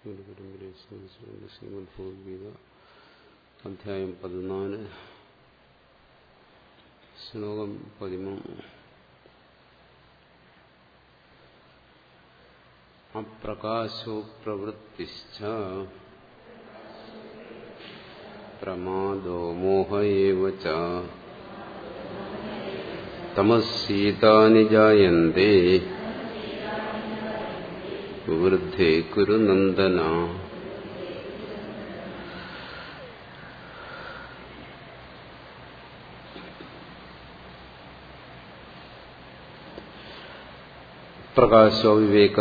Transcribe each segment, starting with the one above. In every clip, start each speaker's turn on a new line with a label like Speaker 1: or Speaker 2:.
Speaker 1: ഗുരുപരമ്പരയെ ശ്രീമദ് ഭഗവത്ഗീത അധ്യായം പതിനാല് ശ്ലോകം പതിമൂന്ന് അപ്രകാശോ പ്രവൃത്തിശ്ച പ്രമാദോ മോഹ ഏവ ച തമസ്സീതാനി ജായന്തേ വൃദ്ധേ കുരു നന്ദന പ്രകാശോ വിവേക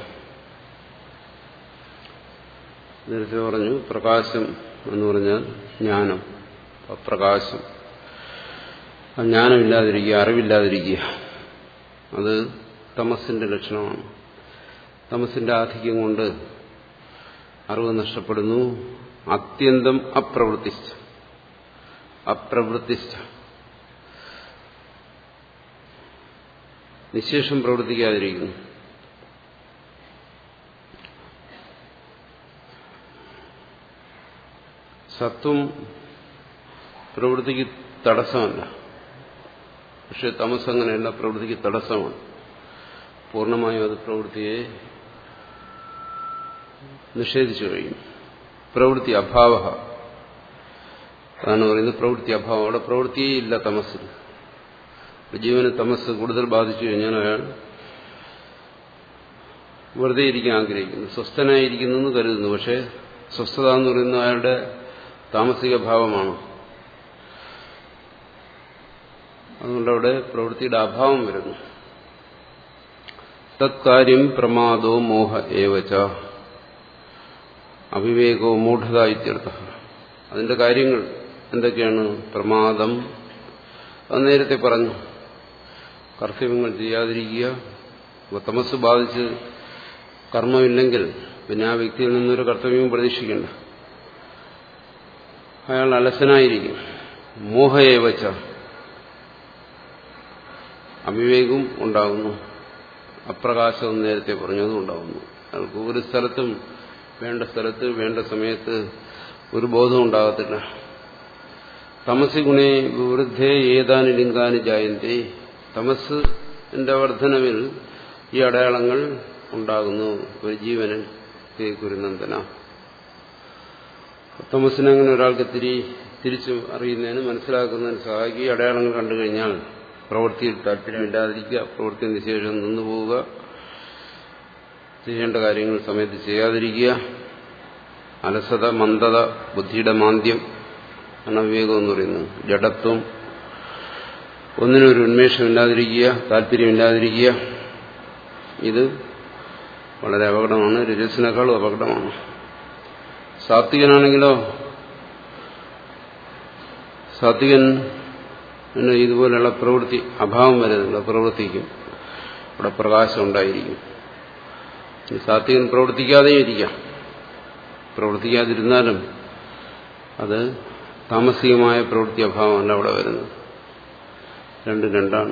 Speaker 1: നേരത്തെ പറഞ്ഞു പ്രകാശം എന്ന് പറഞ്ഞാൽ ജ്ഞാനം പ്രകാശം ആ ജ്ഞാനമില്ലാതിരിക്കുക അറിവില്ലാതിരിക്കുക അത് തമസിന്റെ ലക്ഷണമാണ് തമസിന്റെ ആധിക്യം കൊണ്ട് അറിവ് നഷ്ടപ്പെടുന്നു അത്യന്തം അപ്രവൃത്തിച്ച അപ്രവൃത്തിച്ച നിശേഷം പ്രവർത്തിക്കാതിരിക്കുന്നു സത്വം പ്രവൃത്തിക്ക് തടസ്സമല്ല പക്ഷെ തമസ് അങ്ങനെയല്ല പ്രവൃത്തിക്ക് തടസ്സമാണ് പൂർണ്ണമായും അത് പ്രവൃത്തിയെ നിഷേധിച്ചു കഴിയും പ്രവൃത്തി അഭാവ അതാണ് പറയുന്നത് പ്രവൃത്തി അഭാവം അവിടെ പ്രവൃത്തിയേ ഇല്ല തമസ്സിൽ ജീവന് തമസ് കൂടുതൽ ബാധിച്ചു കഴിഞ്ഞാൽ അയാൾ വെറുതെ ഇരിക്കാൻ ആഗ്രഹിക്കുന്നു സ്വസ്ഥനായിരിക്കുന്നു എന്ന് കരുതുന്നു പക്ഷേ സ്വസ്ഥത എന്ന് പറയുന്നത് അയാളുടെ താമസിക ഭാവമാണ് അതുകൊണ്ട് അവിടെ പ്രവൃത്തിയുടെ അഭാവം വരുന്നു തത്കാര്യം പ്രമാദോ മോഹ ഏവച അവിവേകോ മൂഢത ഇത്യർത്ഥ അതിന്റെ കാര്യങ്ങൾ എന്തൊക്കെയാണ് പ്രമാദം അത് നേരത്തെ പറഞ്ഞു കർത്തവ്യങ്ങൾ ചെയ്യാതിരിക്കുക തമസ് ബാധിച്ച് കർമ്മമില്ലെങ്കിൽ പിന്നെ ആ വ്യക്തിയിൽ നിന്നൊരു കർത്തവ്യവും പ്രതീക്ഷിക്കേണ്ട അയാൾ അലസനായിരിക്കും മോഹയേവച്ച അവിവേകവും ഉണ്ടാകുന്നു അപ്രകാശവും നേരത്തെ പറഞ്ഞതും ഉണ്ടാകുന്നു അയാൾക്ക് ഒരു സ്ഥലത്തും വേണ്ട സ്ഥലത്ത് വേണ്ട സമയത്ത് ഒരു ബോധം ഉണ്ടാകത്തില്ല തമസി ഗുണേ വൃദ്ധേ ഏതാനും ലിംഗാനി ജായന്തേ തമസിന്റെ വർധനവിൽ ഈ അടയാളങ്ങൾ ഉണ്ടാകുന്നു ഒരു ജീവന് കുരുനന്ദന തമസിനെ അങ്ങനെ ഒരാൾക്ക് തിരി തിരിച്ചു അറിയുന്നതിന് മനസ്സിലാക്കുന്നതിന് സഹായിക്കുക ഈ അടയാളങ്ങൾ കണ്ടു കഴിഞ്ഞാൽ പ്രവൃത്തിയിൽ താല്പര്യമില്ലാതിരിക്കുക പ്രവൃത്തി നിശേഷം നിന്നുപോവുക ചെയ്യേണ്ട കാര്യങ്ങൾ സമയത്ത് ചെയ്യാതിരിക്കുക അലസത മന്ദത ബുദ്ധിയുടെ മാന്ദ്യം ആണ് വിവേകം എന്ന് പറയുന്നത് ജഡത്വം ഒന്നിനൊരു ഉന്മേഷമില്ലാതിരിക്കുക താല്പര്യമില്ലാതിരിക്കുക ഇത് വളരെ അപകടമാണ് രജസിനേക്കാളും അപകടമാണ് സാത്വികനാണെങ്കിലോ സാത്വികൻ പിന്നെ ഇതുപോലെയുള്ള പ്രവൃത്തി അഭാവം വരുന്നില്ല പ്രവൃത്തിക്കും അവിടെ പ്രകാശം ഉണ്ടായിരിക്കും സാത്വികൻ പ്രവർത്തിക്കാതെയും ഇരിക്കാം പ്രവർത്തിക്കാതിരുന്നാലും അത് താമസികമായ പ്രവൃത്തി അഭാവമല്ല അവിടെ വരുന്നത് രണ്ടും രണ്ടാണ്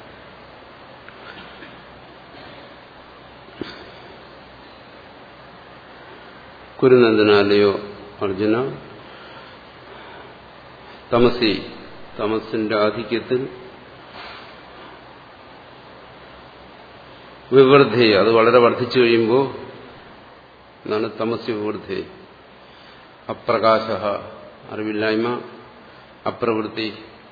Speaker 1: കുരുനന്ദനാലയോ അർജുന തമസി തമസിന്റെ ആധിക്യത്തിൽ വിവൃദ്ധി അത് വളരെ വർദ്ധിച്ചു കഴിയുമ്പോൾ എന്നാണ് തമസി വിവൃദ്ധി അപ്രകാശ അറിവില്ലായ്മ അപ്രവൃത്തി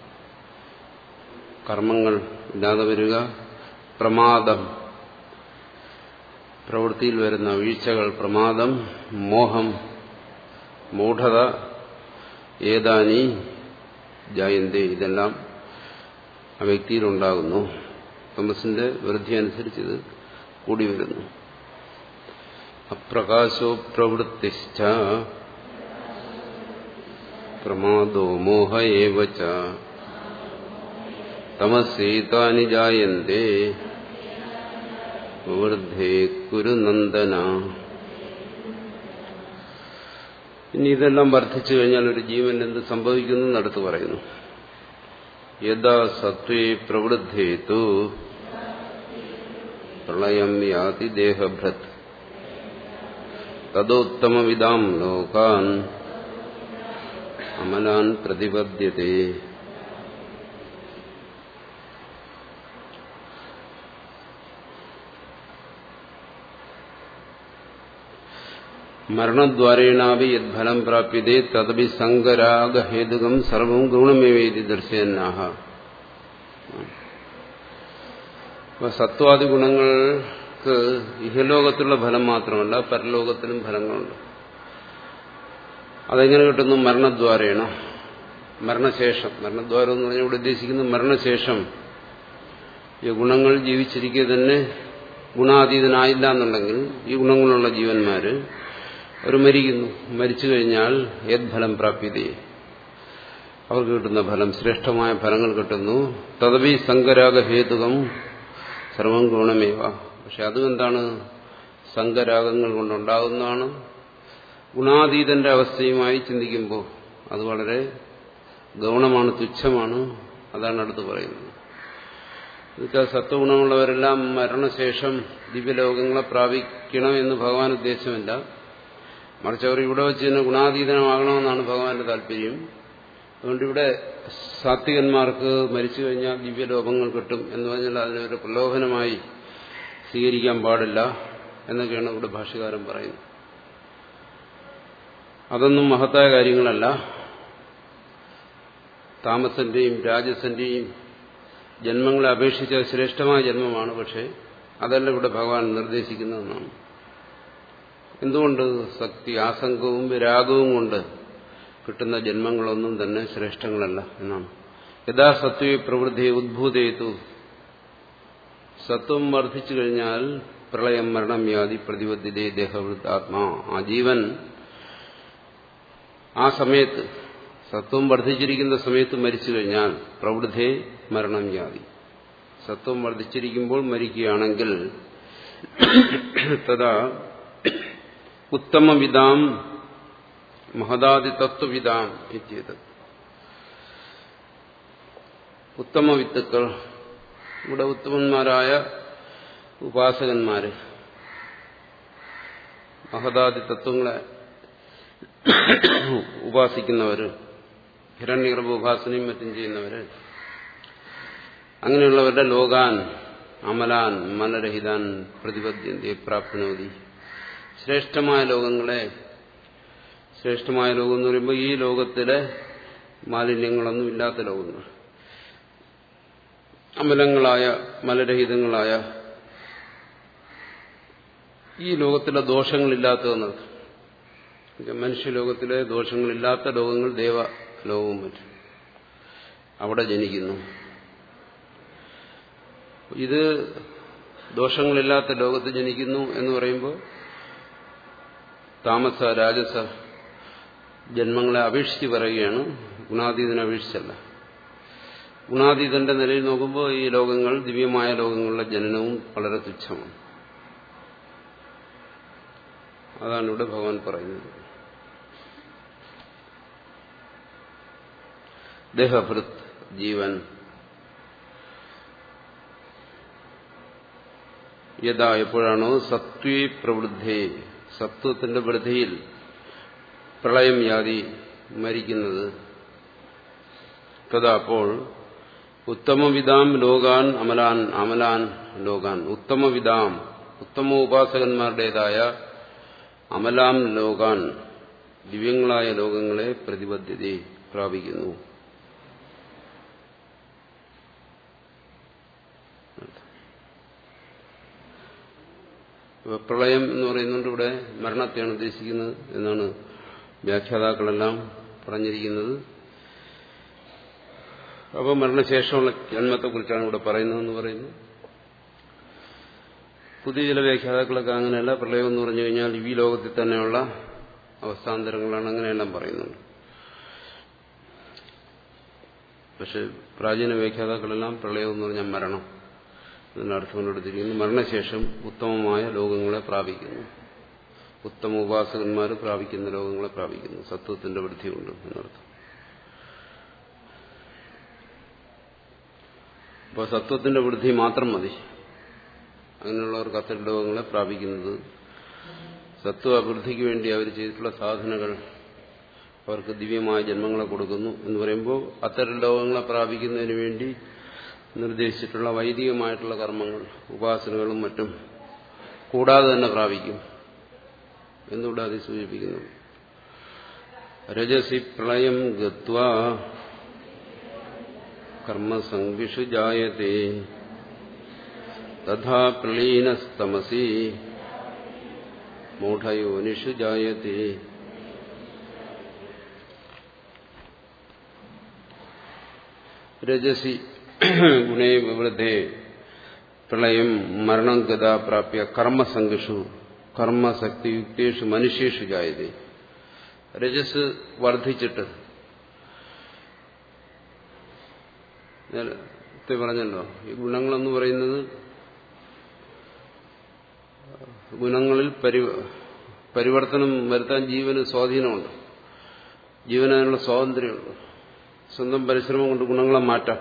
Speaker 1: കർമ്മങ്ങൾ ഇല്ലാതെ വരിക പ്രമാദം പ്രവൃത്തിയിൽ വരുന്ന വീഴ്ചകൾ പ്രമാദം മോഹം മൂഢത ഏതാനി ജായന്തേ ഇതെല്ലാം ആ വ്യക്തിയിലുണ്ടാകുന്നു തമസിന്റെ വൃദ്ധി അനുസരിച്ച് ഇത് കൂടി വരുന്നു അപ്രകാശോ പ്രവൃത്തിശ്ച പ്രമാദോ മോഹ ഏവച തമസേതാനി ജായന്തേ വൃദ്ധേ കുരുനന്ദന ഇനി ഇതെല്ലാം വർദ്ധിച്ചു കഴിഞ്ഞാൽ ഒരു ജീവൻ എന്ത് സംഭവിക്കുന്നു എന്നടുത്ത് പറയുന്നു യഥാ സത്വേ പ്രവൃദ്ധേതു പ്രളയം യാതി ദേഹഭൃത് തദോത്തമവിദാം ലോകാൻ അമലാൻ പ്രതിപദ്യത്തെ മരണദ്വാരേണാവി യദ്ഫലം പ്രാപ്യതേ തദപി സങ്കരാഗഹേതുകം സർവം ഗുണമേവേതി ദർശയന്നാഹ അപ്പൊ സത്വാദി ഗുണങ്ങൾക്ക് ഇഹലോകത്തുള്ള ഫലം മാത്രമല്ല പരലോകത്തിലും ഫലങ്ങളുണ്ട് അതെങ്ങനെ കിട്ടുന്നു മരണദ്വാരേണ മരണശേഷം മരണദ്വാരം എന്ന് പറഞ്ഞാൽ ഇവിടെ ഉദ്ദേശിക്കുന്നത് മരണശേഷം ഈ ഗുണങ്ങൾ ജീവിച്ചിരിക്കെ തന്നെ ഗുണാതീതനായില്ല എന്നുണ്ടെങ്കിൽ ഈ ഗുണങ്ങളുള്ള ജീവന്മാര് അവർ മരിക്കുന്നു മരിച്ചു കഴിഞ്ഞാൽ ഏത് ഫലം പ്രാപ്യതേ അവർക്ക് കിട്ടുന്ന ഫലം ശ്രേഷ്ഠമായ ഫലങ്ങൾ കിട്ടുന്നു തദവി സങ്കരാഗഹേതുകം സർവം ഗുണമേവ പക്ഷെ അതും എന്താണ് സങ്കരാഗങ്ങൾ കൊണ്ടുണ്ടാകുന്നതാണ് ഗുണാതീതന്റെ അവസ്ഥയുമായി ചിന്തിക്കുമ്പോൾ അത് വളരെ ഗൗണമാണ് തുച്ഛമാണ് അതാണ് അടുത്ത് പറയുന്നത് എന്നുവെച്ചാൽ സത്വഗുണമുള്ളവരെല്ലാം മരണശേഷം ദിവ്യലോകങ്ങളെ പ്രാപിക്കണം എന്ന് ഭഗവാൻ ഉദ്ദേശമില്ല മറിച്ച് അവർ ഇവിടെ വെച്ച് തന്നെ ഗുണാതീതനമാകണമെന്നാണ് ഭഗവാന്റെ താല്പര്യം അതുകൊണ്ട് ഇവിടെ സാത്വികന്മാർക്ക് മരിച്ചു കഴിഞ്ഞാൽ ദിവ്യലോകങ്ങൾ കിട്ടും എന്ന് പറഞ്ഞാൽ അതിനൊരു പ്രലോഭനമായി സ്വീകരിക്കാൻ പാടില്ല എന്നൊക്കെയാണ് ഇവിടെ ഭാഷകാരൻ പറയുന്നത് അതൊന്നും മഹത്തായ കാര്യങ്ങളല്ല താമസന്റെയും രാജസന്റെയും ജന്മങ്ങളെ അപേക്ഷിച്ച ശ്രേഷ്ഠമായ ജന്മമാണ് പക്ഷേ അതല്ല ഇവിടെ ഭഗവാൻ നിർദ്ദേശിക്കുന്നതെന്നാണ് എന്തുകൊണ്ട് ശക്തി ആസംഗവും രാഗവും കൊണ്ട് കിട്ടുന്ന ജന്മങ്ങളൊന്നും തന്നെ ശ്രേഷ്ഠങ്ങളല്ല എന്നാണ് യഥാ സത്വ പ്രവൃത്തി ഉദ്ഭൂതേതു സത്വം വർദ്ധിച്ചു കഴിഞ്ഞാൽ പ്രളയം മരണം വ്യാധി പ്രതിബദ്ധിതേ ദേഹവൃത്ത് ആത്മാ ആ ജീവൻ ആ സമയത്ത് സത്വം വർദ്ധിച്ചിരിക്കുന്ന സമയത്ത് മരിച്ചു കഴിഞ്ഞാൽ പ്രവൃദ്ധേ മരണം വ്യാധി സത്വം വർദ്ധിച്ചിരിക്കുമ്പോൾ മരിക്കുകയാണെങ്കിൽ തഥാ ഉത്തമവിധാം മഹദാദി തത്വവിധാം എത്തിയത് ഉത്തമ വിത്തുക്കൾ ഇവിടെ ഉത്തമന്മാരായ ഉപാസകന്മാര് മഹദാദി തത്വങ്ങളെ ഉപാസിക്കുന്നവര് ഹിരണ്യഗർഭ ഉപാസനയും മറ്റും ചെയ്യുന്നവര് അങ്ങനെയുള്ളവരുടെ ലോകാൻ അമലാൻ മലരഹിതാൻ പ്രതിപദ്യന്തി പ്രാപ്നോതി ശ്രേഷ്ഠമായ ലോകങ്ങളെ ശ്രേഷ്ഠമായ ലോകം എന്ന് പറയുമ്പോൾ ഈ ലോകത്തിലെ മാലിന്യങ്ങളൊന്നും ഇല്ലാത്ത ലോകങ്ങൾ അമലങ്ങളായ മലരഹിതങ്ങളായ ഈ ലോകത്തിലെ ദോഷങ്ങളില്ലാത്തതെന്നത് മനുഷ്യലോകത്തിലെ ദോഷങ്ങളില്ലാത്ത ലോകങ്ങൾ ദേവലോകവും മറ്റും അവിടെ ജനിക്കുന്നു ഇത് ദോഷങ്ങളില്ലാത്ത ലോകത്ത് ജനിക്കുന്നു എന്ന് പറയുമ്പോൾ താമസ രാജസ ജന്മങ്ങളെ അപേക്ഷിച്ച് പറയുകയാണ് ഗുണാതീതനെ അപേക്ഷിച്ചല്ല ഗുണാതീതന്റെ നിലയിൽ നോക്കുമ്പോൾ ഈ ലോകങ്ങൾ ദിവ്യമായ ലോകങ്ങളുടെ ജനനവും വളരെ തുച്ഛമാണ് അതാണ് ഇവിടെ ഭഗവാൻ പറയുന്നത് ദേഹഭൃത് ജീവൻ യഥാ എപ്പോഴാണോ സത്വേ പ്രവൃദ്ധേ സത്വത്തിന്റെ വൃദ്ധിയിൽ പ്രളയം യാതി മരിക്കുന്നത് തഥാ അപ്പോൾ ഉത്തമവിധാം ലോകാൻ അമലാൻ അമലാൻ ലോകാൻ ഉത്തമവിധാം ഉത്തമ ഉപാസകന്മാരുടേതായ അമലാം ലോകാൻ ദിവ്യങ്ങളായ ലോകങ്ങളെ പ്രതിബദ്ധത പ്രാപിക്കുന്നു പ്രളയം എന്ന് പറയുന്നുണ്ട് ഇവിടെ മരണത്തെയാണ് ഉദ്ദേശിക്കുന്നത് എന്നാണ് വ്യാഖ്യാതാക്കളെല്ലാം പറഞ്ഞിരിക്കുന്നത് അപ്പോൾ മരണശേഷമുള്ള ജന്മത്തെക്കുറിച്ചാണ് ഇവിടെ പറയുന്നതെന്ന് പറയുന്നു പുതിയ ചില വ്യാഖ്യാതാക്കളൊക്കെ അങ്ങനെയല്ല പ്രളയം എന്ന് പറഞ്ഞു കഴിഞ്ഞാൽ ഈ ലോകത്തിൽ തന്നെയുള്ള അവസ്ഥാന്തരങ്ങളാണ് അങ്ങനെയെല്ലാം പറയുന്നുണ്ട് പക്ഷെ പ്രാചീന വ്യാഖ്യാതാക്കളെല്ലാം പ്രളയം എന്ന് പറഞ്ഞാൽ മരണം അതിന്റെ അർത്ഥം കൊണ്ടെടുത്തിരിക്കുന്നു മരണശേഷം ഉത്തമമായ ലോകങ്ങളെ പ്രാപിക്കുന്നു ഉത്തമ ഉപാസകന്മാർ പ്രാപിക്കുന്ന ലോകങ്ങളെ പ്രാപിക്കുന്നു സത്വത്തിന്റെ വൃദ്ധിയുണ്ട് എന്നർത്ഥം അപ്പോൾ സത്വത്തിന്റെ വൃദ്ധി മാത്രം മതി അങ്ങനെയുള്ളവർക്ക് അത്തരം ലോകങ്ങളെ പ്രാപിക്കുന്നത് സത്വ അഭിവൃദ്ധിക്ക് വേണ്ടി അവർ ചെയ്തിട്ടുള്ള സാധനകൾ അവർക്ക് ദിവ്യമായ ജന്മങ്ങളെ കൊടുക്കുന്നു എന്ന് പറയുമ്പോൾ അത്തരം ലോകങ്ങളെ പ്രാപിക്കുന്നതിന് വേണ്ടി നിർദ്ദേശിച്ചിട്ടുള്ള വൈദികമായിട്ടുള്ള കർമ്മങ്ങൾ ഉപാസനകളും മറ്റും കൂടാതെ തന്നെ പ്രാപിക്കും എന്നുകൂടെ അത് സൂചിപ്പിക്കുന്നു രജസി പ്രളയം ഗത്വ കർമ്മസംവിഷു ജായത്തെ തഥാ പ്രളീനസ്തമസി മൂഢയോനിഷു ജായത്തെ രജസി ഗുണേ വിവൃദ്ധേ പ്രളയം മരണം ഗതാ പ്രാപ്യ കർമ്മസംഘിഷു കർമ്മശക്തിയുക്തേഷു മനുഷ്യേഷു ജായതേ രജസ് വർദ്ധിച്ചിട്ട് നേരത്തെ പറഞ്ഞല്ലോ ഈ ഗുണങ്ങളെന്ന് പറയുന്നത് ഗുണങ്ങളിൽ പരി പരിവർത്തനം വരുത്താൻ ജീവന് സ്വാധീനമുണ്ട് ജീവന് അതിനുള്ള സ്വാതന്ത്ര്യമുണ്ട് സ്വന്തം പരിശ്രമം കൊണ്ട് ഗുണങ്ങളെ മാറ്റാം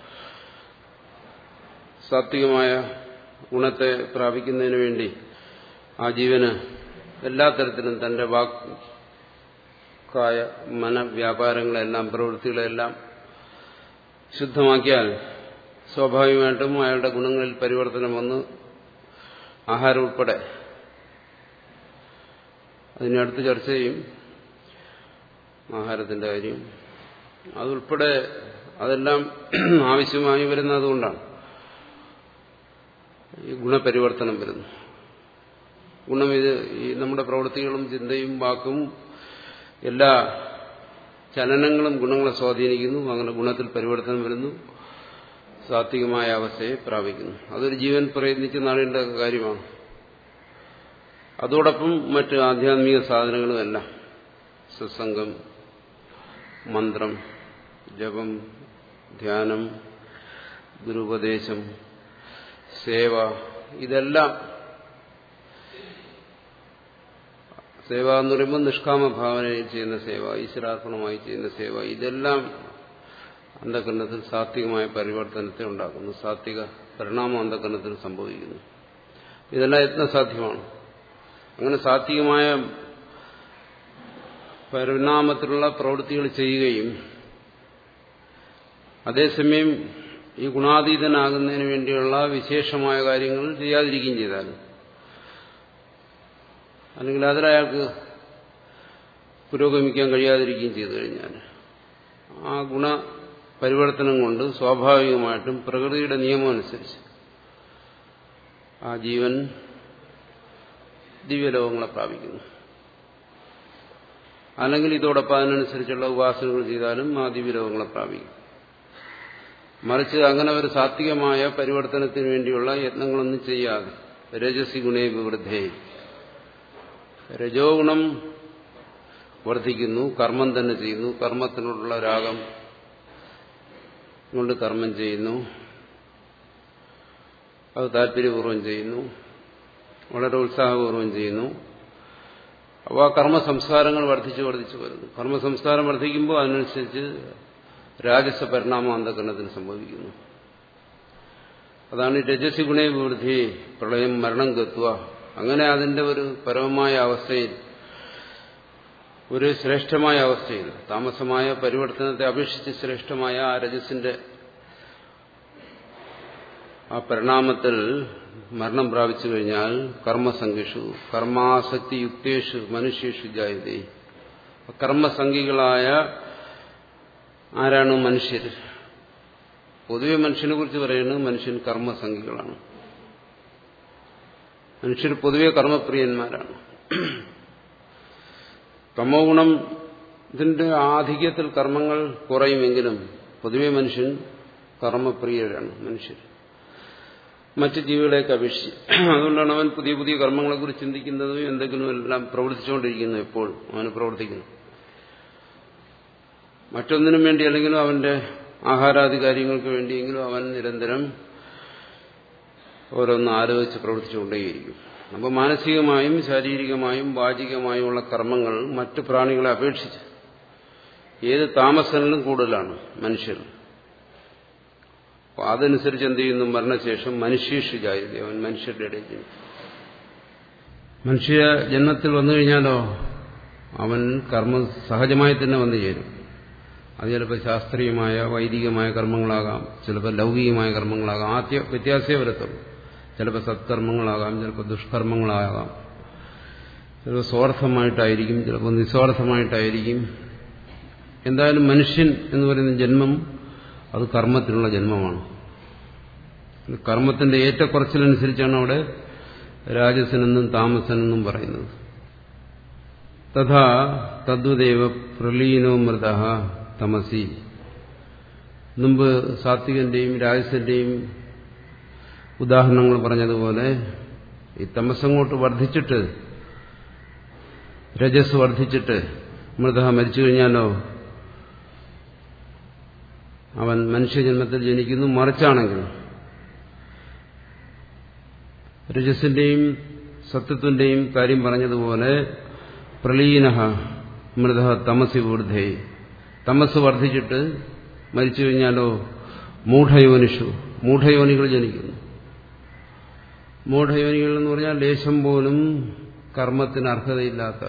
Speaker 1: സാത്വികമായ ഗുണത്തെ പ്രാപിക്കുന്നതിന് വേണ്ടി ആ ജീവന് എല്ലാ തരത്തിലും തന്റെ വാക്കായ മനവ്യാപാരങ്ങളെല്ലാം പ്രവൃത്തികളെല്ലാം ശുദ്ധമാക്കിയാൽ സ്വാഭാവികമായിട്ടും അയാളുടെ ഗുണങ്ങളിൽ പരിവർത്തനം വന്ന് ആഹാരം ഉൾപ്പെടെ അതിനടുത്ത് ചർച്ച ചെയ്യും ആഹാരത്തിന്റെ കാര്യം അതുൾപ്പെടെ അതെല്ലാം ആവശ്യമായി വരുന്നത് അതുകൊണ്ടാണ് ഈ ഗുണപരിവർത്തനം വരുന്നു ഗുണം ഇത് ഈ നമ്മുടെ പ്രവൃത്തികളും ചിന്തയും വാക്കും എല്ലാ ചലനങ്ങളും ഗുണങ്ങളെ സ്വാധീനിക്കുന്നു അങ്ങനെ ഗുണത്തിൽ പരിവർത്തനം വരുന്നു സാത്വികമായ അവസ്ഥയെ പ്രാപിക്കുന്നു അതൊരു ജീവൻ പ്രയത്നിച്ച് നാടേണ്ട കാര്യമാണ് അതോടൊപ്പം മറ്റ് ആധ്യാത്മിക സാധനങ്ങളുമെല്ലാം സത്സംഗം മന്ത്രം ജപം ധ്യാനം ഗുരുപദേശം സേവ ഇതെല്ലാം സേവ എന്ന് പറയുമ്പോൾ നിഷ്കാമ ഭാവനയിൽ ചെയ്യുന്ന സേവ ഈശ്വരാർപ്പണമായി ചെയ്യുന്ന സേവ ഇതെല്ലാം അന്ധകരണത്തിൽ സാത്വികമായ പരിവർത്തനത്തെ ഉണ്ടാക്കുന്നു സാത്വിക പരിണാമം അന്ധകരണത്തിൽ സംഭവിക്കുന്നു ഇതെല്ലാം യത്നസാധ്യമാണ് അങ്ങനെ സാത്വികമായ പരിണാമത്തിലുള്ള പ്രവൃത്തികൾ ചെയ്യുകയും അതേസമയം ഈ ഗുണാതീതനാകുന്നതിന് വേണ്ടിയുള്ള വിശേഷമായ കാര്യങ്ങൾ ചെയ്യാതിരിക്കുകയും ചെയ്താൽ അല്ലെങ്കിൽ അതിലയാൾക്ക് പുരോഗമിക്കാൻ കഴിയാതിരിക്കുകയും ചെയ്തു കഴിഞ്ഞാൽ ആ ഗുണ പരിവർത്തനം കൊണ്ട് സ്വാഭാവികമായിട്ടും പ്രകൃതിയുടെ നിയമം അനുസരിച്ച് ആ ജീവൻ ദിവ്യലോകങ്ങളെ പ്രാപിക്കുന്നു അല്ലെങ്കിൽ ഇതോടൊപ്പം അതിനനുസരിച്ചുള്ള ഉപാസനകൾ ചെയ്താലും ആ ദിവ്യലോകങ്ങളെ പ്രാപിക്കും മറിച്ച് അങ്ങനെ ഒരു സാത്വികമായ പരിവർത്തനത്തിന് വേണ്ടിയുള്ള യത്നങ്ങളൊന്നും ചെയ്യാതെ രജസി ഗുണേ വിവൃദ്ധേ രജോ ഗുണം വർദ്ധിക്കുന്നു കർമ്മം തന്നെ ചെയ്യുന്നു കർമ്മത്തിനോടുള്ള രാഗം കൊണ്ട് കർമ്മം ചെയ്യുന്നു അത് താല്പര്യപൂർവ്വം ചെയ്യുന്നു വളരെ ഉത്സാഹപൂർവ്വം ചെയ്യുന്നു അപ്പോൾ ആ കർമ്മ സംസ്കാരങ്ങൾ വർദ്ധിച്ചു വർദ്ധിച്ചു വരുന്നു കർമ്മ സംസ്കാരം വർദ്ധിക്കുമ്പോൾ അതിനനുസരിച്ച് രാജസ പരിണാമം അന്ധകരണത്തിന് സംഭവിക്കുന്നു അതാണ് രജസി ഗുണേ വിവൃദ്ധി പ്രളയം മരണം കത്തുക അങ്ങനെ അതിന്റെ ഒരു പരമമായ അവസ്ഥയിൽ ഒരു ശ്രേഷ്ഠമായ അവസ്ഥയിൽ താമസമായ പരിവർത്തനത്തെ അപേക്ഷിച്ച് ശ്രേഷ്ഠമായ ആ രജസിന്റെ ആ പരിണാമത്തിൽ മരണം പ്രാപിച്ചു കഴിഞ്ഞാൽ കർമ്മസംഖ്യഷു കർമാസക്തി യുക്തേഷു മനുഷ്യേഷു ജായതേ കർമ്മസംഖികളായ ആരാണ് മനുഷ്യർ പൊതുവെ മനുഷ്യനെ കുറിച്ച് പറയുന്നത് മനുഷ്യൻ കർമ്മസംഖികളാണ് മനുഷ്യർ പൊതുവെ കർമ്മപ്രിയന്മാരാണ് തമോ ഗുണം ഇതിന്റെ ആധിക്യത്തിൽ കർമ്മങ്ങൾ കുറയുമെങ്കിലും പൊതുവെ മനുഷ്യൻ കർമ്മപ്രിയരാണ് മനുഷ്യർ മറ്റ് ജീവികളെയൊക്കെ അപേക്ഷിച്ച് അതുകൊണ്ടാണ് അവൻ പുതിയ പുതിയ കർമ്മങ്ങളെക്കുറിച്ച് ചിന്തിക്കുന്നതും എന്തെങ്കിലും എല്ലാം പ്രവർത്തിച്ചുകൊണ്ടിരിക്കുന്നു എപ്പോഴും അവന് പ്രവർത്തിക്കുന്നു മറ്റൊന്നിനും വേണ്ടി അല്ലെങ്കിലും അവന്റെ ആഹാരാദി കാര്യങ്ങൾക്ക് വേണ്ടിയെങ്കിലും അവൻ നിരന്തരം ഓരോന്ന് ആലോചിച്ച് പ്രവർത്തിച്ചുകൊണ്ടേയിരിക്കും അപ്പോൾ മാനസികമായും ശാരീരികമായും വാചികമായുമുള്ള കർമ്മങ്ങൾ മറ്റു പ്രാണികളെ അപേക്ഷിച്ച് ഏത് താമസങ്ങളിലും കൂടുതലാണ് മനുഷ്യർ അപ്പോൾ അതനുസരിച്ച് എന്ത് ചെയ്യുന്നു മരണശേഷം മനുഷ്യഷു ജാതി അവൻ മനുഷ്യരുടെ ഇടയിൽ ജനിക്കും മനുഷ്യ ജന്മത്തിൽ വന്നു കഴിഞ്ഞാലോ അവൻ കർമ്മ സഹജമായി തന്നെ വന്നു ചേരും അത് ചിലപ്പോൾ ശാസ്ത്രീയമായ വൈദികമായ കർമ്മങ്ങളാകാം ചിലപ്പോൾ ലൗകികമായ കർമ്മങ്ങളാകാം ആദ്യ വ്യത്യാസമേ വരത്തുള്ളൂ ചിലപ്പോൾ സത്കർമ്മങ്ങളാകാം ചിലപ്പോൾ ദുഷ്കർമ്മങ്ങളാകാം ചിലപ്പോൾ സ്വാർത്ഥമായിട്ടായിരിക്കും ചിലപ്പോൾ നിസ്വാർത്ഥമായിട്ടായിരിക്കും എന്തായാലും മനുഷ്യൻ എന്ന് പറയുന്ന ജന്മം അത് കർമ്മത്തിനുള്ള ജന്മമാണ് കർമ്മത്തിന്റെ ഏറ്റക്കുറച്ചിലനുസരിച്ചാണ് അവിടെ രാജസനെന്നും താമസനെന്നും പറയുന്നത് തഥാ തദ്വദേവ പ്രലീനോ മൃത തമസി മുമ്പ് സാത്വികന്റെയും രാജസന്റെയും ഉദാഹരണങ്ങൾ പറഞ്ഞതുപോലെ ഈ തമസങ്ങോട്ട് വർദ്ധിച്ചിട്ട് രജസ് വർദ്ധിച്ചിട്ട് മൃത മരിച്ചു കഴിഞ്ഞാലോ അവൻ മനുഷ്യജന്മത്തിൽ ജനിക്കുന്നു മറിച്ചാണെങ്കിൽ രജസിന്റെയും സത്യത്വന്റെയും കാര്യം പറഞ്ഞതുപോലെ പ്രലീന മൃത തമസി ഊർധേ തമസ് വർദ്ധിച്ചിട്ട് മരിച്ചു കഴിഞ്ഞാലോ മൂഢയോനിഷു മൂഢയോനികൾ ജനിക്കുന്നു മൂഢയോനികൾ എന്ന് പറഞ്ഞാൽ ലേശം പോലും കർമ്മത്തിന് അർഹതയില്ലാത്ത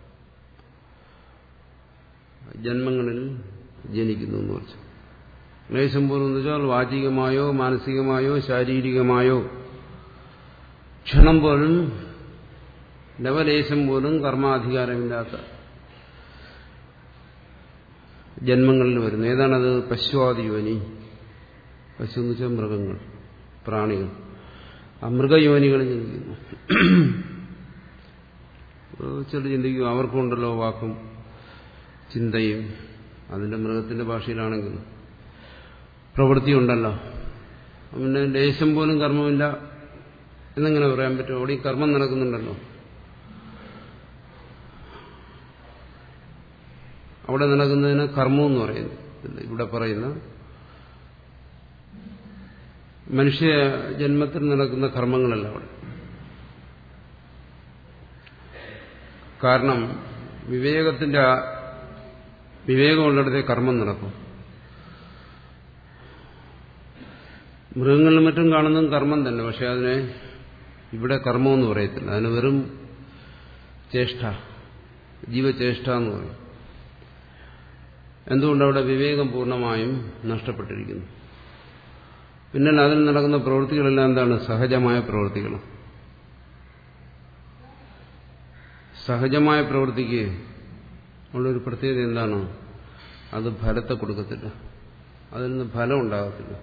Speaker 1: ജന്മങ്ങളിൽ ജനിക്കുന്നു എന്ന് വെച്ചു ലേശം പോലും എന്ന് വെച്ചാൽ വാചികമായോ മാനസികമായോ ശാരീരികമായോ ക്ഷണം പോലും ലവലേശം പോലും കർമാധികാരമില്ലാത്ത ജന്മങ്ങളിൽ വരുന്നു ഏതാണത് പശുവാദിയോനി പശു എന്ന് വെച്ചാൽ മൃഗങ്ങൾ പ്രാണികൾ ആ മൃഗയോനികൾ ജനിക്കുന്നു ചില ചിന്തിക്കും അവർക്കുണ്ടല്ലോ വാക്കും ചിന്തയും അതിന്റെ മൃഗത്തിന്റെ ഭാഷയിലാണെങ്കിൽ പ്രവൃത്തിയുണ്ടല്ലോ പിന്നെ ലേശം പോലും കർമ്മമില്ല എന്നെങ്ങനെ പറയാൻ പറ്റും അവിടെ ഈ കർമ്മം നടക്കുന്നുണ്ടല്ലോ അവിടെ നടക്കുന്നതിന് കർമ്മം എന്ന് പറയുന്നു ഇവിടെ പറയുന്ന മനുഷ്യ ജന്മത്തിൽ നടക്കുന്ന കർമ്മങ്ങളല്ല അവിടെ കാരണം വിവേകത്തിന്റെ വിവേകമുള്ളിടത്തെ കർമ്മം നടക്കും മൃഗങ്ങളിലും മറ്റും കാണുന്നതും കർമ്മം തന്നെ പക്ഷെ അതിനെ ഇവിടെ കർമ്മമെന്ന് പറയത്തില്ല അതിന് വെറും ചേഷ്ട ജീവചേഷ്ട എന്ന് പറയും എന്തുകൊണ്ടവിടെ വിവേകം പൂർണ്ണമായും നഷ്ടപ്പെട്ടിരിക്കുന്നു പിന്നെ അതിൽ നടക്കുന്ന പ്രവൃത്തികളെല്ലാം എന്താണ് സഹജമായ പ്രവൃത്തികൾ സഹജമായ പ്രവൃത്തിക്ക് ഉള്ളൊരു പ്രത്യേകത എന്താണ് അത് ഫലത്തെ കൊടുക്കത്തില്ല അതിൽ നിന്ന് ഫലം ഉണ്ടാകത്തില്ല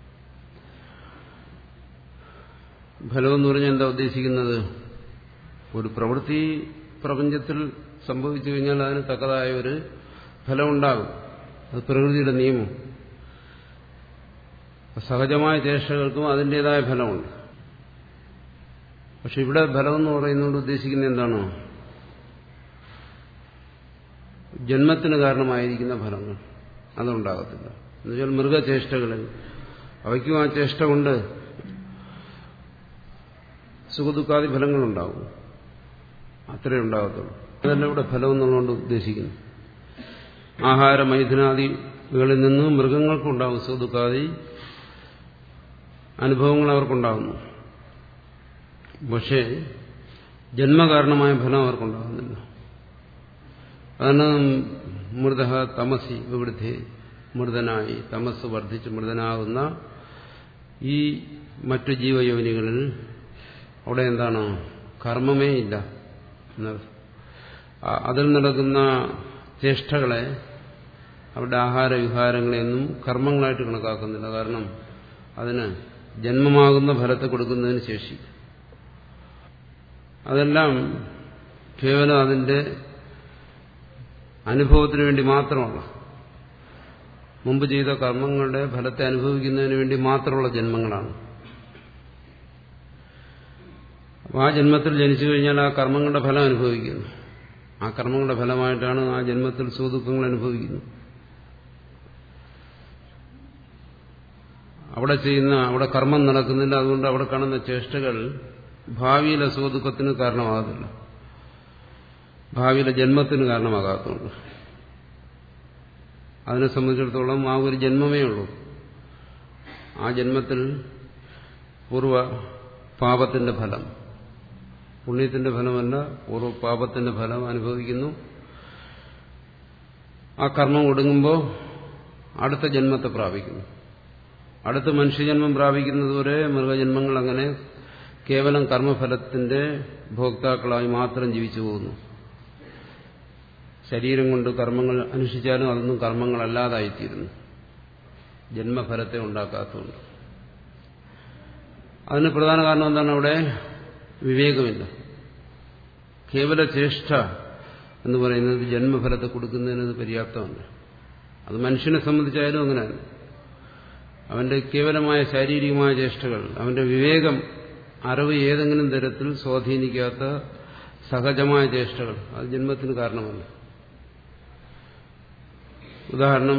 Speaker 1: ഫലമെന്ന് പറഞ്ഞാൽ എന്താ ഉദ്ദേശിക്കുന്നത് ഒരു പ്രവൃത്തി പ്രപഞ്ചത്തിൽ സംഭവിച്ചു കഴിഞ്ഞാൽ അതിന് തക്കതായ ഒരു ഫലമുണ്ടാകും അത് പ്രകൃതിയുടെ നിയമം സഹജമായ ചേഷ്ടകൾക്കും അതിൻ്റെതായ ഫലമുണ്ട് പക്ഷെ ഇവിടെ ഫലമെന്ന് പറയുന്നതുകൊണ്ട് ഉദ്ദേശിക്കുന്നത് എന്താണോ ജന്മത്തിന് കാരണമായിരിക്കുന്ന ഫലങ്ങൾ അതുണ്ടാകത്തില്ല എന്നുവെച്ചാൽ മൃഗചേഷ്ടകളിൽ അവയ്ക്കും ആ ചേഷ്ട കൊണ്ട് സുഖദുഃഖാദി ഫലങ്ങളുണ്ടാവും അത്രേ ഉണ്ടാകത്തുള്ളൂ അതല്ല ഇവിടെ ഫലം എന്നുള്ളതുകൊണ്ട് ഉദ്ദേശിക്കുന്നു ആഹാര മൈഥുനാദികളിൽ നിന്ന് മൃഗങ്ങൾക്കുണ്ടാവും സുഖദുഃഖാദി അനുഭവങ്ങൾ അവർക്കുണ്ടാകുന്നു പക്ഷേ ജന്മകാരണമായ ഫലം അവർക്കുണ്ടാകുന്നില്ല അതാണ് മൃത തമസി വിവൃദ്ധി മൃതനായി തമസ് വർദ്ധിച്ച് മൃതനാകുന്ന ഈ മറ്റു ജീവയോനികളിൽ അവിടെ എന്താണ് കർമ്മമേ ഇല്ല അതിൽ നടക്കുന്ന ചേഷ്ടകളെ അവരുടെ ആഹാരവിഹാരങ്ങളെയൊന്നും കർമ്മങ്ങളായിട്ട് കണക്കാക്കുന്നില്ല കാരണം അതിന് ജന്മമാകുന്ന ഫലത്തെ കൊടുക്കുന്നതിന് ശേഷി അതെല്ലാം കേവലം അതിന്റെ അനുഭവത്തിന് വേണ്ടി മാത്രമുള്ള മുമ്പ് ചെയ്ത കർമ്മങ്ങളുടെ ഫലത്തെ അനുഭവിക്കുന്നതിന് വേണ്ടി മാത്രമുള്ള ജന്മങ്ങളാണ് ആ ജന്മത്തിൽ ജനിച്ചു കഴിഞ്ഞാൽ ആ കർമ്മങ്ങളുടെ ഫലം അനുഭവിക്കുന്നു ആ കർമ്മങ്ങളുടെ ഫലമായിട്ടാണ് ആ ജന്മത്തിൽ സുഖദുഃഖങ്ങൾ അനുഭവിക്കുന്നത് അവിടെ ചെയ്യുന്ന അവിടെ കർമ്മം നടക്കുന്നില്ല അതുകൊണ്ട് അവിടെ കാണുന്ന ചേഷ്ടകൾ ഭാവിയിലെ സുഖദുഃഖത്തിന് കാരണമാകത്തില്ല ഭാവിയിലെ ജന്മത്തിന് കാരണമാകാത്തതുകൊണ്ട് അതിനെ സംബന്ധിച്ചിടത്തോളം ആ ഒരു ജന്മമേ ഉള്ളൂ ആ ജന്മത്തിൽ പൂർവ പാപത്തിന്റെ ഫലം പുണ്യത്തിന്റെ ഫലമല്ല പൂർവ്വ പാപത്തിന്റെ ഫലം അനുഭവിക്കുന്നു ആ കർമ്മം ഒടുങ്ങുമ്പോൾ അടുത്ത ജന്മത്തെ പ്രാപിക്കുന്നു അടുത്ത മനുഷ്യജന്മം പ്രാപിക്കുന്നതുവരെ മൃഗജന്മങ്ങൾ അങ്ങനെ കേവലം കർമ്മഫലത്തിന്റെ ഭോക്താക്കളായി മാത്രം ജീവിച്ചു പോകുന്നു ശരീരം കൊണ്ട് കർമ്മങ്ങൾ അനുഷ്ഠിച്ചാലും അതൊന്നും കർമ്മങ്ങളല്ലാതായിത്തീരുന്നു ജന്മഫലത്തെ ഉണ്ടാക്കാത്തതുകൊണ്ട് അതിന് പ്രധാന കാരണം എന്താണ് അവിടെ വിവേകമില്ല കേവല ചേഷ്ട എന്ന് പറയുന്നത് ജന്മഫലത്തെ കൊടുക്കുന്നതിന് പര്യാപ്തമല്ല അത് മനുഷ്യനെ സംബന്ധിച്ചായാലും അങ്ങനെയാണ് അവന്റെ കേവലമായ ശാരീരികമായ ചേഷ്ടകൾ അവന്റെ വിവേകം അറിവ് ഏതെങ്കിലും തരത്തിൽ സ്വാധീനിക്കാത്ത സഹജമായ ചേഷ്ടകൾ അത് ജന്മത്തിന് കാരണമല്ല ഉദാഹരണം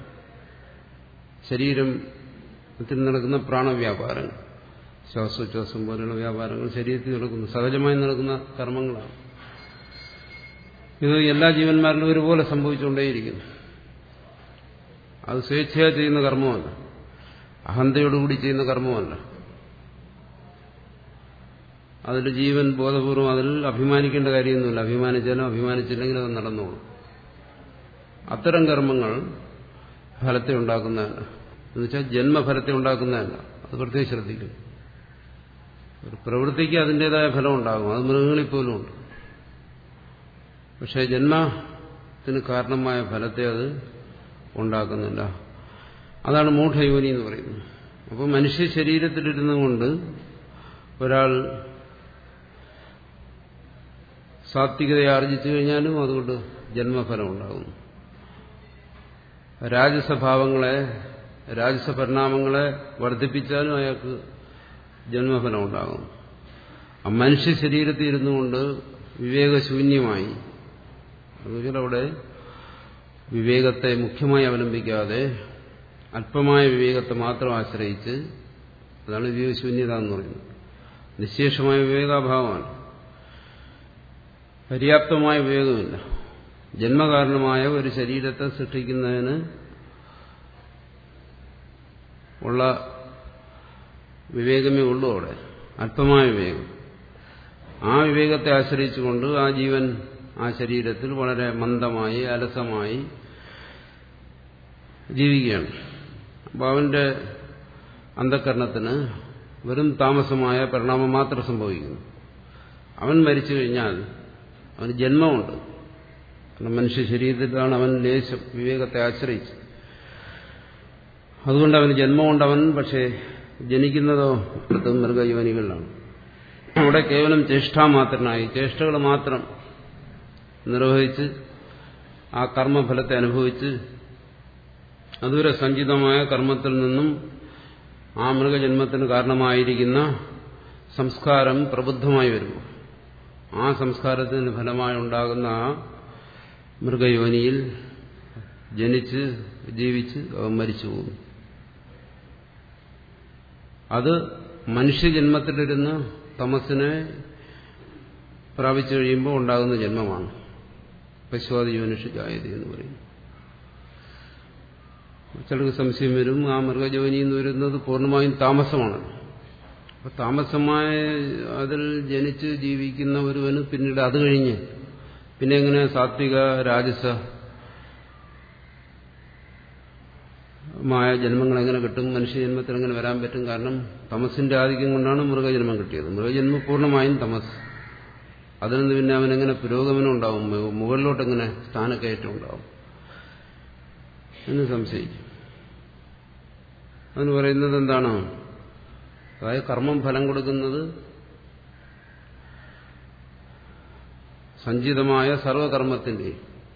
Speaker 1: ശരീരത്തിൽ നടക്കുന്ന പ്രാണവ്യാപാരങ്ങൾ ശ്വാസോച്ഛ്വാസം പോലെയുള്ള വ്യാപാരങ്ങൾ ശരീരത്തിൽ നടക്കുന്നു സഹജമായി നടക്കുന്ന കർമ്മങ്ങളാണ് ഇത് എല്ലാ ജീവന്മാരിലും ഒരുപോലെ സംഭവിച്ചുകൊണ്ടേയിരിക്കുന്നു അത് സ്വേച്ഛയായി ചെയ്യുന്ന കർമ്മമല്ല അഹന്തയോടുകൂടി ചെയ്യുന്ന കർമ്മമല്ല അതിൽ ജീവൻ ബോധപൂർവം അതിൽ അഭിമാനിക്കേണ്ട കാര്യമൊന്നുമില്ല അഭിമാനിച്ചാലും അഭിമാനിച്ചില്ലെങ്കിലും അത് നടന്നോളും അത്തരം കർമ്മങ്ങൾ ഫലത്തെ ഉണ്ടാക്കുന്നതല്ല എന്നുവെച്ചാൽ ജന്മഫലത്തെ ഉണ്ടാക്കുന്നതല്ല അത് പ്രത്യേകം ശ്രദ്ധിക്കും ഒരു പ്രവൃത്തിക്ക് അതിൻ്റെതായ ഫലം ഉണ്ടാകും അത് മൃഗങ്ങളിൽ പോലും ഉണ്ട് പക്ഷെ ജന്മത്തിന് കാരണമായ ഫലത്തെ അത് ഉണ്ടാക്കുന്നില്ല അതാണ് മൂഢയോനി എന്ന് പറയുന്നത് അപ്പോൾ മനുഷ്യ ശരീരത്തിലിരുന്നുകൊണ്ട് ഒരാൾ സാത്വികതയെ ആർജിച്ചു കഴിഞ്ഞാലും അതുകൊണ്ട് ജന്മഫലം ഉണ്ടാകുന്നു രാജസഭാവങ്ങളെ രാജസപരിണാമങ്ങളെ വർദ്ധിപ്പിച്ചാലും അയാൾക്ക് ജന്മഫലം ഉണ്ടാകും ആ മനുഷ്യ ശരീരത്തിൽ ഇരുന്നുകൊണ്ട് വിവേകശൂന്യമായി എന്നുവെച്ചാൽ അവിടെ വിവേകത്തെ മുഖ്യമായി അവലംബിക്കാതെ അല്പമായ വിവേകത്തെ മാത്രം ആശ്രയിച്ച് അതാണ് വിവേകശൂന്യത എന്ന് പറയുന്നത് നിശേഷമായ വിവേകാഭാവമാണ് പര്യാപ്തമായ വിവേകമില്ല ജന്മകാരണമായ ഒരു ശരീരത്തെ സൃഷ്ടിക്കുന്നതിന് ഉള്ള വിവേകമേ ഉള്ളൂ അവിടെ അല്പമായ വിവേകം ആ വിവേകത്തെ ആശ്രയിച്ചുകൊണ്ട് ആ ജീവൻ ആ ശരീരത്തിൽ വളരെ മന്ദമായി അലസമായി ജീവിക്കുകയാണ് അപ്പോൾ അവന്റെ അന്ധകരണത്തിന് വെറും താമസമായ പരിണാമം മാത്രം സംഭവിക്കുന്നു അവൻ മരിച്ചു കഴിഞ്ഞാൽ അവന് ജന്മമുണ്ട് കാരണം മനുഷ്യ ശരീരത്തിലാണ് അവൻ ലേശം വിവേകത്തെ ആശ്രയിച്ച് അതുകൊണ്ട് അവന് ജന്മമുണ്ട് അവൻ പക്ഷേ ജനിക്കുന്നതോ അടുത്ത മൃഗയോനികളിലാണ് അവിടെ കേവലം ചേഷ്ടാമാത്രനായി ചേഷ്ടകൾ മാത്രം നിർവഹിച്ച് ആ കർമ്മഫലത്തെ അനുഭവിച്ച് അതുവരെ സഞ്ചിതമായ കർമ്മത്തിൽ നിന്നും ആ മൃഗജന്മത്തിന് കാരണമായിരിക്കുന്ന സംസ്കാരം പ്രബുദ്ധമായി വരുന്നു ആ സംസ്കാരത്തിന് ഫലമായി ഉണ്ടാകുന്ന ആ മൃഗയോനിയിൽ ജനിച്ച് ജീവിച്ച് അവൻ മരിച്ചു പോകുന്നു അത് മനുഷ്യജന്മത്തിലിരുന്ന് തമസിനെ പ്രാപിച്ചു കഴിയുമ്പോൾ ഉണ്ടാകുന്ന ജന്മമാണ് പശുവാദി യോനിഷജായതി എന്ന് പറയുന്നു ചിലർക്ക് സംശയം വരും ആ മൃഗജോനി എന്ന് വരുന്നത് പൂർണ്ണമായും താമസമാണ് അപ്പൊ താമസമായ അതിൽ ജനിച്ച് ജീവിക്കുന്ന ഒരുവന് പിന്നീട് അത് കഴിഞ്ഞ് പിന്നെ എങ്ങനെ സാത്വിക രാജസ മായ ജന്മങ്ങൾ എങ്ങനെ കിട്ടും മനുഷ്യജന്മത്തിൽ എങ്ങനെ വരാൻ പറ്റും കാരണം തമസിന്റെ ആധിക്യം കൊണ്ടാണ് മൃഗജന്മം കിട്ടിയത് മൃഗജന്മം പൂർണ്ണമായും തമസ് അതിൽ നിന്ന് പിന്നെ അവനെങ്ങനെ പുരോഗമനം ഉണ്ടാവും മുകളിലോട്ട് എങ്ങനെ സ്ഥാനക്കയറ്റം ഉണ്ടാവും എന്ന് സംശയിക്കും അതിന് പറയുന്നത് എന്താണ് അതായത് കർമ്മം ഫലം കൊടുക്കുന്നത് സഞ്ചിതമായ സർവകർമ്മത്തിന്റെ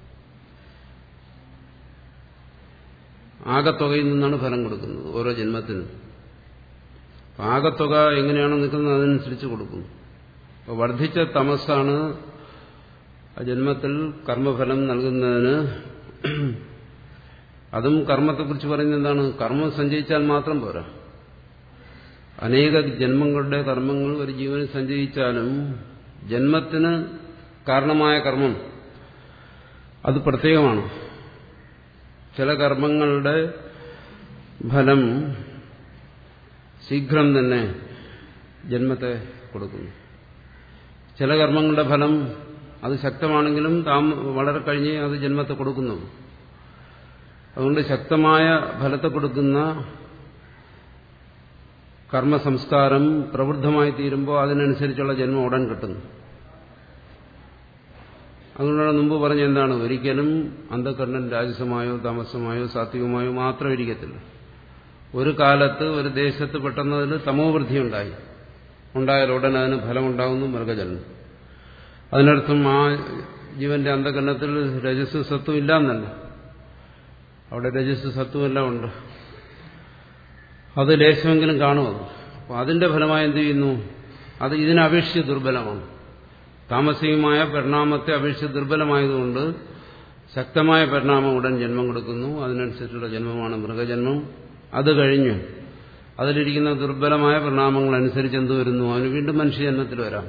Speaker 1: ആകത്തുകയിൽ നിന്നാണ് ഫലം കൊടുക്കുന്നത് ഓരോ ജന്മത്തിനും ആകത്തുക എങ്ങനെയാണ് നിൽക്കുന്നത് അതനുസരിച്ച് കൊടുക്കുന്നു അപ്പോൾ വർദ്ധിച്ച തമസാണ് ആ ജന്മത്തിൽ കർമ്മഫലം നൽകുന്നതിന് അതും കർമ്മത്തെക്കുറിച്ച് പറയുന്നത് എന്താണ് കർമ്മം സഞ്ചയിച്ചാൽ മാത്രം പോരാ അനേക ജന്മങ്ങളുടെ കർമ്മങ്ങൾ ഒരു ജീവന് സഞ്ചയിച്ചാലും ജന്മത്തിന് കാരണമായ കർമ്മം അത് പ്രത്യേകമാണ് ചില കർമ്മങ്ങളുടെ ഫലം ശീഘ്രം തന്നെ ജന്മത്തെ കൊടുക്കുന്നു ചില കർമ്മങ്ങളുടെ ഫലം അത് ശക്തമാണെങ്കിലും താം വളരെ കഴിഞ്ഞേ അത് ജന്മത്തെ കൊടുക്കുന്നു അതുകൊണ്ട് ശക്തമായ ഫലത്തെ കൊടുക്കുന്ന കർമ്മസംസ്കാരം പ്രവൃദ്ധമായി തീരുമ്പോൾ അതിനനുസരിച്ചുള്ള ജന്മം ഉടൻ കിട്ടുന്നു അതുകൊണ്ടാണ് മുമ്പ് പറഞ്ഞ എന്താണ് ഒരിക്കലും അന്ധകരണൻ രാജസമായോ താമസമായോ സാത്വികമായോ മാത്രം ഇരിക്കത്തില്ല ഒരു കാലത്ത് ഒരു ദേശത്ത് പെട്ടെന്ന് അതിന് തമോവൃദ്ധി ഉണ്ടായി ഉണ്ടായാൽ ഉടൻ അതിന് ഫലമുണ്ടാകുന്നു മൃഗജന്മം അതിനർത്ഥം ആ ജീവന്റെ അന്ധകരണത്തിൽ രജസ് സത്വം ഇല്ല എന്നല്ല അവിടെ രജസ് സത്വം എല്ലാം ഉണ്ട് അത് ലേശമെങ്കിലും കാണും അത് അപ്പോൾ അതിന്റെ ഫലമായി എന്ത് ചെയ്യുന്നു അത് ഇതിനെ അപേക്ഷിച്ച് ദുർബലമാണ് താമസികമായ പരിണാമത്തെ അപേക്ഷിച്ച് ദുർബലമായതുകൊണ്ട് ശക്തമായ പരിണാമം ഉടൻ ജന്മം കൊടുക്കുന്നു അതിനനുസരിച്ചുള്ള ജന്മമാണ് മൃഗജന്മം അത് കഴിഞ്ഞ് അതിലിരിക്കുന്ന ദുർബലമായ പരിണാമങ്ങൾ അനുസരിച്ച് എന്ത് വരുന്നു അവന് വീണ്ടും മനുഷ്യജന്മത്തിൽ വരാം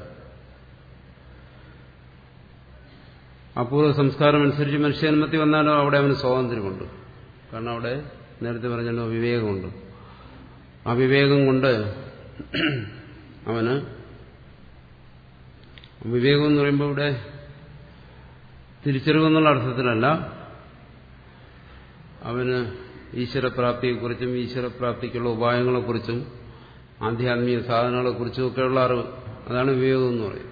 Speaker 1: അപൂർവ സംസ്കാരം അനുസരിച്ച് മനുഷ്യജന്മത്തിൽ വന്നാലോ അവിടെ അവന് സ്വാതന്ത്ര്യമുണ്ട് കാരണം അവിടെ നേരത്തെ പറഞ്ഞല്ലോ വിവേകമുണ്ട് ആ വിവേകം കൊണ്ട് അവന് വിവേകം എന്ന് പറയുമ്പോൾ ഇവിടെ തിരിച്ചറിവെന്നുള്ള അർത്ഥത്തിലല്ല അവന് ഈശ്വരപ്രാപ്തിയെക്കുറിച്ചും ഈശ്വരപ്രാപ്തിക്കുള്ള ഉപായങ്ങളെക്കുറിച്ചും ആധ്യാത്മിക സാധനങ്ങളെക്കുറിച്ചും ഒക്കെയുള്ള അറിവ് അതാണ് വിവേകം എന്ന് പറയും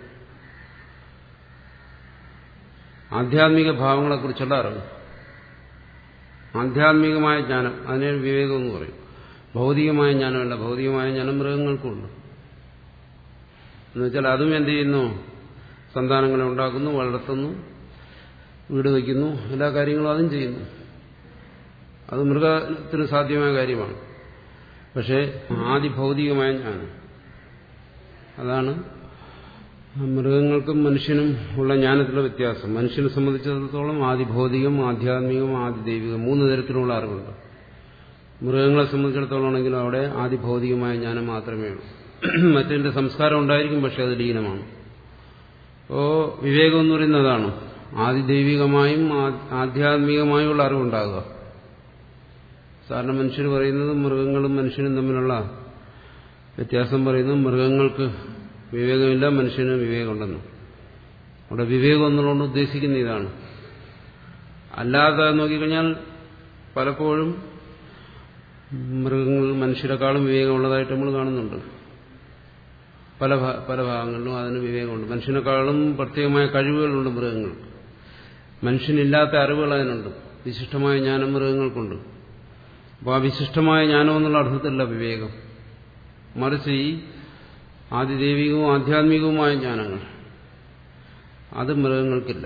Speaker 1: ആധ്യാത്മിക ഭാവങ്ങളെക്കുറിച്ചുള്ള അറിവ് ആധ്യാത്മികമായ ജ്ഞാനം അതിനെ വിവേകം എന്ന് പറയും ഭൗതികമായ ജ്ഞാനമല്ല ഭൗതികമായ ജ്ഞാനം മൃഗങ്ങൾക്കുണ്ട് എന്നുവെച്ചാൽ അതും എന്ത് ചെയ്യുന്നു സന്താനങ്ങളെ ഉണ്ടാക്കുന്നു വളർത്തുന്നു വീട് വയ്ക്കുന്നു എല്ലാ കാര്യങ്ങളും അതും ചെയ്യുന്നു അത് മൃഗത്തിന് സാധ്യമായ കാര്യമാണ് പക്ഷേ ആദിഭൗതികമായ ജ്ഞാനം അതാണ് മൃഗങ്ങൾക്കും മനുഷ്യനും ഉള്ള ജ്ഞാനത്തിലുള്ള വ്യത്യാസം മനുഷ്യനെ സംബന്ധിച്ചിടത്തോളം ആദിഭൗതികം ആധ്യാത്മികം ആദിദൈവികം മൂന്ന് തരത്തിലുള്ള അറിവുണ്ട് മൃഗങ്ങളെ സംബന്ധിച്ചിടത്തോളം ആണെങ്കിലും അവിടെ ആദിഭൗതികമായ ജ്ഞാനം മാത്രമേ ഉള്ളൂ മറ്റതിന്റെ സംസ്കാരം ഉണ്ടായിരിക്കും പക്ഷെ അത് ലീനമാണ് അപ്പോ വിവേകം എന്ന് പറയുന്നതാണ് ആദിദൈവികമായും ആധ്യാത്മികമായുള്ള അറിവുണ്ടാകുക സാധാരണ മനുഷ്യർ പറയുന്നത് മൃഗങ്ങളും മനുഷ്യനും തമ്മിലുള്ള വ്യത്യാസം പറയുന്നത് മൃഗങ്ങൾക്ക് വിവേകമില്ല മനുഷ്യന് വിവേകമുണ്ടെന്ന് അവിടെ വിവേകം എന്നുള്ളതുകൊണ്ട് ഉദ്ദേശിക്കുന്ന ഇതാണ് അല്ലാതെ നോക്കിക്കഴിഞ്ഞാൽ പലപ്പോഴും മൃഗങ്ങൾ മനുഷ്യരെക്കാളും വിവേകമുള്ളതായിട്ട് നമ്മൾ കാണുന്നുണ്ട് പല പല ഭാഗങ്ങളിലും അതിന് വിവേകമുണ്ട് മനുഷ്യനെക്കാളും പ്രത്യേകമായ കഴിവുകളുണ്ട് മൃഗങ്ങൾക്ക് മനുഷ്യനില്ലാത്ത അറിവുകൾ അതിനുണ്ട് വിശിഷ്ടമായ ജ്ഞാനം മൃഗങ്ങൾക്കുണ്ട് അപ്പോൾ ആ വിശിഷ്ടമായ ജ്ഞാനം എന്നുള്ള അർത്ഥത്തിലല്ല വിവേകം മറിച്ച് ഈ ആദിദൈവികവും ആധ്യാത്മികവുമായ ജ്ഞാനങ്ങൾ അത് മൃഗങ്ങൾക്കില്ല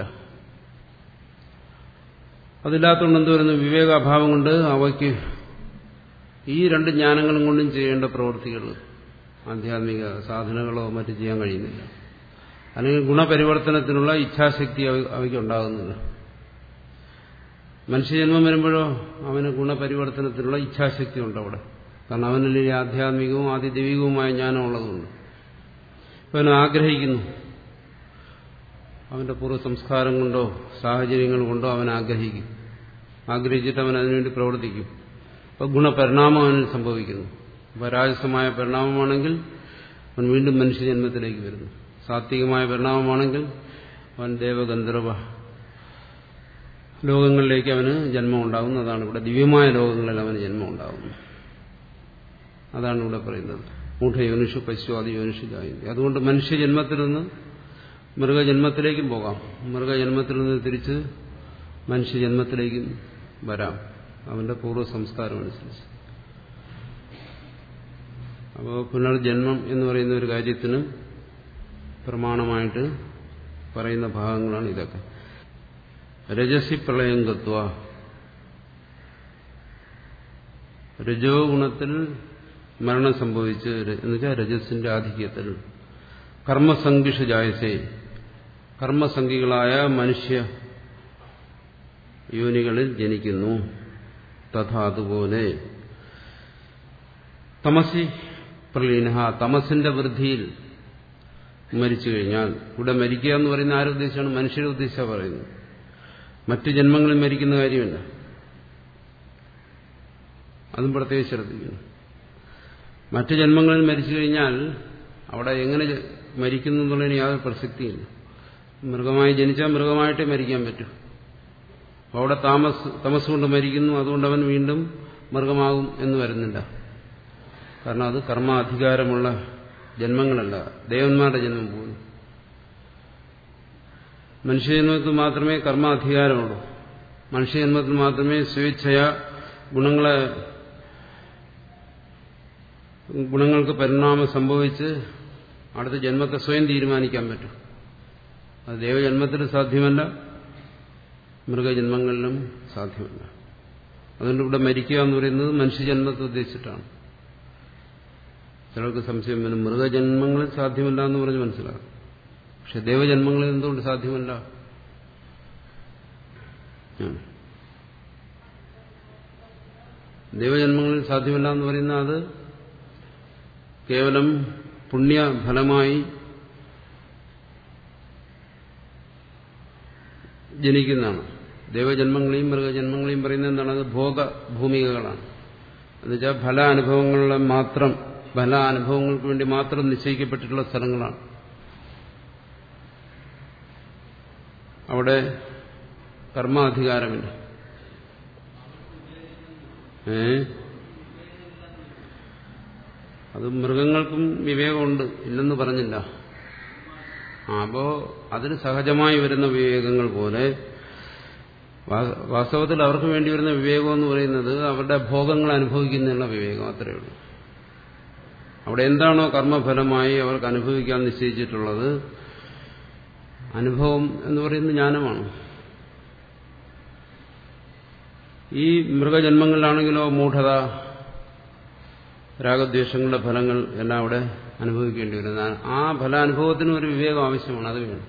Speaker 1: അതില്ലാത്തതുകൊണ്ട് എന്ത് വരുന്നു വിവേകാഭാവം കൊണ്ട് അവയ്ക്ക് ഈ രണ്ട് ജ്ഞാനങ്ങളും കൊണ്ടും ചെയ്യേണ്ട പ്രവൃത്തികൾ ആധ്യാത്മിക സാധനങ്ങളോ മറ്റു ചെയ്യാൻ കഴിയുന്നില്ല അല്ലെങ്കിൽ ഗുണപരിവർത്തനത്തിനുള്ള ഇച്ഛാശക്തി അവയ്ക്ക് ഉണ്ടാകുന്നില്ല മനുഷ്യജന്മം വരുമ്പോഴോ അവന് ഗുണപരിവർത്തനത്തിനുള്ള ഇച്ഛാശക്തി ഉണ്ട് അവിടെ കാരണം അവനിൽ ഈ ആധ്യാത്മികവും ആദിദൈവികവുമായ ജ്ഞാനം ഉള്ളതുകൊണ്ട് അവൻ ആഗ്രഹിക്കുന്നു അവന്റെ പൂർവ്വ സംസ്കാരം കൊണ്ടോ സാഹചര്യങ്ങൾ കൊണ്ടോ അവൻ ആഗ്രഹിക്കും ആഗ്രഹിച്ചിട്ട് അവൻ അതിനുവേണ്ടി പ്രവർത്തിക്കും അപ്പോൾ ഗുണപരിണാമം അവനിൽ സംഭവിക്കുന്നു അപ്പോൾ രാജസമായ പരിണാമമാണെങ്കിൽ അവൻ വീണ്ടും മനുഷ്യജന്മത്തിലേക്ക് വരുന്നു സാത്വികമായ പരിണാമമാണെങ്കിൽ അവൻ ദേവഗന്ധർവ ലോകങ്ങളിലേക്ക് അവന് ജന്മം ഉണ്ടാകുന്നതാണ് ഇവിടെ ദിവ്യമായ ലോകങ്ങളിൽ അവന് ജന്മം ഉണ്ടാകുന്നു അതാണ് ഇവിടെ പറയുന്നത് മൂഢയോനിഷു പശുവാദി യോനിഷു ജായന്തി അതുകൊണ്ട് മനുഷ്യജന്മത്തിൽ നിന്ന് മൃഗജന്മത്തിലേക്കും പോകാം മൃഗജന്മത്തിൽ നിന്ന് തിരിച്ച് മനുഷ്യജന്മത്തിലേക്കും വരാം അവന്റെ പൂർവ്വ സംസ്കാരം അനുസരിച്ച് അപ്പോൾ പുനർജന്മം എന്ന് പറയുന്ന ഒരു കാര്യത്തിന് പ്രമാണമായിട്ട് പറയുന്ന ഭാഗങ്ങളാണ് ഇതൊക്കെ രജസി പ്രളയം കത്വ രജോ ഗുണത്തിൽ മരണം സംഭവിച്ച് എന്നുവെച്ചാൽ രജസിന്റെ ആധിക്യത്തിൽ കർമ്മസംഘിഷ ജായസേ കർമ്മസംഖികളായ മനുഷ്യ യോനികളിൽ ജനിക്കുന്നു തഥാ അതുപോലെ തമസി പ്രലീന തമസിന്റെ വൃദ്ധിയിൽ മരിച്ചു കഴിഞ്ഞാൽ ഇവിടെ മരിക്കുക എന്ന് പറയുന്ന ആരുദ്ദേശമാണ് മനുഷ്യരെ ഉദ്ദേശിച്ചാണ് പറയുന്നത് മറ്റു ജന്മങ്ങളിൽ മരിക്കുന്ന കാര്യമല്ല അതും പ്രത്യേകിച്ച് ശ്രദ്ധിക്കുന്നു മറ്റു ജന്മങ്ങളിൽ മരിച്ചു കഴിഞ്ഞാൽ അവിടെ എങ്ങനെ മരിക്കുന്നു എന്നുള്ളതിന് യാതൊരു പ്രസക്തിയില്ല മൃഗമായി ജനിച്ചാൽ മൃഗമായിട്ടേ മരിക്കാൻ പറ്റൂ അപ്പോൾ അവിടെ താമസ് തമസ് കൊണ്ട് മരിക്കുന്നു അതുകൊണ്ട് അവൻ വീണ്ടും മൃഗമാകും എന്ന് വരുന്നില്ല കാരണം അത് കർമാധികാരമുള്ള ജന്മങ്ങളല്ല ദേവന്മാരുടെ ജന്മം പോകുന്നു മനുഷ്യജന്മത്തിൽ മാത്രമേ കർമാധികാരമുള്ളൂ മനുഷ്യജന്മത്തിൽ മാത്രമേ സ്വേച്ഛയാ ഗുണങ്ങളെ ഗുണങ്ങൾക്ക് പരിണാമം സംഭവിച്ച് അടുത്ത ജന്മത്തെ സ്വയം തീരുമാനിക്കാൻ പറ്റും അത് ദേവജന്മത്തിൽ സാധ്യമല്ല മൃഗജന്മങ്ങളിലും സാധ്യമല്ല അതുകൊണ്ട് ഇവിടെ മരിക്കുക എന്ന് പറയുന്നത് മനുഷ്യജന്മത്തെ ഉദ്ദേശിച്ചിട്ടാണ് ചിലർക്ക് സംശയം വരും മൃഗജന്മങ്ങളിൽ സാധ്യമല്ല എന്ന് പറഞ്ഞ് മനസ്സിലാക്കും പക്ഷെ ദേവജന്മങ്ങളിൽ എന്തുകൊണ്ട് സാധ്യമല്ല ദേവജന്മങ്ങളിൽ സാധ്യമല്ല എന്ന് പറയുന്ന അത് കേവലം പുണ്യഫലമായി ജനിക്കുന്നതാണ് ദേവജന്മങ്ങളെയും മൃഗജന്മങ്ങളെയും പറയുന്നത് എന്താണ് അത് ഭോഗഭൂമികകളാണ് എന്നുവെച്ചാൽ ഫലാനുഭവങ്ങളെ മാത്രം ഫലാനുഭവങ്ങൾക്ക് വേണ്ടി മാത്രം നിശ്ചയിക്കപ്പെട്ടിട്ടുള്ള സ്ഥലങ്ങളാണ് അവിടെ കർമാധികാരമില്ല ഏ അത് മൃഗങ്ങൾക്കും വിവേകമുണ്ട് ഇല്ലെന്ന് പറഞ്ഞില്ല അപ്പോ അതിന് സഹജമായി വരുന്ന വിവേകങ്ങൾ പോലെ വാസ്തവത്തിൽ അവർക്ക് വേണ്ടി വരുന്ന വിവേകം എന്ന് പറയുന്നത് അവരുടെ ഭോഗങ്ങൾ അനുഭവിക്കുന്നതിനുള്ള വിവേകം അത്രയേ ഉള്ളൂ അവിടെ എന്താണോ കർമ്മഫലമായി അവർക്ക് അനുഭവിക്കാൻ നിശ്ചയിച്ചിട്ടുള്ളത് അനുഭവം എന്ന് പറയുന്നത് ജ്ഞാനമാണ് ഈ മൃഗജന്മങ്ങളിലാണെങ്കിലോ മൂഢത രാഗദ്വേഷങ്ങളുടെ ഫലങ്ങൾ എല്ലാം അവിടെ അനുഭവിക്കേണ്ടി വരുന്നത് ആ ഫലാനുഭവത്തിന് ഒരു വിവേകം ആവശ്യമാണ് അത് വേണം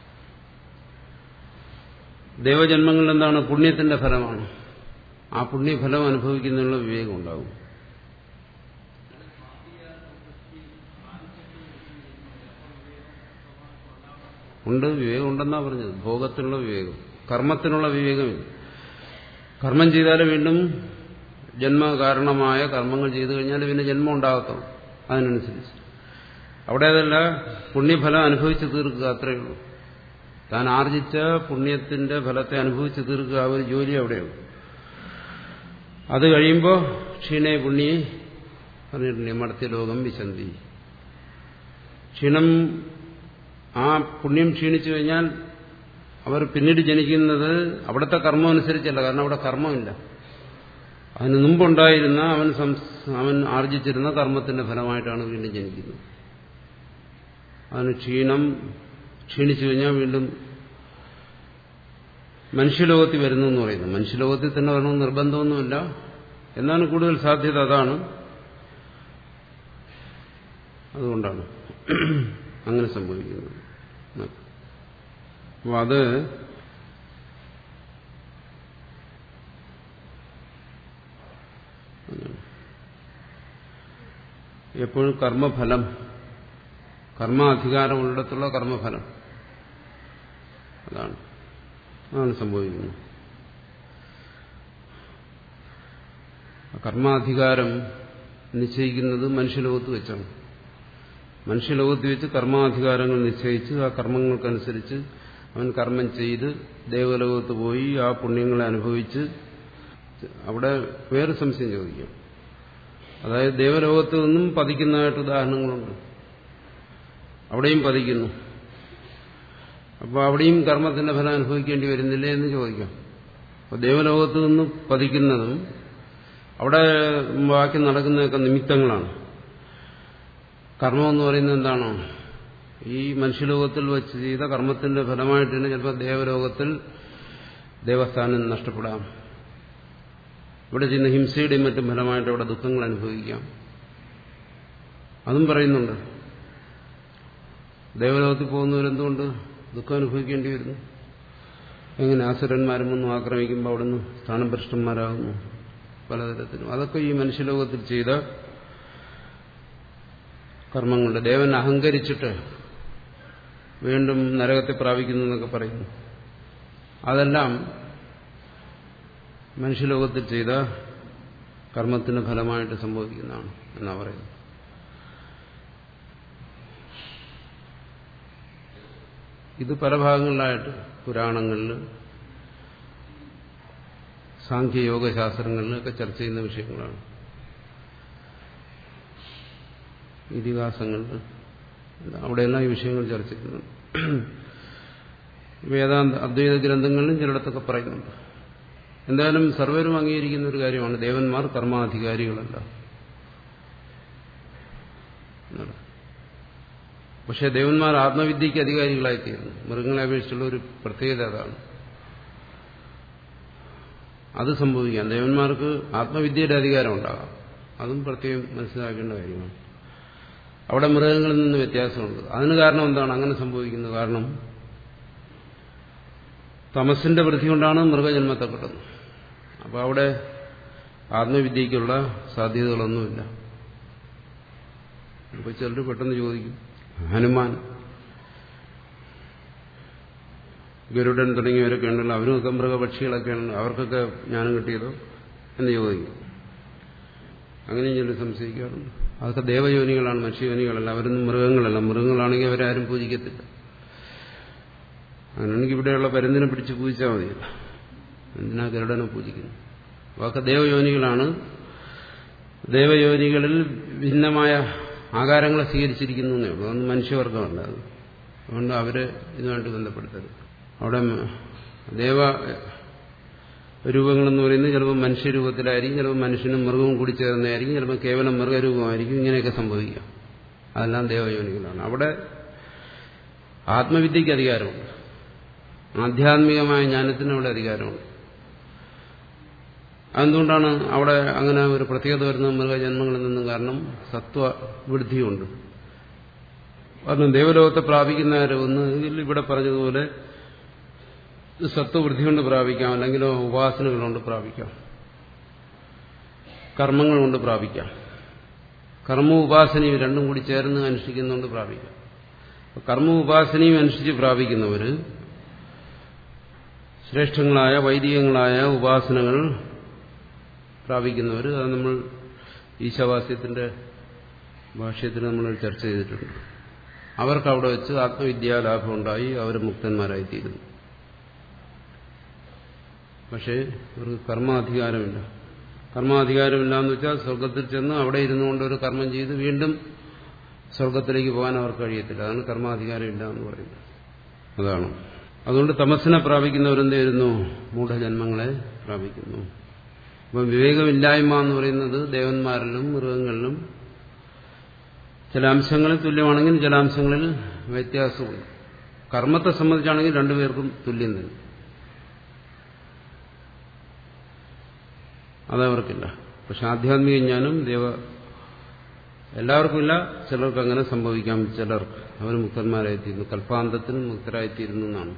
Speaker 1: ദേവജന്മങ്ങളിൽ എന്താണ് പുണ്യത്തിന്റെ ഫലമാണ് ആ പുണ്യഫലം അനുഭവിക്കുന്നതിനുള്ള വിവേകം ഉണ്ടാവും ഉണ്ട് വിവേകം ഉണ്ടെന്നാ പറഞ്ഞത് ഭോഗത്തിനുള്ള വിവേകം കർമ്മത്തിനുള്ള വിവേകമില്ല കർമ്മം ചെയ്താൽ വീണ്ടും ജന്മകാരണമായ കർമ്മങ്ങൾ ചെയ്തു കഴിഞ്ഞാൽ പിന്നെ ജന്മം ഉണ്ടാകത്തുള്ളൂ അതിനനുസരിച്ച് അവിടെ അതല്ല പുണ്യഫലം അനുഭവിച്ച് തീർക്കുക അത്രയേ ഉള്ളൂ താൻ ആർജിച്ച പുണ്യത്തിന്റെ ഫലത്തെ അനുഭവിച്ച് തീർക്കുക ആ ഒരു ജോലി അവിടെയുള്ളൂ അത് കഴിയുമ്പോൾ ക്ഷീണേ പുണ്യെ പറഞ്ഞിട്ടുണ്ട് മടത്തിയ ലോകം വിശന്തി ക്ഷീണം ആ പുണ്യം ക്ഷീണിച്ചു കഴിഞ്ഞാൽ അവർ പിന്നീട് ജനിക്കുന്നത് അവിടുത്തെ കർമ്മം അനുസരിച്ചല്ല കാരണം അവിടെ കർമ്മമില്ല അതിന് മുമ്പുണ്ടായിരുന്ന അവൻ അവൻ ആർജിച്ചിരുന്ന കർമ്മത്തിന്റെ ഫലമായിട്ടാണ് വീണ്ടും ജനിക്കുന്നത് അതിന് ക്ഷീണം ക്ഷീണിച്ചു കഴിഞ്ഞാൽ വീണ്ടും മനുഷ്യലോകത്തിൽ വരുന്നു എന്ന് പറയുന്നു മനുഷ്യലോകത്തിൽ തന്നെ വരണമെന്ന് നിർബന്ധമൊന്നുമില്ല എന്നാണ് കൂടുതൽ സാധ്യത അതാണ് അതുകൊണ്ടാണ് അങ്ങനെ സംഭവിക്കുന്നത് അപ്പോൾ അത് എപ്പോഴും കർമ്മഫലം കർമാധികാരമുള്ളിടത്തുള്ള കർമ്മഫലം അതാണ് അതാണ് സംഭവിക്കുന്നത് കർമാധികാരം നിശ്ചയിക്കുന്നത് മനുഷ്യലോകത്ത് വെച്ചാണ് മനുഷ്യലോകത്ത് വെച്ച് കർമാധികാരങ്ങൾ നിശ്ചയിച്ച് ആ കർമ്മങ്ങൾക്കനുസരിച്ച് അവൻ കർമ്മം ചെയ്ത് ദേവലോകത്ത് പോയി ആ പുണ്യങ്ങളെ അനുഭവിച്ച് അവിടെ വേറെ സംശയം ചോദിക്കാം അതായത് ദേവലോകത്ത് നിന്നും പതിക്കുന്നതായിട്ട് ഉദാഹരണങ്ങളുണ്ട് അവിടെയും പതിക്കുന്നു അപ്പോൾ അവിടെയും കർമ്മത്തിന്റെ ഫലം അനുഭവിക്കേണ്ടി വരുന്നില്ലേ എന്ന് ചോദിക്കാം അപ്പോൾ ദേവലോകത്ത് നിന്ന് പതിക്കുന്നതും അവിടെ ബാക്കി നടക്കുന്നതൊക്കെ നിമിത്തങ്ങളാണ് കർമ്മം എന്ന് പറയുന്നത് എന്താണോ ഈ മനുഷ്യലോകത്തിൽ വെച്ച് ചെയ്ത കർമ്മത്തിന്റെ ഫലമായിട്ട് തന്നെ ചിലപ്പോൾ ദേവലോകത്തിൽ ദേവസ്ഥാനം നഷ്ടപ്പെടാം ഇവിടെ ചെയ്യുന്ന ഹിംസയുടെയും മറ്റും ഫലമായിട്ട് അവിടെ ദുഃഖങ്ങൾ അനുഭവിക്കാം അതും പറയുന്നുണ്ട് ദേവലോകത്തിൽ പോകുന്നവരെന്തുകൊണ്ട് ദുഃഖം അനുഭവിക്കേണ്ടി വരുന്നു എങ്ങനെ ആസുരന്മാരും ഒന്നും ആക്രമിക്കുമ്പോൾ അവിടുന്ന് സ്ഥാനഭ്രഷ്ടന്മാരാകുന്നു പലതരത്തിലും അതൊക്കെ ഈ മനുഷ്യലോകത്തിൽ ചെയ്ത കർമ്മങ്ങളുടെ ദേവൻ അഹങ്കരിച്ചിട്ട് വീണ്ടും നരകത്തെ പ്രാപിക്കുന്നു എന്നൊക്കെ പറയുന്നു അതെല്ലാം മനുഷ്യലോകത്തിൽ ചെയ്ത കർമ്മത്തിന് ഫലമായിട്ട് സംഭവിക്കുന്നതാണ് എന്നാ പറയുന്നത് ഇത് പല ഭാഗങ്ങളിലായിട്ട് പുരാണങ്ങളിൽ സാഖ്യയോഗ ശാസ്ത്രങ്ങളിലൊക്കെ ചർച്ച ചെയ്യുന്ന വിഷയങ്ങളാണ് ഇതിഹാസങ്ങളിൽ അവിടെയെല്ലാം ഈ വിഷയങ്ങൾ ചർച്ച ചെയ്യുന്നുണ്ട് വേദാന്ത അദ്വൈത ഗ്രന്ഥങ്ങളിലും ചിലയിടത്തൊക്കെ പറയുന്നുണ്ട് എന്തായാലും സർവരും അംഗീകരിക്കുന്ന ഒരു കാര്യമാണ് ദേവന്മാർ കർമാധികാരികളല്ല പക്ഷെ ദേവന്മാർ ആത്മവിദ്യയ്ക്ക് അധികാരികളായിത്തീരുന്നു മൃഗങ്ങളെ അപേക്ഷിച്ചുള്ള ഒരു പ്രത്യേകത അതാണ് അത് സംഭവിക്കാം ദേവന്മാർക്ക് ആത്മവിദ്യയുടെ അധികാരം ഉണ്ടാകാം അതും പ്രത്യേകം മനസ്സിലാക്കേണ്ട കാര്യമാണ് അവിടെ മൃഗങ്ങളിൽ നിന്ന് വ്യത്യാസമുണ്ട് അതിന് കാരണം എന്താണ് അങ്ങനെ സംഭവിക്കുന്നത് കാരണം തമസിന്റെ വൃത്തി കൊണ്ടാണ് മൃഗജന്മത്തെ കിട്ടുന്നത് അപ്പോൾ അവിടെ ആത്മവിദ്യയ്ക്കുള്ള സാധ്യതകളൊന്നുമില്ല അപ്പോൾ ചിലർ പെട്ടെന്ന് ചോദിക്കും ഹനുമാൻ ഗരുഡൻ തുടങ്ങിയവരൊക്കെ ഉണ്ടല്ലോ അവരുമൊക്കെ മൃഗപക്ഷികളൊക്കെ ഉണ്ട് അവർക്കൊക്കെ ജ്ഞാനം കിട്ടിയതോ എന്ന് ചോദിക്കും അങ്ങനെയും ചിലർ സംശയിക്കാറുണ്ട് അതൊക്കെ ദേവയോനികളാണ് മനുഷ്യയോനികളല്ല അവരൊന്നും മൃഗങ്ങളല്ല മൃഗങ്ങളാണെങ്കിൽ അവരാരും പൂജിക്കത്തില്ല അങ്ങനെയാണെങ്കിൽ ഇവിടെയുള്ള പരുന്തിനെ പിടിച്ച് പൂജിച്ചാൽ മതിയല്ല എന്തിനാ ഗരുഡനെ പൂജിക്കുന്നു അതൊക്കെ ദേവയോനികളാണ് ദേവയോനികളിൽ ഭിന്നമായ ആകാരങ്ങളെ സ്വീകരിച്ചിരിക്കുന്നു എന്നേ ഉള്ളൂ അതൊന്നും മനുഷ്യവർഗമല്ല അത് അതുകൊണ്ട് അവരെ ഇതുമായിട്ട് ബന്ധപ്പെടുത്തരുത് അവിടെ ദേവ രൂപങ്ങളെന്ന് പറയുന്നത് ചിലപ്പോൾ മനുഷ്യരൂപത്തിലായിരിക്കും ചിലപ്പോൾ മനുഷ്യനും മൃഗവും കൂടി ചേർന്നതായിരിക്കും ചിലപ്പോൾ കേവലം മൃഗരൂപമായിരിക്കും ഇങ്ങനെയൊക്കെ സംഭവിക്കാം അതെല്ലാം ദേവയോനികളാണ് അവിടെ ആത്മവിദ്യയ്ക്ക് അധികാരമുണ്ട് ആധ്യാത്മികമായ ജ്ഞാനത്തിന് അവിടെ അധികാരമുണ്ട് അതെന്തുകൊണ്ടാണ് അവിടെ അങ്ങനെ ഒരു പ്രത്യേകത വരുന്ന മൃഗജന്മങ്ങളിൽ നിന്നും കാരണം സത്വവൃദ്ധിയുണ്ട് കാരണം ദേവലോകത്തെ പ്രാപിക്കുന്നവരെ ഒന്ന് ഇവിടെ പറഞ്ഞതുപോലെ സത്വവൃദ്ധി കൊണ്ട് പ്രാപിക്കാം അല്ലെങ്കിൽ ഉപാസനകൾ കൊണ്ട് പ്രാപിക്കാം കർമ്മങ്ങൾ കൊണ്ട് പ്രാപിക്കാം കർമ്മ ഉപാസനയും രണ്ടും കൂടി ചേർന്ന് അനുഷ്ഠിക്കുന്നതുകൊണ്ട് പ്രാപിക്കാം കർമ്മ ഉപാസനയും അനുഷ്ഠിച്ച് പ്രാപിക്കുന്നവർ ശ്രേഷ്ഠങ്ങളായ വൈദികങ്ങളായ ഉപാസനകൾ പ്രാപിക്കുന്നവർ അത് നമ്മൾ ഈശാവാസ്യത്തിന്റെ ഭാഷ്യത്തിൽ നമ്മൾ ചർച്ച ചെയ്തിട്ടുണ്ട് അവർക്ക് അവിടെ വെച്ച് ആത്മവിദ്യാലാഭം ഉണ്ടായി അവർ മുക്തന്മാരായിത്തീരുന്നു പക്ഷേ ഇവർക്ക് കർമാധികാരമില്ല കർമാധികാരമില്ല എന്ന് വെച്ചാൽ സ്വർഗത്തിൽ ചെന്ന് അവിടെ ഇരുന്നുകൊണ്ട് ഒരു കർമ്മം ചെയ്ത് വീണ്ടും സ്വർഗത്തിലേക്ക് പോകാൻ അവർക്ക് കഴിയത്തില്ല അതാണ് കർമാധികാരമില്ല എന്ന് പറയുന്നത് അതാണ് അതുകൊണ്ട് തമസ്സിനെ പ്രാപിക്കുന്നവരെന്ത് ചെയ്യുന്നു മൂഢജന്മങ്ങളെ പ്രാപിക്കുന്നു അപ്പം വിവേകമില്ലായ്മ എന്ന് പറയുന്നത് ദേവന്മാരിലും മൃഗങ്ങളിലും ചില അംശങ്ങളിൽ തുല്യമാണെങ്കിൽ ചില അംശങ്ങളിൽ വ്യത്യാസമുണ്ട് കർമ്മത്തെ സംബന്ധിച്ചാണെങ്കിൽ രണ്ടുപേർക്കും തുല്യം തന്നെ അതവർക്കില്ല പക്ഷെ ആധ്യാത്മിക ജ്ഞാനം ദേവ എല്ലാവർക്കും ഇല്ല ചിലർക്ക് അങ്ങനെ സംഭവിക്കാം ചിലർക്ക് അവർ മുക്തന്മാരായിത്തീരുന്നു കൽപ്പാന്തത്തിൽ മുക്തരായിത്തീരുന്നു എന്നാണ്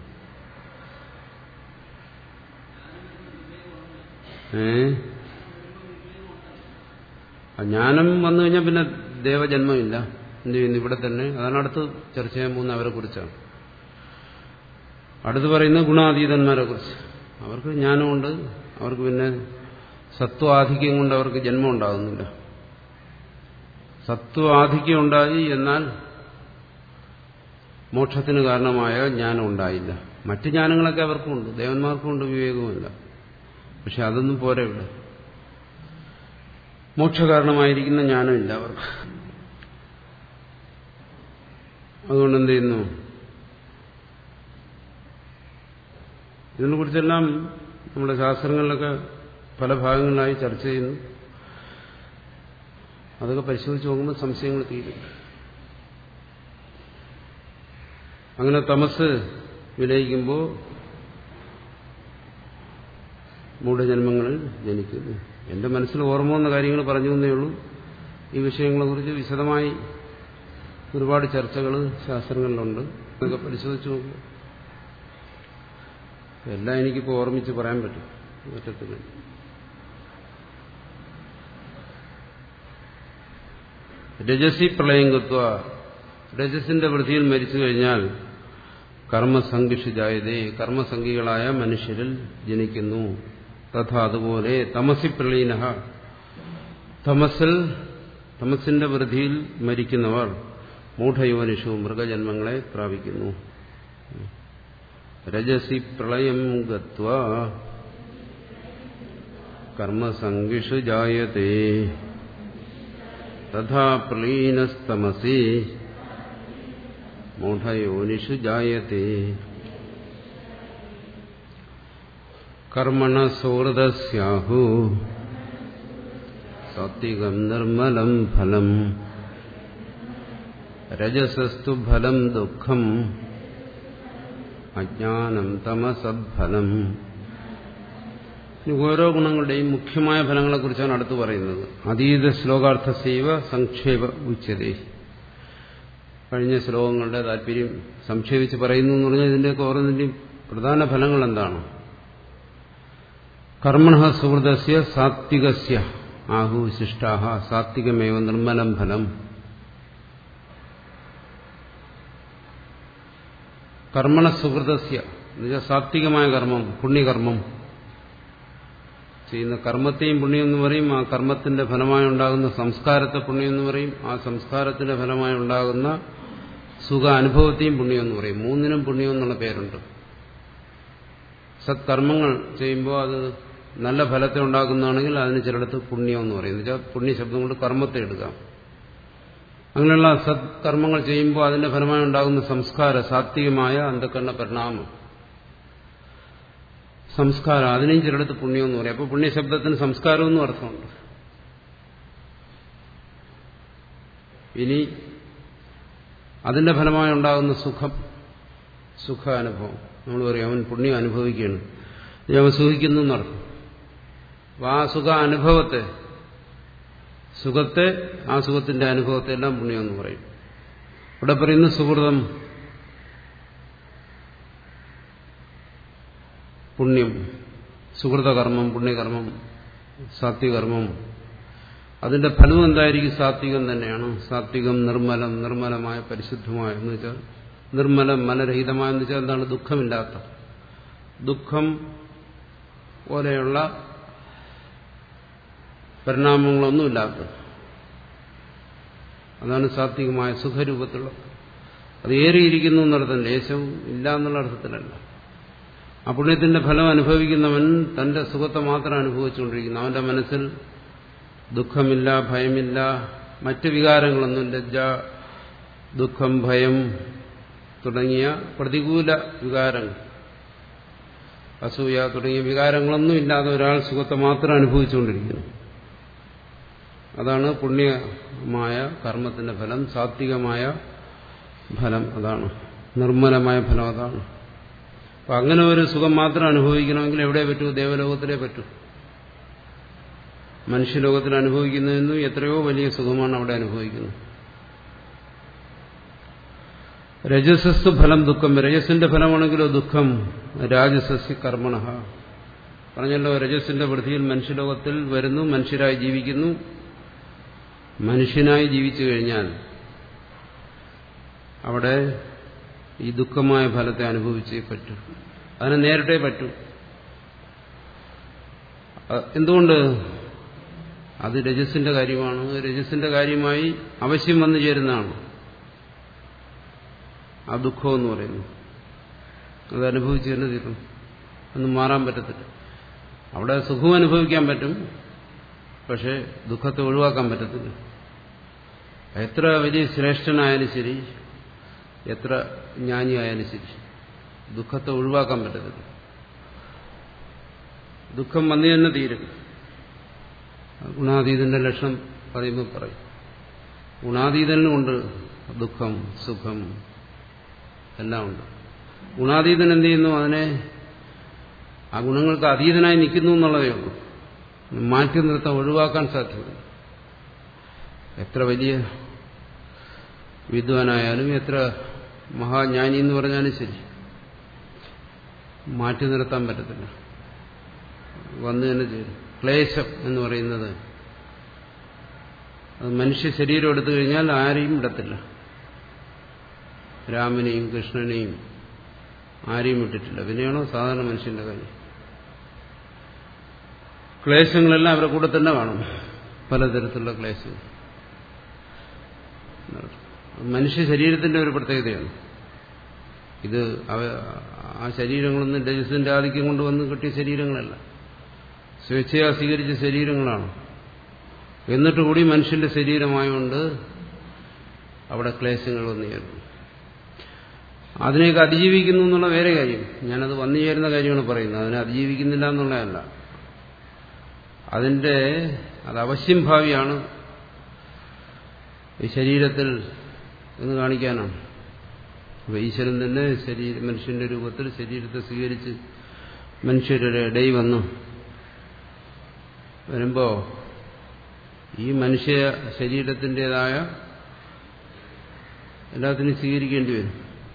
Speaker 1: ഏ ജ്ഞാനം വന്നു കഴിഞ്ഞാൽ പിന്നെ ദേവജന്മമില്ല എന്ത് ചെയ്യുന്നു ഇവിടെ തന്നെ അതാണ് അടുത്ത് ചർച്ച ചെയ്യാൻ പോകുന്ന അവരെ കുറിച്ചാണ് അടുത്ത് പറയുന്ന ഗുണാതീതന്മാരെ കുറിച്ച് അവർക്ക് ജ്ഞാനമുണ്ട് അവർക്ക് പിന്നെ സത്വാധിക്യം കൊണ്ട് അവർക്ക് ജന്മം ഉണ്ടാകുന്നില്ല സത്വാധിക്യം ഉണ്ടായി എന്നാൽ മോക്ഷത്തിന് കാരണമായ ജ്ഞാനം ഉണ്ടായില്ല മറ്റു ജ്ഞാനങ്ങളൊക്കെ അവർക്കുണ്ട് ദേവന്മാർക്കുമുണ്ട് വിവേകവുമില്ല പക്ഷെ അതൊന്നും പോരെ ഇവിടെ മോക്ഷകാരണമായിരിക്കുന്ന ജ്ഞാനമില്ല അവർക്ക് അതുകൊണ്ട് എന്ത് ചെയ്യുന്നു ഇതിനെക്കുറിച്ചെല്ലാം നമ്മുടെ ശാസ്ത്രങ്ങളിലൊക്കെ പല ഭാഗങ്ങളിലായി ചർച്ച ചെയ്യുന്നു അതൊക്കെ പരിശോധിച്ച് നോക്കുമ്പോൾ സംശയങ്ങൾ തീരും അങ്ങനെ തമസ് വിലയിക്കുമ്പോൾ മൂഢജന്മങ്ങളിൽ ജനിക്കുന്നു എന്റെ മനസ്സിൽ ഓർമ്മ വന്ന കാര്യങ്ങൾ പറഞ്ഞു എന്നേ ഉള്ളൂ ഈ വിഷയങ്ങളെക്കുറിച്ച് വിശദമായി ഒരുപാട് ചർച്ചകൾ ശാസ്ത്രങ്ങളിലുണ്ട് അതൊക്കെ പരിശോധിച്ച് നോക്കുക എല്ലാം എനിക്കിപ്പോൾ ഓർമ്മിച്ച് പറയാൻ പറ്റും പറ്റത്തില്ല രജസി പ്രളയങ്കത്വ രജസിന്റെ വൃത്തിയിൽ മരിച്ചു കഴിഞ്ഞാൽ കർമ്മസംഘിഷിജായതേ കർമ്മസംഖികളായ മനുഷ്യരിൽ ജനിക്കുന്നു തഥ അതുപോലെ തമസി പ്രളീന തമസിൽ തമസിന്റെ വൃദ്ധിയിൽ മരിക്കുന്നവർ മൂഢയോനിഷു മൃഗജന്മങ്ങളെ പ്രാപിക്കുന്നു രജസി പ്രളയം ഗത്വാ കർമ്മസംഗിഷു ജായത്തെ തഥാ പ്രലീനസ്തമസി മൂഢയോനിഷു ജായത്തെ കർമ്മണ സുഹൃദസ്യാഹു സാത്വികം നിർമ്മലം ഫലം രജസസ്തു ഫലം ദുഃഖം അജ്ഞാനം തമസദ്ഫലം ഓരോ ഗുണങ്ങളുടെയും മുഖ്യമായ ഫലങ്ങളെക്കുറിച്ചാണ് അടുത്ത് പറയുന്നത് അതീത ശ്ലോകാർത്ഥ സൈവ സംക്ഷേപ ഉച്ചതേ കഴിഞ്ഞ ശ്ലോകങ്ങളുടെ താല്പര്യം സംക്ഷേപിച്ച് പറയുന്നു എന്ന് പറഞ്ഞാൽ ഇതിൻ്റെയൊക്കെ ഓരോന്നിൻ്റെയും പ്രധാന ഫലങ്ങൾ എന്താണ് കർമ്മണ സുഹൃതസ്യ സാത്വികസ്യ ആഹു ശിഷ്ടാഹ സാത്വികമേവ നിർമ്മലം ഫലം കർമ്മണ സുഹൃതസ്യ എന്നുവെച്ചാൽ സാത്വികമായ കർമ്മം പുണ്യകർമ്മം ചെയ്യുന്ന കർമ്മത്തെയും പുണ്യം എന്ന് പറയും ആ കർമ്മത്തിന്റെ ഫലമായി ഉണ്ടാകുന്ന സംസ്കാരത്തെ പുണ്യം എന്ന് പറയും ആ സംസ്കാരത്തിന്റെ ഫലമായി ഉണ്ടാകുന്ന സുഖ അനുഭവത്തെയും പുണ്യം എന്ന് പറയും മൂന്നിനും പുണ്യം എന്നുള്ള പേരുണ്ട് സത്കർമ്മങ്ങൾ ചെയ്യുമ്പോൾ അത് നല്ല ഫലത്തെ ഉണ്ടാക്കുന്നതാണെങ്കിൽ അതിന് ചിലടത്ത് പുണ്യം എന്ന് പറയും എന്നുവെച്ചാൽ പുണ്യശബ്ദം കൊണ്ട് കർമ്മത്തെ എടുക്കാം അങ്ങനെയുള്ള സത്കർമ്മങ്ങൾ ചെയ്യുമ്പോൾ അതിന്റെ ഫലമായി ഉണ്ടാകുന്ന സംസ്കാര സാത്വികമായ അന്ധക്കരണ പരിണാമം സംസ്കാരം അതിനെയും ചിലടത്ത് പുണ്യം എന്ന് പറയും അപ്പോൾ പുണ്യശബ്ദത്തിന് സംസ്കാരം എന്നും അർത്ഥമുണ്ട് ഇനി അതിന്റെ ഫലമായി ഉണ്ടാകുന്ന സുഖം സുഖ അനുഭവം നമ്മൾ പറയും അവൻ പുണ്യം അനുഭവിക്കുകയാണ് അവൻ സുഖിക്കുന്നു എന്നർത്ഥം അപ്പൊ ആ സുഖ അനുഭവത്തെ സുഖത്തെ ആ സുഖത്തിന്റെ അനുഭവത്തെ എല്ലാം പുണ്യം എന്ന് പറയും ഇവിടെ പറയുന്ന സുഹൃതം പുണ്യം സുഹൃതകർമ്മം പുണ്യകർമ്മം സാത്വികർമ്മം അതിന്റെ ഫലം എന്തായിരിക്കും സാത്വികം തന്നെയാണ് സാത്വികം നിർമ്മലം നിർമ്മലമായ പരിശുദ്ധമായ എന്ന് വെച്ചാൽ നിർമ്മലം മലരഹിതമായ എന്ന് വെച്ചാൽ എന്താണ് ദുഃഖമില്ലാത്ത ദുഃഖം പോലെയുള്ള പരിണാമങ്ങളൊന്നുമില്ലാത്ത അതാണ് സാത്വികമായ സുഖരൂപത്തിലുള്ള അത് ഏറിയിരിക്കുന്നു എന്നർത്ഥം ലേശവും ഇല്ല എന്നുള്ള അർത്ഥത്തിലല്ല ആ പുണ്യത്തിന്റെ ഫലം അനുഭവിക്കുന്നവൻ തന്റെ സുഖത്തെ മാത്രം അനുഭവിച്ചുകൊണ്ടിരിക്കുന്നു അവന്റെ മനസ്സിൽ ദുഃഖമില്ല ഭയമില്ല മറ്റ് വികാരങ്ങളൊന്നും ലജ്ജ ദുഃഖം ഭയം തുടങ്ങിയ പ്രതികൂല വികാരങ്ങൾ അസൂയ തുടങ്ങിയ വികാരങ്ങളൊന്നും ഇല്ലാതെ ഒരാൾ സുഖത്തെ മാത്രം അനുഭവിച്ചുകൊണ്ടിരിക്കുന്നു അതാണ് പുണ്യമായ കർമ്മത്തിന്റെ ഫലം സാത്വികമായ ഫലം അതാണ് നിർമ്മലമായ ഫലം അതാണ് അപ്പൊ അങ്ങനെ ഒരു സുഖം മാത്രം അനുഭവിക്കണമെങ്കിൽ എവിടെ പറ്റൂ ദേവലോകത്തിലേ പറ്റൂ മനുഷ്യലോകത്തിൽ അനുഭവിക്കുന്നതിനും എത്രയോ വലിയ സുഖമാണ് അവിടെ അനുഭവിക്കുന്നത് രജസസ് ഫലം ദുഃഖം രജസിന്റെ ഫലമാണെങ്കിലോ ദുഃഖം രാജസസ്യ കർമ്മണ പറഞ്ഞല്ലോ രജസിന്റെ വൃത്തിയിൽ മനുഷ്യലോകത്തിൽ വരുന്നു മനുഷ്യരായി ജീവിക്കുന്നു മനുഷ്യനായി ജീവിച്ചു കഴിഞ്ഞാൽ അവിടെ ഈ ദുഃഖമായ ഫലത്തെ അനുഭവിച്ചേ പറ്റൂ അതിനെ നേരിട്ടേ പറ്റൂ എന്തുകൊണ്ട് അത് രജസിന്റെ കാര്യമാണ് രജസിന്റെ കാര്യമായി അവശ്യം വന്നു ചേരുന്നതാണ് ആ ദുഃഖം എന്ന് പറയുന്നു അത് അനുഭവിച്ചു തന്നെ തീരും ഒന്നും മാറാൻ പറ്റത്തില്ല അവിടെ സുഖം അനുഭവിക്കാൻ പറ്റും പക്ഷെ ദുഃഖത്തെ ഒഴിവാക്കാൻ പറ്റത്തില്ല എത്ര വലിയ ശ്രേഷ്ഠനായാലും ശരി എത്ര ജ്ഞാനിയായാലും ശരി ദുഃഖത്തെ ഒഴിവാക്കാൻ പറ്റത്തില്ല ദുഃഖം വന്നു തന്നെ തീരും ഗുണാതീതന്റെ ലക്ഷണം പറയുമ്പോൾ പറയും ഗുണാതീതനുമുണ്ട് ദുഃഖം സുഖം എല്ലാം ഉണ്ട് ഗുണാതീതൻ എന്ത് ചെയ്യുന്നു അതിനെ ആ ഗുണങ്ങൾക്ക് അതീതനായി നിൽക്കുന്നു എന്നുള്ളതേ ഉള്ളൂ മാറ്റി നിർത്താൻ ഒഴിവാക്കാൻ സാധ്യമല്ല എത്ര വലിയ വിദ്വാനായാലും എത്ര മഹാജ്ഞാനി എന്ന് പറഞ്ഞാലും ശരി മാറ്റി നിർത്താൻ പറ്റത്തില്ല വന്നു തന്നെ ചേരും ക്ലേശം എന്ന് പറയുന്നത് അത് മനുഷ്യ ശരീരം എടുത്തു കഴിഞ്ഞാൽ ആരെയും ഇടത്തില്ല രാമനെയും കൃഷ്ണനെയും ആരെയും ഇട്ടിട്ടില്ല പിന്നെയാണോ സാധാരണ മനുഷ്യന്റെ കാര്യം ക്ലേശങ്ങളെല്ലാം അവരുടെ കൂടെ തന്നെ കാണും പലതരത്തിലുള്ള ക്ലേശങ്ങൾ മനുഷ്യ ശരീരത്തിന്റെ ഒരു പ്രത്യേകതയാണ് ഇത് ആ ശരീരങ്ങളൊന്നും രജസിന്റെ ആധിക്യം കൊണ്ട് വന്ന് കിട്ടിയ ശരീരങ്ങളല്ല സ്വേച്ഛയാ സ്വീകരിച്ച ശരീരങ്ങളാണ് എന്നിട്ട് കൂടി മനുഷ്യന്റെ ശരീരമായതുകൊണ്ട് അവിടെ ക്ലേശങ്ങൾ വന്നു ചേർന്നു അതിനെയൊക്കെ അതിജീവിക്കുന്നു എന്നുള്ള വേറെ കാര്യം ഞാനത് വന്നു ചേരുന്ന കാര്യമാണ് പറയുന്നത് അതിനെ അതിജീവിക്കുന്നില്ല എന്നുള്ളതല്ല അതിന്റെ അത് അവശ്യം ഭാവിയാണ് ഈ ശരീരത്തിൽ എന്ന് കാണിക്കാനാണ് അപ്പൊ ഈശ്വരൻ തന്നെ ശരീര മനുഷ്യന്റെ രൂപത്തിൽ ശരീരത്തെ സ്വീകരിച്ച് മനുഷ്യരുടെ ഇടയിൽ വന്നു വരുമ്പോ ഈ മനുഷ്യ ശരീരത്തിൻ്റെതായ എല്ലാത്തിനും സ്വീകരിക്കേണ്ടി വരും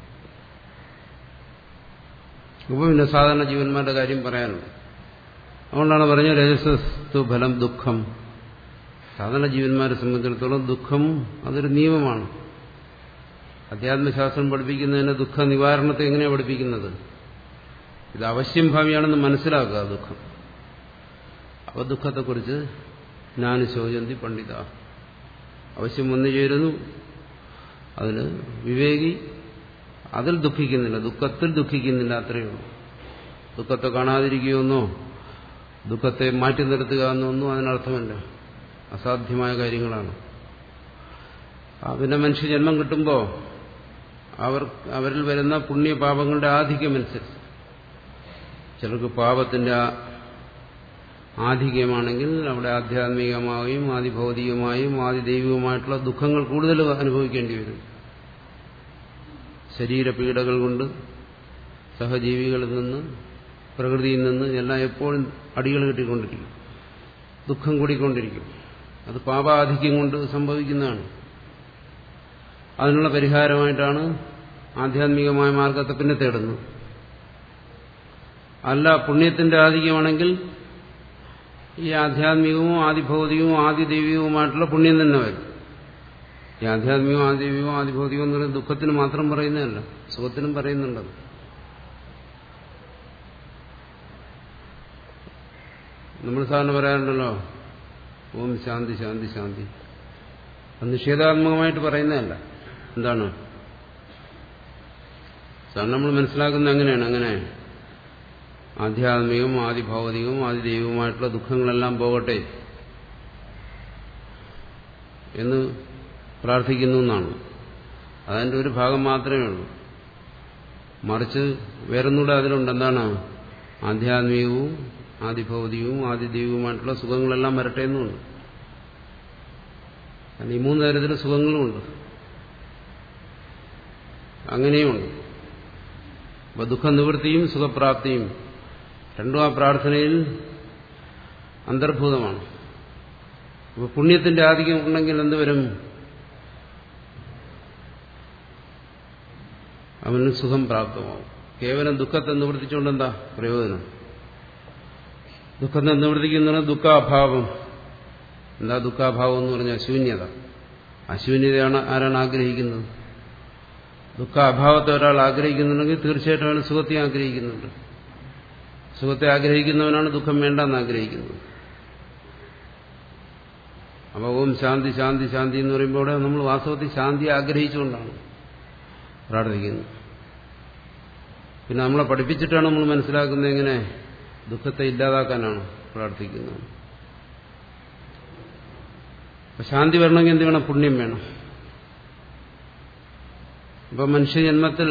Speaker 1: അപ്പോൾ പിന്നെ സാധാരണ ജീവന്മാരുടെ കാര്യം പറയാനുള്ളത് അതുകൊണ്ടാണ് പറഞ്ഞത് രജസ്വസ്തു ഫലം ദുഃഖം സാധാരണ ജീവന്മാരെ സംബന്ധിച്ചിടത്തോളം ദുഃഖം അതൊരു നിയമമാണ് അധ്യാത്മശാസ്ത്രം പഠിപ്പിക്കുന്നതിന് ദുഃഖ നിവാരണത്തെ എങ്ങനെയാണ് പഠിപ്പിക്കുന്നത് ഇത് അവശ്യം ഭാവിയാണെന്ന് മനസ്സിലാക്കുക ദുഃഖം അപ്പൊ ദുഃഖത്തെക്കുറിച്ച് ഞാൻ ശോചന്തി പണ്ഡിത അവശ്യം വന്നു ചേരുന്നു അതിന് വിവേകി അതിൽ ദുഃഖിക്കുന്നില്ല ദുഃഖത്തിൽ ദുഃഖിക്കുന്നില്ല അത്രയേ ഉള്ളൂ ദുഃഖത്തെ കാണാതിരിക്കുകയെന്നോ ദുഃഖത്തെ മാറ്റി നിർത്തുക എന്നൊന്നും അതിനർത്ഥമല്ല അസാധ്യമായ കാര്യങ്ങളാണ് പിന്നെ മനുഷ്യ ജന്മം കിട്ടുമ്പോൾ അവർ അവരിൽ വരുന്ന പുണ്യപാപങ്ങളുടെ ആധിക്യമനുസരിച്ച് ചിലർക്ക് പാപത്തിന്റെ ആധിക്യമാണെങ്കിൽ അവിടെ ആധ്യാത്മികമായും ആദിഭൗതികമായും ആദിദൈവികമായിട്ടുള്ള ദുഃഖങ്ങൾ കൂടുതൽ അനുഭവിക്കേണ്ടി വരും ശരീരപീഡകൾ കൊണ്ട് സഹജീവികളിൽ നിന്ന് പ്രകൃതിയിൽ നിന്ന് എല്ലാം എപ്പോഴും അടികൾ കിട്ടിക്കൊണ്ടിരിക്കും ദുഃഖം കൂടിക്കൊണ്ടിരിക്കും അത് പാപാധിക്യം കൊണ്ട് സംഭവിക്കുന്നതാണ് അതിനുള്ള പരിഹാരമായിട്ടാണ് ആധ്യാത്മികമായ മാർഗത്തെ പിന്നെ തേടുന്നത് അല്ല പുണ്യത്തിന്റെ ആധിക്യമാണെങ്കിൽ ഈ ആധ്യാത്മികവും ആദിഭൗതികവും ആദിദൈവികവുമായിട്ടുള്ള പുണ്യം തന്നെ വരും ഈ ആധ്യാത്മികവും ആദിദൈവികവും ആദിഭൗതികവും എന്ന് പറയുന്നത് ദുഃഖത്തിന് മാത്രം പറയുന്നതല്ല സുഖത്തിനും പറയുന്നുണ്ടത് നമ്മൾ സാധാരണ പറയാറുണ്ടല്ലോ ഓം ശാന്തി ശാന്തി ശാന്തി അത് നിഷേധാത്മകമായിട്ട് പറയുന്നതല്ല എന്താണ് സാധാരണ നമ്മൾ മനസ്സിലാക്കുന്നത് എങ്ങനെയാണ് അങ്ങനെ ആധ്യാത്മികവും ആദിഭൗതികവും ആദിദൈവവുമായിട്ടുള്ള ദുഃഖങ്ങളെല്ലാം പോകട്ടെ എന്ന് പ്രാർത്ഥിക്കുന്നു എന്നാണ് അതിൻ്റെ ഒരു ഭാഗം മാത്രമേ ഉള്ളൂ മറിച്ച് വേറൊന്നുകൂടെ അതിലുണ്ട് എന്താണ് ആധ്യാത്മികവും ആദിഭൗതികവും ആദിദൈവവുമായിട്ടുള്ള സുഖങ്ങളെല്ലാം വരട്ടെ എന്നുണ്ട് ഈ മൂന്ന് തരത്തിൽ സുഖങ്ങളുമുണ്ട് അങ്ങനെയുമുണ്ട് അപ്പൊ ദുഃഖ നിവൃത്തിയും സുഖപ്രാപ്തിയും രണ്ടും ആ പ്രാർത്ഥനയിൽ അന്തർഭൂതമാണ് അപ്പൊ പുണ്യത്തിന്റെ ആധിക്യം ഉണ്ടെങ്കിൽ എന്തുവരും അവന് സുഖം പ്രാപ്തമാവും കേവലം ദുഃഖത്തെ നിവർത്തിച്ചുകൊണ്ട് എന്താ പ്രയോജനം ദുഃഖത്തെ നിവർത്തിക്കുന്ന ദുഃഖാഭാവം എന്താ ദുഃഖാഭാവം എന്ന് പറഞ്ഞാൽ ശൂന്യത അശൂന്യതയാണ് ആരാണ് ആഗ്രഹിക്കുന്നത് ദുഃഖാഭാവത്തെ ഒരാൾ ആഗ്രഹിക്കുന്നുണ്ടെങ്കിൽ തീർച്ചയായിട്ടും അവന് സുഖത്തെ ആഗ്രഹിക്കുന്നുണ്ട് സുഖത്തെ ആഗ്രഹിക്കുന്നവനാണ് ദുഃഖം വേണ്ടെന്ന് ആഗ്രഹിക്കുന്നത് അപ്പോൾ ഓം ശാന്തി ശാന്തി ശാന്തി എന്ന് പറയുമ്പോൾ ഇവിടെ നമ്മൾ വാസ്തവത്തിൽ ശാന്തി ആഗ്രഹിച്ചുകൊണ്ടാണ് പ്രാർത്ഥിക്കുന്നത് പിന്നെ നമ്മളെ പഠിപ്പിച്ചിട്ടാണ് നമ്മൾ മനസ്സിലാക്കുന്നത് എങ്ങനെ ദുഃഖത്തെ ഇല്ലാതാക്കാനാണ് പ്രാർത്ഥിക്കുന്നത് അപ്പൊ ശാന്തി വരണമെങ്കിൽ എന്ത് വേണം പുണ്യം വേണം ഇപ്പൊ മനുഷ്യജന്മത്തിൽ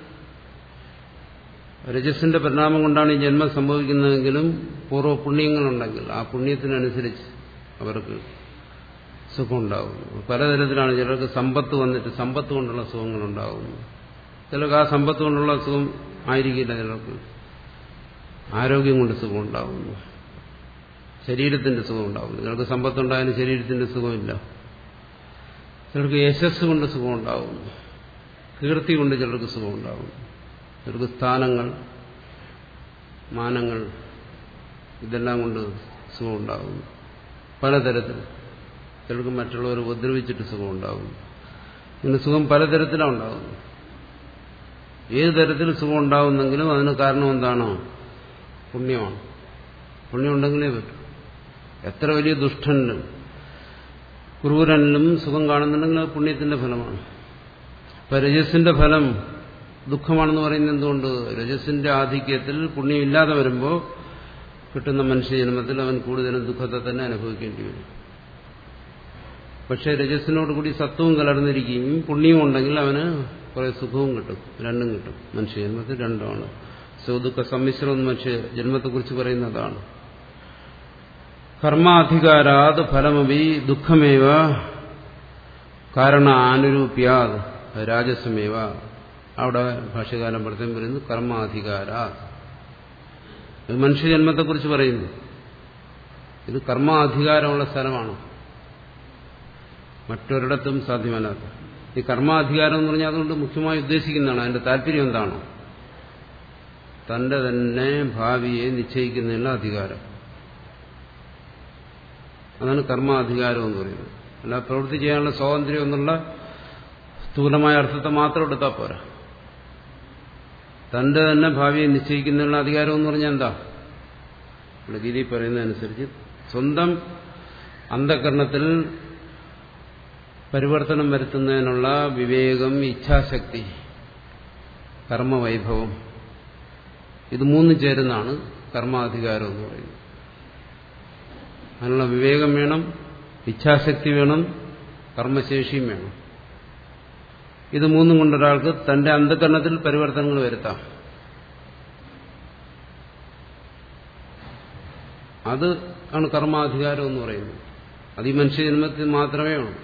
Speaker 1: രജസിന്റെ പരിണാമം കൊണ്ടാണ് ഈ ജന്മം സംഭവിക്കുന്നതെങ്കിലും പൂർവ്വ പുണ്യങ്ങളുണ്ടെങ്കിൽ ആ പുണ്യത്തിനനുസരിച്ച് അവർക്ക് സുഖമുണ്ടാകുന്നു പലതരത്തിലാണ് ചിലർക്ക് സമ്പത്ത് വന്നിട്ട് സമ്പത്ത് കൊണ്ടുള്ള സുഖങ്ങളുണ്ടാകുന്നു ചിലർക്ക് ആ സമ്പത്ത് കൊണ്ടുള്ള സുഖം ആയിരിക്കില്ല ചിലർക്ക് ആരോഗ്യം കൊണ്ട് സുഖമുണ്ടാകുന്നു ശരീരത്തിന്റെ സുഖം ഉണ്ടാകുന്നു ചിലർക്ക് സമ്പത്തുണ്ടായാലും ശരീരത്തിന്റെ സുഖമില്ല ചിലർക്ക് യശസ് കൊണ്ട് സുഖമുണ്ടാകുന്നു കീർത്തി കൊണ്ട് ചിലർക്ക് സുഖമുണ്ടാകുന്നു ചിലർക്ക് സ്ഥാനങ്ങൾ മാനങ്ങൾ ഇതെല്ലാം കൊണ്ട് സുഖമുണ്ടാകുന്നു പലതരത്തിൽ ചിലർക്ക് മറ്റുള്ളവർ ഉപദ്രവിച്ചിട്ട് സുഖമുണ്ടാകുന്നു ഇങ്ങനെ സുഖം പലതരത്തിലാണ് ഉണ്ടാകുന്നത് ഏത് തരത്തിൽ സുഖം ഉണ്ടാകുന്നെങ്കിലും അതിന് കാരണം എന്താണോ പുണ്യമാണ് പുണ്യം ഉണ്ടെങ്കിലേ പറ്റൂ എത്ര വലിയ ദുഷ്ടനിലും ക്രൂരനിലും സുഖം കാണുന്നുണ്ടെങ്കിൽ അത് പുണ്യത്തിന്റെ ഫലമാണ് ഇപ്പൊ രജസിന്റെ ഫലം ദുഃഖമാണെന്ന് പറയുന്നത് എന്തുകൊണ്ട് രജസിന്റെ ആധിക്യത്തിൽ പുണ്യമില്ലാതെ വരുമ്പോൾ കിട്ടുന്ന മനുഷ്യജന്മത്തിൽ അവൻ കൂടുതലും ദുഃഖത്തെ തന്നെ അനുഭവിക്കേണ്ടി വരും പക്ഷെ രജസിനോട് കൂടി സത്വവും കലർന്നിരിക്കുകയും പുണ്യവും ഉണ്ടെങ്കിൽ അവന് കുറെ സുഖവും കിട്ടും രണ്ടും കിട്ടും മനുഷ്യജന്മത്തിൽ രണ്ടുമാണ് സുഖദുഃഖ സമ്മിശ്രം എന്ന് മനുഷ്യ ജന്മത്തെക്കുറിച്ച് പറയുന്നതാണ് കർമാധികാരാത് ഫലമപി ദുഃഖമേവ കാരണ ആനുരൂപ്യാത് രാജസമേവ അവിടെ ഭാഷ്യകാലം പ്രത്യേകം പറയുന്നു കർമാധികാര ഇത് മനുഷ്യജന്മത്തെക്കുറിച്ച് പറയുന്നു ഇത് കർമാധികാരമുള്ള സ്ഥലമാണ് മറ്റൊരിടത്തും സാധ്യമല്ലാത്ത ഈ കർമാധികാരം എന്ന് പറഞ്ഞാൽ അതുകൊണ്ട് മുഖ്യമായി ഉദ്ദേശിക്കുന്നതാണ് അതിന്റെ താല്പര്യം എന്താണ് തന്റെ തന്നെ ഭാവിയെ നിശ്ചയിക്കുന്നതിനുള്ള അധികാരം അതാണ് കർമാധികാരം എന്ന് പറയുന്നത് അല്ല പ്രവൃത്തി ചെയ്യാനുള്ള സ്വാതന്ത്ര്യം എന്നുള്ള സ്ഥൂലമായ അർത്ഥത്തെ മാത്രം എടുത്താൽ പോരാ തന്റെ തന്നെ ഭാവിയെ നിശ്ചയിക്കുന്നതിനുള്ള അധികാരം എന്ന് പറഞ്ഞാൽ എന്താ ഇവിടെ ഗീതയിൽ പറയുന്നതനുസരിച്ച് സ്വന്തം അന്ധകരണത്തിൽ പരിവർത്തനം വരുത്തുന്നതിനുള്ള വിവേകം ഇച്ഛാശക്തി കർമ്മവൈഭവം ഇത് മൂന്നും ചേരുന്നതാണ് കർമാധികാരം എന്ന് പറയുന്നത് അതിനുള്ള വിവേകം വേണം ഇച്ഛാശക്തി വേണം കർമ്മശേഷിയും വേണം ഇത് മൂന്നും കൊണ്ടൊരാൾക്ക് തന്റെ അന്ധകരണത്തിൽ പരിവർത്തനങ്ങൾ വരുത്താം അത് ആണ് കർമാധികാരം എന്ന് പറയുന്നത് അത് ഈ മനുഷ്യജന്മത്തിൽ മാത്രമേ ഉള്ളൂ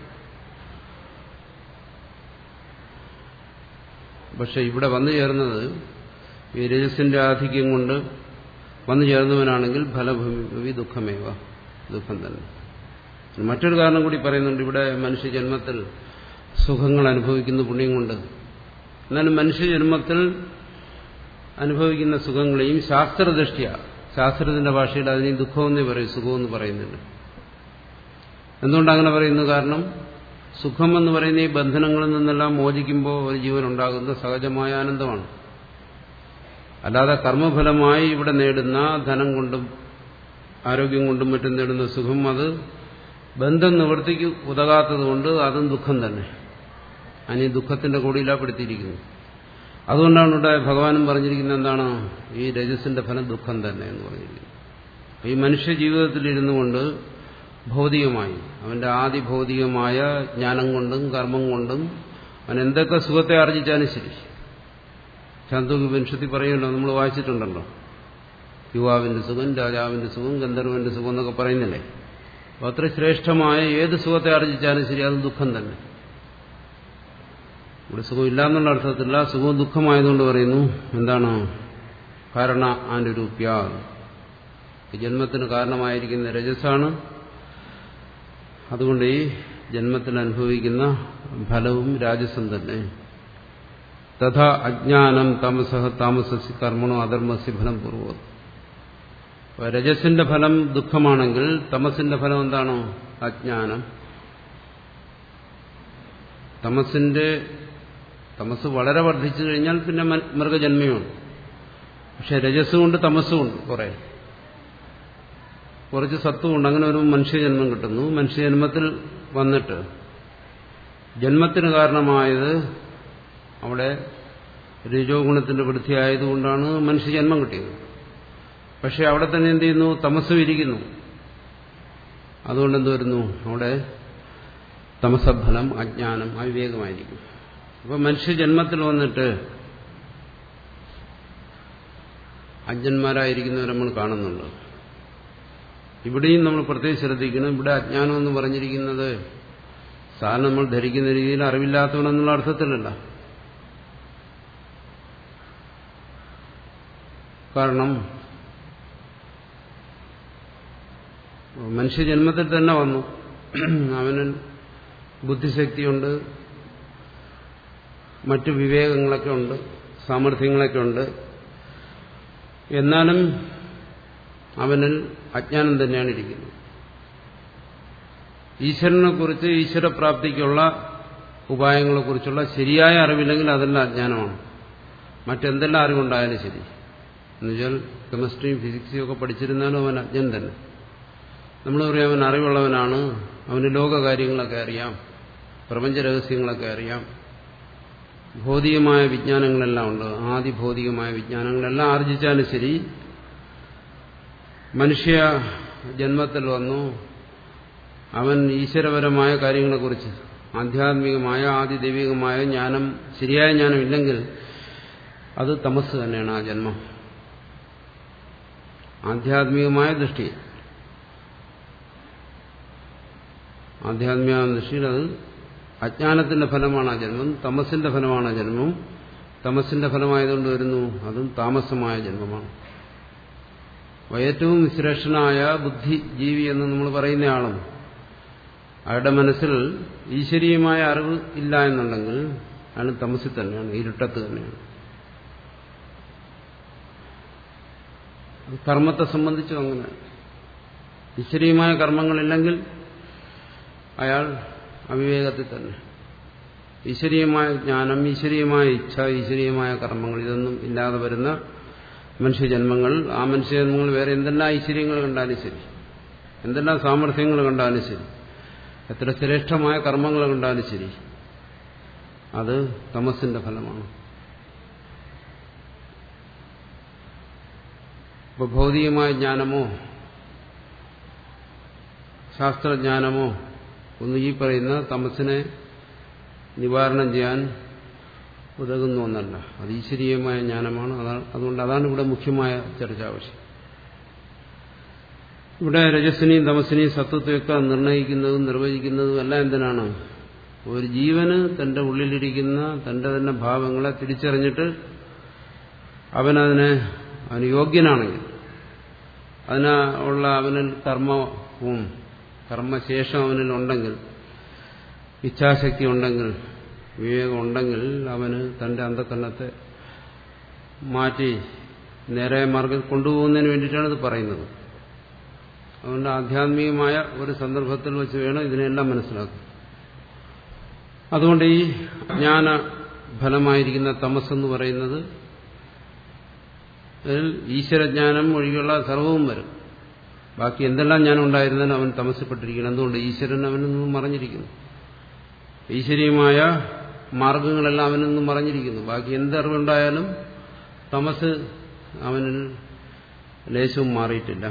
Speaker 1: പക്ഷെ ഇവിടെ വന്നു ചേർന്നത് ഈ രജസിന്റെ ആധിക്യം കൊണ്ട് വന്നു ചേർന്നവനാണെങ്കിൽ ഫലഭൂമി ദുഃഖമേവ ദുഃഖം തന്നെ മറ്റൊരു കാരണം കൂടി പറയുന്നുണ്ട് ഇവിടെ മനുഷ്യജന്മത്തിൽ സുഖങ്ങൾ അനുഭവിക്കുന്ന പുണ്യം കൊണ്ട് എന്നാലും മനുഷ്യജന്മത്തിൽ അനുഭവിക്കുന്ന സുഖങ്ങളെയും ശാസ്ത്രദൃഷ്ടിയ ശാസ്ത്രത്തിന്റെ ഭാഷയിൽ അതിനെ ദുഃഖമെന്നേ പറയും സുഖമെന്ന് പറയുന്നുണ്ട് എന്തുകൊണ്ട് അങ്ങനെ പറയുന്നു കാരണം സുഖം എന്ന് പറയുന്ന ഈ ബന്ധനങ്ങളിൽ നിന്നെല്ലാം മോചിക്കുമ്പോൾ ഒരു ജീവൻ ഉണ്ടാകുന്ന സഹജമായ ആനന്ദമാണ് അല്ലാതെ കർമ്മഫലമായി ഇവിടെ നേടുന്ന ധനം കൊണ്ടും ആരോഗ്യം കൊണ്ടും മറ്റും നേടുന്ന സുഖം അത് ബന്ധം നിവൃത്തിക്ക് ഉതകാത്തതുകൊണ്ട് അതും ദുഃഖം തന്നെ അതിന് ദുഃഖത്തിന്റെ കൂടിയിലാപ്പെടുത്തിയിരിക്കുന്നു അതുകൊണ്ടാണ് ഇവിടെ ഭഗവാനും പറഞ്ഞിരിക്കുന്നത് എന്താണ് ഈ രജസിന്റെ ഫലം ദുഃഖം തന്നെ എന്ന് പറഞ്ഞിരിക്കുന്നത് ഈ മനുഷ്യ ജീവിതത്തിൽ ഇരുന്നു കൊണ്ട് ഭൗതികമായി അവന്റെ ആദി ഭൗതികമായ ജ്ഞാനം കൊണ്ടും കർമ്മം കൊണ്ടും അവൻ എന്തൊക്കെ സുഖത്തെ ആർജിച്ചാലും ശരി ചാന്തോകി വംശത്തിൽ പറയുമല്ലോ നമ്മൾ വായിച്ചിട്ടുണ്ടല്ലോ യുവാവിന്റെ സുഖം രാജാവിന്റെ സുഖം ഗന്ധർവന്റെ സുഖം എന്നൊക്കെ പറയുന്നില്ലേ അപ്പോൾ അത്ര ശ്രേഷ്ഠമായ ഏത് സുഖത്തെ ആർജിച്ചാലും ശരി അത് ദുഃഖം തന്നെ ഇവിടെ സുഖമില്ല എന്നുള്ള അർത്ഥത്തില്ല സുഖവും ദുഃഖമായതുകൊണ്ട് പറയുന്നു എന്താണ് കാരണ ആനുരൂപ്യ ഈ ജന്മത്തിന് കാരണമായിരിക്കുന്ന രജസാണ് അതുകൊണ്ട് ഈ ജന്മത്തിൽ അനുഭവിക്കുന്ന ഫലവും രാജസം തന്നെ തഥാ അജ്ഞാനം താമസ താമസസി കർമ്മണോ അധർമ്മസി ഫലം പൂർവ്വം രജസിന്റെ ഫലം ദുഃഖമാണെങ്കിൽ തമസിന്റെ ഫലം എന്താണോ അജ്ഞാനം തമസിന്റെ തമസ് വളരെ വർദ്ധിച്ചു കഴിഞ്ഞാൽ പിന്നെ മൃഗജന്മയുണ്ട് പക്ഷെ രജസ്സുകൊണ്ട് തമസ്സുമുണ്ട് കുറെ കുറച്ച് സത്വമുണ്ട് അങ്ങനെ ഒരു മനുഷ്യജന്മം കിട്ടുന്നു മനുഷ്യജന്മത്തിൽ വന്നിട്ട് ജന്മത്തിന് കാരണമായത് അവിടെ രജോ ഗുണത്തിന്റെ വൃത്തിയായതുകൊണ്ടാണ് മനുഷ്യജന്മം കിട്ടിയത് പക്ഷെ അവിടെ തന്നെ എന്ത് ചെയ്യുന്നു തമസ്സും ഇരിക്കുന്നു അതുകൊണ്ട് എന്ത് വരുന്നു അവിടെ തമസഫലം അജ്ഞാനം അവിവേകമായിരിക്കും അപ്പൊ മനുഷ്യജന്മത്തിൽ വന്നിട്ട് അജ്ഞന്മാരായിരിക്കുന്നവർ നമ്മൾ കാണുന്നുണ്ട് ഇവിടെയും നമ്മൾ പ്രത്യേകം ശ്രദ്ധിക്കണം ഇവിടെ അജ്ഞാനം എന്ന് പറഞ്ഞിരിക്കുന്നത് സാധാരണ നമ്മൾ ധരിക്കുന്ന രീതിയിൽ അറിവില്ലാത്തവനെന്നുള്ള അർത്ഥത്തിലല്ല കാരണം മനുഷ്യജന്മത്തിൽ തന്നെ വന്നു അവന് ബുദ്ധിശക്തിയുണ്ട് മറ്റു വിവേകങ്ങളൊക്കെ ഉണ്ട് സാമർഥ്യങ്ങളൊക്കെ ഉണ്ട് എന്നാലും അവനിൽ അജ്ഞാനം തന്നെയാണ് ഇരിക്കുന്നത് ഈശ്വരനെ കുറിച്ച് ഈശ്വരപ്രാപ്തിക്കുള്ള ഉപായങ്ങളെക്കുറിച്ചുള്ള ശരിയായ അറിവില്ലെങ്കിൽ അതെല്ലാം അജ്ഞാനമാണ് മറ്റെന്തെല്ലാം അറിവുണ്ടായാലും ശരി എന്നുവെച്ചാൽ കെമിസ്ട്രിയും ഫിസിക്സും ഒക്കെ പഠിച്ചിരുന്നാലും അവൻ അജ്ഞൻ തന്നെ നമ്മൾ പറയും അവൻ അറിവുള്ളവനാണ് അവന് ലോകകാര്യങ്ങളൊക്കെ അറിയാം പ്രപഞ്ച രഹസ്യങ്ങളൊക്കെ അറിയാം ഭൗതികമായ വിജ്ഞാനങ്ങളെല്ലാം ഉണ്ട് ആദി ഭൗതികമായ വിജ്ഞാനങ്ങളെല്ലാം ആർജിച്ചാലും ശരി മനുഷ്യ ജന്മത്തിൽ വന്നു അവൻ ഈശ്വരപരമായ കാര്യങ്ങളെക്കുറിച്ച് ആധ്യാത്മികമായ ആദിദൈവികമായ ജ്ഞാനം ശരിയായ ജ്ഞാനം ഇല്ലെങ്കിൽ അത് തമസ് തന്നെയാണ് ആ ജന്മം ആധ്യാത്മികമായ ദൃഷ്ടി ആധ്യാത്മിക ദൃഷ്ടിയിൽ അത് അജ്ഞാനത്തിന്റെ ഫലമാണ് ആ ജന്മം തമസിന്റെ ഫലമാണ് ആ ജന്മം തമസിന്റെ ഫലമായതുകൊണ്ട് വരുന്നു അതും താമസമായ ജന്മമാണ് ഏറ്റവും ശ്രേഷ്ഠനായ ബുദ്ധി ജീവി എന്ന് നമ്മൾ പറയുന്നയാളും അയാളുടെ മനസ്സിൽ ഈശ്വരീയമായ അറിവ് ഇല്ല എന്നുണ്ടെങ്കിൽ അയാൾ തമസിൽ തന്നെയാണ് ഇരുട്ടത്ത് തന്നെയാണ് കർമ്മത്തെ സംബന്ധിച്ചും അങ്ങനെ ഈശ്വരീയമായ കർമ്മങ്ങളില്ലെങ്കിൽ അയാൾ അവിവേകത്തിൽ തന്നെ ഈശ്വരീയമായ ജ്ഞാനം ഈശ്വരീയമായ ഇച്ഛ ഈശ്വരീയമായ കർമ്മങ്ങൾ ഇതൊന്നും ഇല്ലാതെ വരുന്ന മനുഷ്യജന്മങ്ങൾ ആ മനുഷ്യജന്മങ്ങൾ വേറെ എന്തെല്ലാം ഐശ്വര്യങ്ങൾ കണ്ടാലും ശരി എന്തെല്ലാം സാമർഥ്യങ്ങൾ കണ്ടാലും ശരി എത്ര ശ്രേഷ്ഠമായ കർമ്മങ്ങൾ കണ്ടാലും ശരി അത് തമസിന്റെ ഫലമാണ് ഇപ്പൊ ഭൗതികമായ ജ്ഞാനമോ ശാസ്ത്രജ്ഞാനമോ ഒന്നും ഈ പറയുന്ന തമസിനെ നിവാരണം ചെയ്യാൻ ഉതകുന്ന ഒന്നല്ല അത് ഈശ്വരീയമായ ജ്ഞാനമാണ് അതാണ് അതുകൊണ്ട് അതാണ് ഇവിടെ മുഖ്യമായ ചർച്ച ആവശ്യം ഇവിടെ രജസ്സിനെയും തമസിനെയും സത്വത്തെയൊക്കെ നിർണ്ണയിക്കുന്നതും നിർവചിക്കുന്നതും എല്ലാം എന്തിനാണ് ഒരു ജീവന് തന്റെ ഉള്ളിലിരിക്കുന്ന തന്റെ തന്നെ ഭാവങ്ങളെ തിരിച്ചറിഞ്ഞിട്ട് അവനതിനെ അവന് യോഗ്യനാണെങ്കിൽ അതിന് ഉള്ള അവനിൽ കർമ്മവും കർമ്മശേഷം അവനിൽ ഉണ്ടെങ്കിൽ ഇച്ഛാശക്തി ഉണ്ടെങ്കിൽ വിവേകം ഉണ്ടെങ്കിൽ അവന് തന്റെ അന്ധകരണത്തെ മാറ്റി നേരെ മാർഗം കൊണ്ടുപോകുന്നതിന് വേണ്ടിയിട്ടാണ് ഇത് പറയുന്നത് അതുകൊണ്ട് ആധ്യാത്മികമായ ഒരു സന്ദർഭത്തിൽ വെച്ച് വേണം ഇതിനെല്ലാം മനസ്സിലാക്കുക അതുകൊണ്ട് ഈ ജ്ഞാന ഫലമായിരിക്കുന്ന തമസ് എന്ന് പറയുന്നത് അതിൽ ഈശ്വരജ്ഞാനം ഒഴികെയുള്ള സർവവും വരും ബാക്കി എന്തെല്ലാം ജ്ഞാനം ഉണ്ടായിരുന്നാലും അവൻ തമസപ്പെട്ടിരിക്കണം എന്തുകൊണ്ട് ഈശ്വരൻ അവനിൽ നിന്നും മറഞ്ഞിരിക്കുന്നു ഈശ്വരീയമായ മാർഗങ്ങളെല്ലാം അവനിൽ നിന്നും മറഞ്ഞിരിക്കുന്നു ബാക്കി എന്തറിവുണ്ടായാലും തമസ് അവനിൽ ലേശവും മാറിയിട്ടില്ല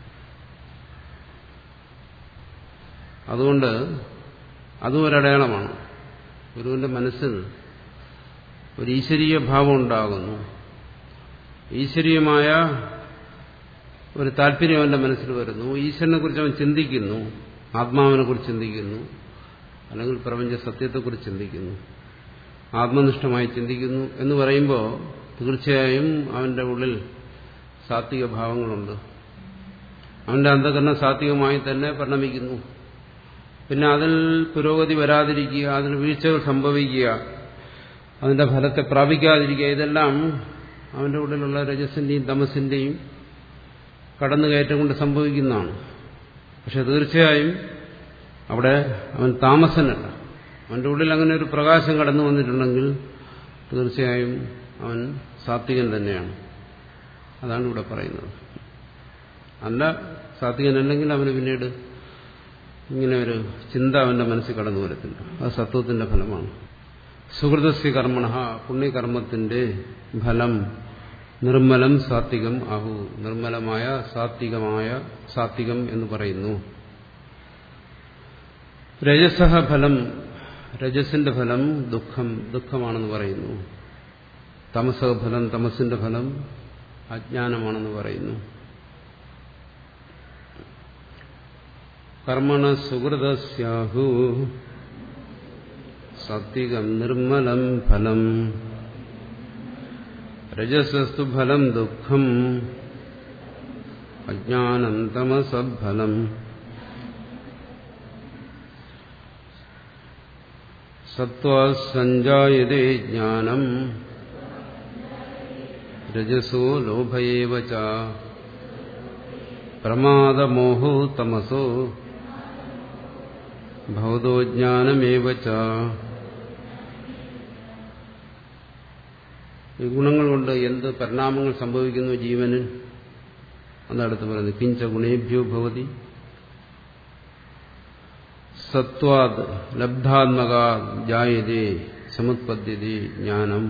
Speaker 1: അതുകൊണ്ട് അതും ഒരടയാളമാണ് ഗുരുവിന്റെ മനസ്സിൽ ഒരു ഈശ്വരീയ ഭാവം ഉണ്ടാകുന്നു ഈശ്വരീയമായ ഒരു താല്പര്യം അവന്റെ മനസ്സിൽ വരുന്നു ഈശ്വരനെ കുറിച്ച് അവൻ ചിന്തിക്കുന്നു ആത്മാവിനെ കുറിച്ച് ചിന്തിക്കുന്നു അല്ലെങ്കിൽ പ്രപഞ്ച സത്യത്തെക്കുറിച്ച് ചിന്തിക്കുന്നു ആത്മനിഷ്ഠമായി ചിന്തിക്കുന്നു എന്ന് പറയുമ്പോൾ തീർച്ചയായും അവന്റെ ഉള്ളിൽ സാത്വിക ഭാവങ്ങളുണ്ട് അവന്റെ അന്ധകരണം സാത്വികമായി തന്നെ പരിണമിക്കുന്നു പിന്നെ അതിൽ പുരോഗതി വരാതിരിക്കുക അതിൽ വീഴ്ചകൾ സംഭവിക്കുക അതിന്റെ ഫലത്തെ പ്രാപിക്കാതിരിക്കുക ഇതെല്ലാം അവന്റെ ഉള്ളിലുള്ള രജസിന്റെയും തമസിന്റെയും കടന്നുകയറ്റം കൊണ്ട് സംഭവിക്കുന്നതാണ് പക്ഷെ തീർച്ചയായും അവിടെ അവൻ താമസനല്ല അവന്റെ ഉള്ളിൽ അങ്ങനെ ഒരു പ്രകാശം കടന്നു വന്നിട്ടുണ്ടെങ്കിൽ തീർച്ചയായും അവൻ സാത്വികൻ തന്നെയാണ് അതാണ് ഇവിടെ പറയുന്നത് അല്ല സാത്വികനല്ലെങ്കിൽ അവന് പിന്നീട് ഇങ്ങനെ ഒരു ചിന്ത അവന്റെ മനസ്സിൽ കടന്നു വരത്തില്ല അത് സത്വത്തിന്റെ ഫലമാണ് സുഹൃതസ്യ കർമ്മണ പുണ്യകർമ്മത്തിന്റെ ഫലം നിർമ്മലം സാത്വികം ആഹു നിർമ്മലമായ സാത്വികമായ സാത്വികം എന്ന് പറയുന്നു രജസഹ ഫലം രജസിന്റെ ഫലം ദുഃഖം ദുഃഖമാണെന്ന് പറയുന്നു തമസ ഫലം തമസിന്റെ ഫലം അജ്ഞാനമാണെന്ന് പറയുന്നു കർമ്മണ സുഹൃതസ്യാഹു സാത്വികം നിർമ്മലം ഫലം രജസസ്തു ഫലം ദുഃഖം അജ്ഞാനം തമസഫലം സത്വാസഞ്ജായതേ ജ്ഞാനം രജസോ ലോഭയേവ ച പ്രമാദമോഹോ തമസോ ഭവതോ ജ്ഞാനമേവ ച ഈ ഗുണങ്ങൾ കൊണ്ട് എന്ത് പരിണാമങ്ങൾ സംഭവിക്കുന്നു ജീവന് അതടുത്ത് പറയുന്നത് കിഞ്ച ഗുണേഭ്യോ ഭവതി സത്വാദ് ലബ്ധാത്മക ജായതേ സമുത്പദ്ധ്യതി ജ്ഞാനം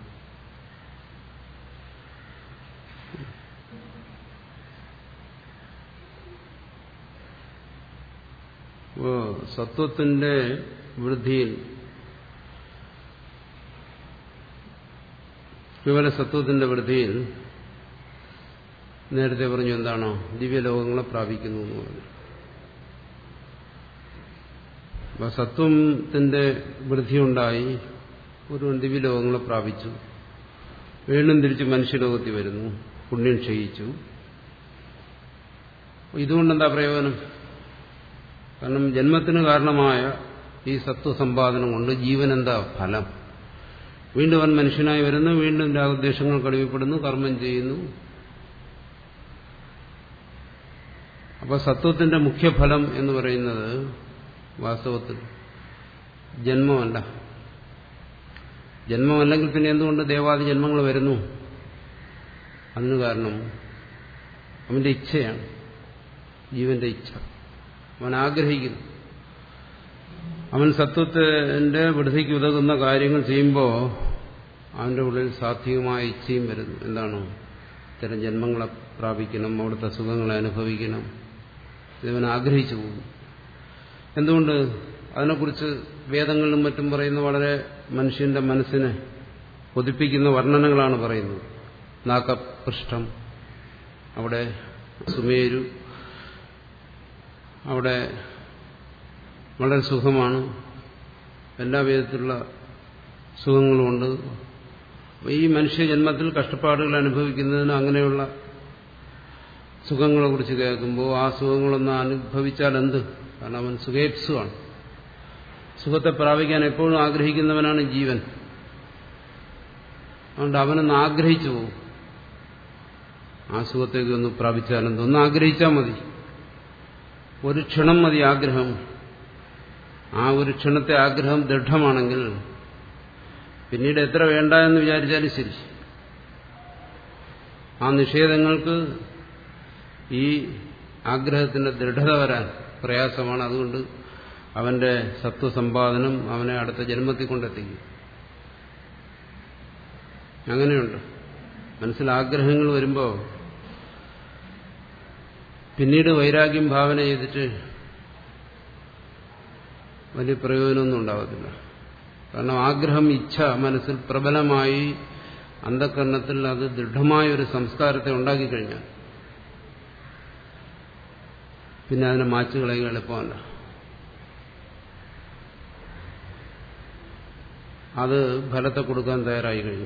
Speaker 1: അപ്പോ സത്വത്തിന്റെ വൃദ്ധിയിൽ കേവല സത്വത്തിന്റെ വൃദ്ധിയിൽ നേരത്തെ പറഞ്ഞു എന്താണോ ദിവ്യലോകങ്ങളെ പ്രാപിക്കുന്നു എന്ന് പറഞ്ഞു അപ്പൊ സത്വത്തിന്റെ വൃദ്ധിയുണ്ടായി ഒരു ദിവ്യലോകങ്ങളെ പ്രാപിച്ചു വീണ്ടും തിരിച്ച് മനുഷ്യലോകത്തിൽ വരുന്നു പുണ്യം ക്ഷയിച്ചു ഇതുകൊണ്ടെന്താ പ്രയോജനം കാരണം ജന്മത്തിന് കാരണമായ ഈ സത്വസമ്പാദനം കൊണ്ട് ജീവൻ എന്താ ഫലം വീണ്ടും അവൻ മനുഷ്യനായി വരുന്നു വീണ്ടും രാഗദ്വേഷങ്ങൾ കഴിവപ്പെടുന്നു കർമ്മം ചെയ്യുന്നു അപ്പൊ സത്വത്തിന്റെ മുഖ്യഫലം എന്ന് പറയുന്നത് വാസ്തവത്തിൽ ജന്മമല്ല ജന്മമല്ലെങ്കിൽ പിന്നെ എന്തുകൊണ്ട് ദേവാദി ജന്മങ്ങൾ വരുന്നു അതിന് കാരണം അവന്റെ ഇച്ഛയാണ് ജീവന്റെ ഇച്ഛ അവൻ ആഗ്രഹിക്കുന്നു അവൻ സത്വത്തിന്റെ വൃദ്ധിക്ക് ഉതകുന്ന കാര്യങ്ങൾ ചെയ്യുമ്പോൾ അവന്റെ ഉള്ളിൽ സാത്വികമായ ഇച്ഛയും വരുന്നു എന്താണ് ഇത്തരം ജന്മങ്ങളെ പ്രാപിക്കണം അവിടുത്തെ സുഖങ്ങളെ അനുഭവിക്കണം ഇതവൻ ആഗ്രഹിച്ചു പോകുന്നു എന്തുകൊണ്ട് അതിനെക്കുറിച്ച് വേദങ്ങളിലും മറ്റും പറയുന്ന വളരെ മനുഷ്യന്റെ മനസ്സിനെ കൊതിപ്പിക്കുന്ന വർണ്ണനകളാണ് പറയുന്നത് നാക്കപൃഷ്ഠം അവിടെ സുമേരു അവിടെ വളരെ സുഖമാണ് എല്ലാ വിധത്തിലുള്ള സുഖങ്ങളുമുണ്ട് ഈ മനുഷ്യ ജന്മത്തിൽ കഷ്ടപ്പാടുകൾ അനുഭവിക്കുന്നതിന് അങ്ങനെയുള്ള സുഖങ്ങളെ കുറിച്ച് കേൾക്കുമ്പോൾ ആ സുഖങ്ങളൊന്ന് അനുഭവിച്ചാൽ എന്ത് കാരണം അവൻ സുഖേപ്സുവാണ് സുഖത്തെ പ്രാപിക്കാൻ എപ്പോഴും ആഗ്രഹിക്കുന്നവനാണ് ജീവൻ അതുകൊണ്ട് അവനൊന്ന് ആഗ്രഹിച്ചു പോകും ആ സുഖത്തേക്ക് ഒന്ന് പ്രാപിച്ചാലെന്ത് ഒന്ന് ആഗ്രഹിച്ചാൽ മതി ഒരു ക്ഷണം മതി ആഗ്രഹം ആ ഒരു ക്ഷണത്തെ ആഗ്രഹം ദൃഢമാണെങ്കിൽ പിന്നീട് എത്ര വേണ്ട എന്ന് വിചാരിച്ചാലും ശരി ആ നിഷേധങ്ങൾക്ക് ഈ ആഗ്രഹത്തിന്റെ ദൃഢത വരാൻ പ്രയാസമാണ് അതുകൊണ്ട് അവന്റെ സത്വസമ്പാദനം അവനെ അടുത്ത ജന്മത്തിൽ കൊണ്ടെത്തിക്കും അങ്ങനെയുണ്ട് മനസ്സിൽ ആഗ്രഹങ്ങൾ വരുമ്പോൾ പിന്നീട് വൈരാഗ്യം ഭാവന ചെയ്തിട്ട് വലിയ പ്രയോജനമൊന്നും ഉണ്ടാകത്തില്ല കാരണം ആഗ്രഹം ഇച്ഛ മനസ്സിൽ പ്രബലമായി അന്ധകരണത്തിൽ അത് ദൃഢമായ ഒരു സംസ്കാരത്തെ ഉണ്ടാക്കിക്കഴിഞ്ഞാൽ പിന്നെ അതിനെ മാച്ചു കളയുക എളുപ്പമല്ല അത് ഫലത്തെ കൊടുക്കാൻ തയ്യാറായി കഴിഞ്ഞു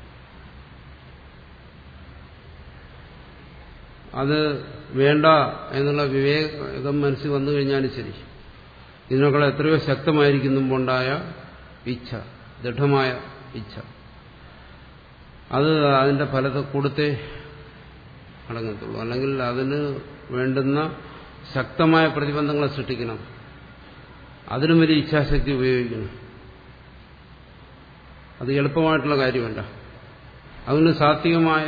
Speaker 1: അത് വേണ്ട എന്നുള്ള വിവേകം മനസ്സിൽ വന്നു കഴിഞ്ഞാലും ശരി ഇതിനേക്കാൾ എത്രയോ ശക്തമായിരിക്കും മുമ്പുണ്ടായ ഇച്ഛ ദൃഢമായ ഇച്ഛ അത് അതിന്റെ ഫലത്തെ കൊടുത്തേ അടങ്ങത്തുള്ളൂ അല്ലെങ്കിൽ അതിന് വേണ്ടുന്ന ശക്തമായ പ്രതിബന്ധങ്ങളെ സൃഷ്ടിക്കണം അതിനും വലിയ ഇച്ഛാശക്തി ഉപയോഗിക്കണം അത് എളുപ്പമായിട്ടുള്ള കാര്യമല്ല അതിന് സാത്വികമായ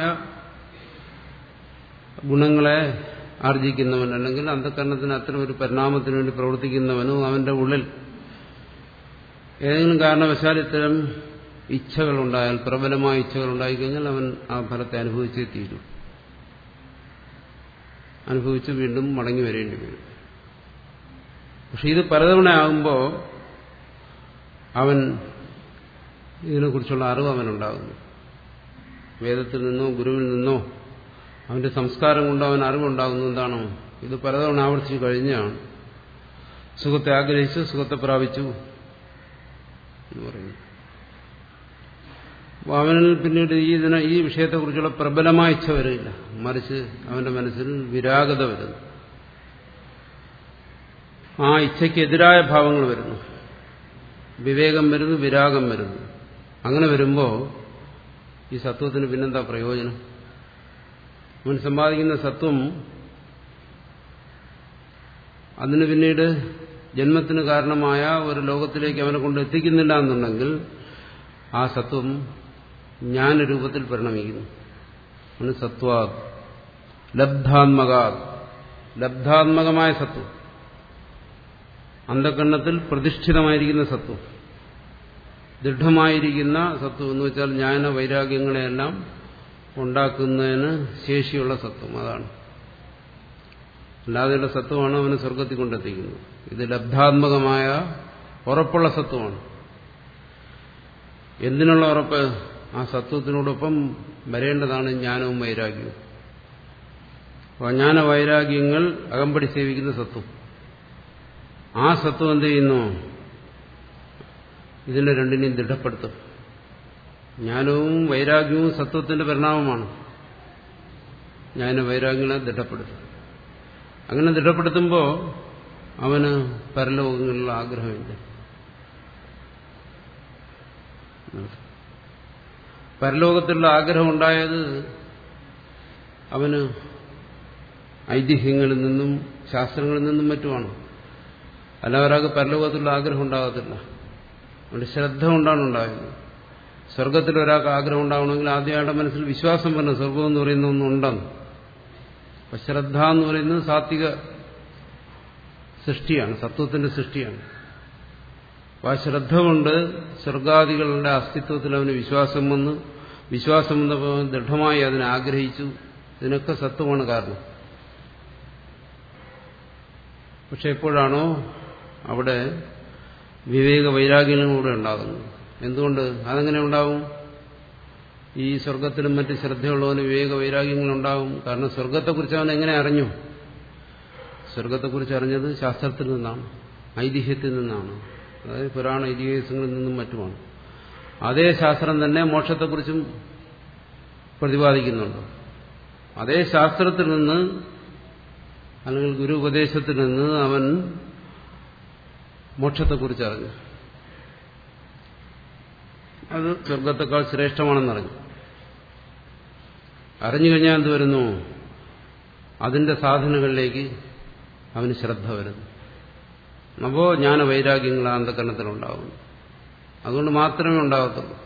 Speaker 1: ഗുണങ്ങളെ ആർജിക്കുന്നവൻ അല്ലെങ്കിൽ അന്ധകരണത്തിന് അത്തരം ഒരു പരിണാമത്തിന് വേണ്ടി പ്രവർത്തിക്കുന്നവനും അവന്റെ ഉള്ളിൽ ഏതെങ്കിലും കാരണവശാൽ ഇത്തരം ഇച്ഛകളുണ്ടായാൽ പ്രബലമായ ഇച്ഛകൾ ഉണ്ടായിക്കഴിഞ്ഞാൽ അവൻ ആ ഫലത്തെ അനുഭവിച്ചേ തീരും അനുഭവിച്ച് വീണ്ടും മടങ്ങി വരേണ്ടി വരും പക്ഷെ ഇത് പലതവണ ആകുമ്പോൾ അവൻ ഇതിനെക്കുറിച്ചുള്ള അറിവ് അവനുണ്ടാകുന്നു വേദത്തിൽ നിന്നോ ഗുരുവിൽ നിന്നോ അവന്റെ സംസ്കാരം കൊണ്ട് അവൻ അറിവുണ്ടാകുന്നു എന്താണോ ഇത് പലതവണ ആവർത്തിച്ചു കഴിഞ്ഞാണ് സുഖത്തെ ആഗ്രഹിച്ചു സുഖത്തെ പ്രാപിച്ചു എന്ന് പറയുന്നു അപ്പോൾ അവനിൽ പിന്നീട് ഈ ഇതിനെ ഈ വിഷയത്തെക്കുറിച്ചുള്ള പ്രബലമായ ഇച്ഛ വരില്ല മറിച്ച് അവന്റെ മനസ്സിൽ വിരാഗത വരുന്നു ആ ഇച്ഛയ്ക്കെതിരായ ഭാവങ്ങൾ വരുന്നു വിവേകം വരുന്നു വിരാഗം വരുന്നു അങ്ങനെ വരുമ്പോൾ ഈ സത്വത്തിന് പിന്നെന്താ പ്രയോജനം അവൻ സമ്പാദിക്കുന്ന സത്വം അതിന് പിന്നീട് ജന്മത്തിന് കാരണമായ ഒരു ലോകത്തിലേക്ക് അവനെ കൊണ്ട് എത്തിക്കുന്നില്ല എന്നുണ്ടെങ്കിൽ ആ സത്വം ജ്ഞാനരൂപത്തിൽ പരിണമിക്കുന്നു അവന് സത്വാ ലബ്ധാത്മക ലബ്ധാത്മകമായ സത്വം അന്ധകരണത്തിൽ പ്രതിഷ്ഠിതമായിരിക്കുന്ന സത്വം ദൃഢമായിരിക്കുന്ന സത്വം എന്ന് വെച്ചാൽ ജ്ഞാന വൈരാഗ്യങ്ങളെയെല്ലാം ഉണ്ടാക്കുന്നതിന് ശേഷിയുള്ള സത്വം അതാണ് അല്ലാതെയുള്ള സത്വമാണ് അവന് സ്വർഗത്തിൽ കൊണ്ടെത്തിക്കുന്നത് ഇത് ലബ്ധാത്മകമായ ഉറപ്പുള്ള സത്വമാണ് എന്തിനുള്ള ഉറപ്പ് ആ സത്വത്തിനോടൊപ്പം വരേണ്ടതാണ് ജ്ഞാനവും വൈരാഗ്യവും അപ്പോൾ ജ്ഞാന വൈരാഗ്യങ്ങൾ അകമ്പടി സേവിക്കുന്ന സത്വം ആ സത്വം എന്ത് ചെയ്യുന്നു ഇതിനെ രണ്ടിനെയും ദൃഢപ്പെടുത്തും ജ്ഞാനവും വൈരാഗ്യവും സത്വത്തിന്റെ പരിണാമമാണ് ജ്ഞാന വൈരാഗ്യങ്ങളെ ദൃഢപ്പെടുത്തും അങ്ങനെ ദൃഢപ്പെടുത്തുമ്പോൾ അവന് പരലോകങ്ങളിലുള്ള ആഗ്രഹമില്ല പരലോകത്തിലുള്ള ആഗ്രഹം ഉണ്ടായത് അവന് ഐതിഹ്യങ്ങളിൽ നിന്നും ശാസ്ത്രങ്ങളിൽ നിന്നും മറ്റുമാണ് അല്ല ഒരാൾക്ക് പരലോകത്തിലുള്ള ആഗ്രഹം ഉണ്ടാകത്തില്ല അതുകൊണ്ട് ശ്രദ്ധ കൊണ്ടാണ് ഉണ്ടായത് സ്വർഗത്തിൽ ഒരാൾക്ക് ആഗ്രഹം ഉണ്ടാവണമെങ്കിൽ ആദ്യം അയാളുടെ മനസ്സിൽ വിശ്വാസം വരണം സ്വർഗം എന്ന് പറയുന്ന ഒന്നുണ്ടെന്ന് അപ്പൊ ശ്രദ്ധ എന്ന് പറയുന്നത് സാത്വിക സൃഷ്ടിയാണ് സത്വത്തിന്റെ സൃഷ്ടിയാണ് അപ്പൊ ആ ശ്രദ്ധ കൊണ്ട് സ്വർഗാദികളുടെ അസ്തിത്വത്തിൽ അവന് വിശ്വാസം വന്ന് വിശ്വാസം വന്നപ്പോൾ ദൃഢമായി അതിനെ ആഗ്രഹിച്ചു ഇതിനൊക്കെ സത്വമാണ് കാരണം പക്ഷെ എപ്പോഴാണോ അവിടെ വിവേക വൈരാഗ്യങ്ങളും കൂടെ ഉണ്ടാകുന്നത് എന്തുകൊണ്ട് അതെങ്ങനെ ഉണ്ടാവും ഈ സ്വർഗത്തിലും മറ്റ് ശ്രദ്ധയുള്ളവന് വിവേക വൈരാഗ്യങ്ങളുണ്ടാകും കാരണം സ്വർഗത്തെക്കുറിച്ച് അവൻ എങ്ങനെ അറിഞ്ഞു സ്വർഗത്തെക്കുറിച്ച് അറിഞ്ഞത് ശാസ്ത്രത്തിൽ നിന്നാണ് ഐതിഹ്യത്തിൽ നിന്നാണ് അതായത് പുരാണ ഇതിഹാസങ്ങളിൽ നിന്നും മറ്റുമാണ് അതേ ശാസ്ത്രം തന്നെ മോക്ഷത്തെക്കുറിച്ചും പ്രതിപാദിക്കുന്നുണ്ട് അതേ ശാസ്ത്രത്തിൽ നിന്ന് അല്ലെങ്കിൽ ഗുരു ഉപദേശത്തിൽ നിന്ന് അവൻ മോക്ഷത്തെക്കുറിച്ച് അറിഞ്ഞു അത് സ്വർഗത്തെക്കാൾ ശ്രേഷ്ഠമാണെന്നറിഞ്ഞു അറിഞ്ഞു കഴിഞ്ഞാൽ എന്ത് വരുന്നു അതിന്റെ സാധനങ്ങളിലേക്ക് അവന് ശ്രദ്ധ വരുന്നു അപ്പോൾ ജ്ഞാന വൈരാഗ്യങ്ങൾ ആ അന്ധകരണത്തിലുണ്ടാകുന്നു അതുകൊണ്ട് മാത്രമേ ഉണ്ടാകത്തുള്ളൂ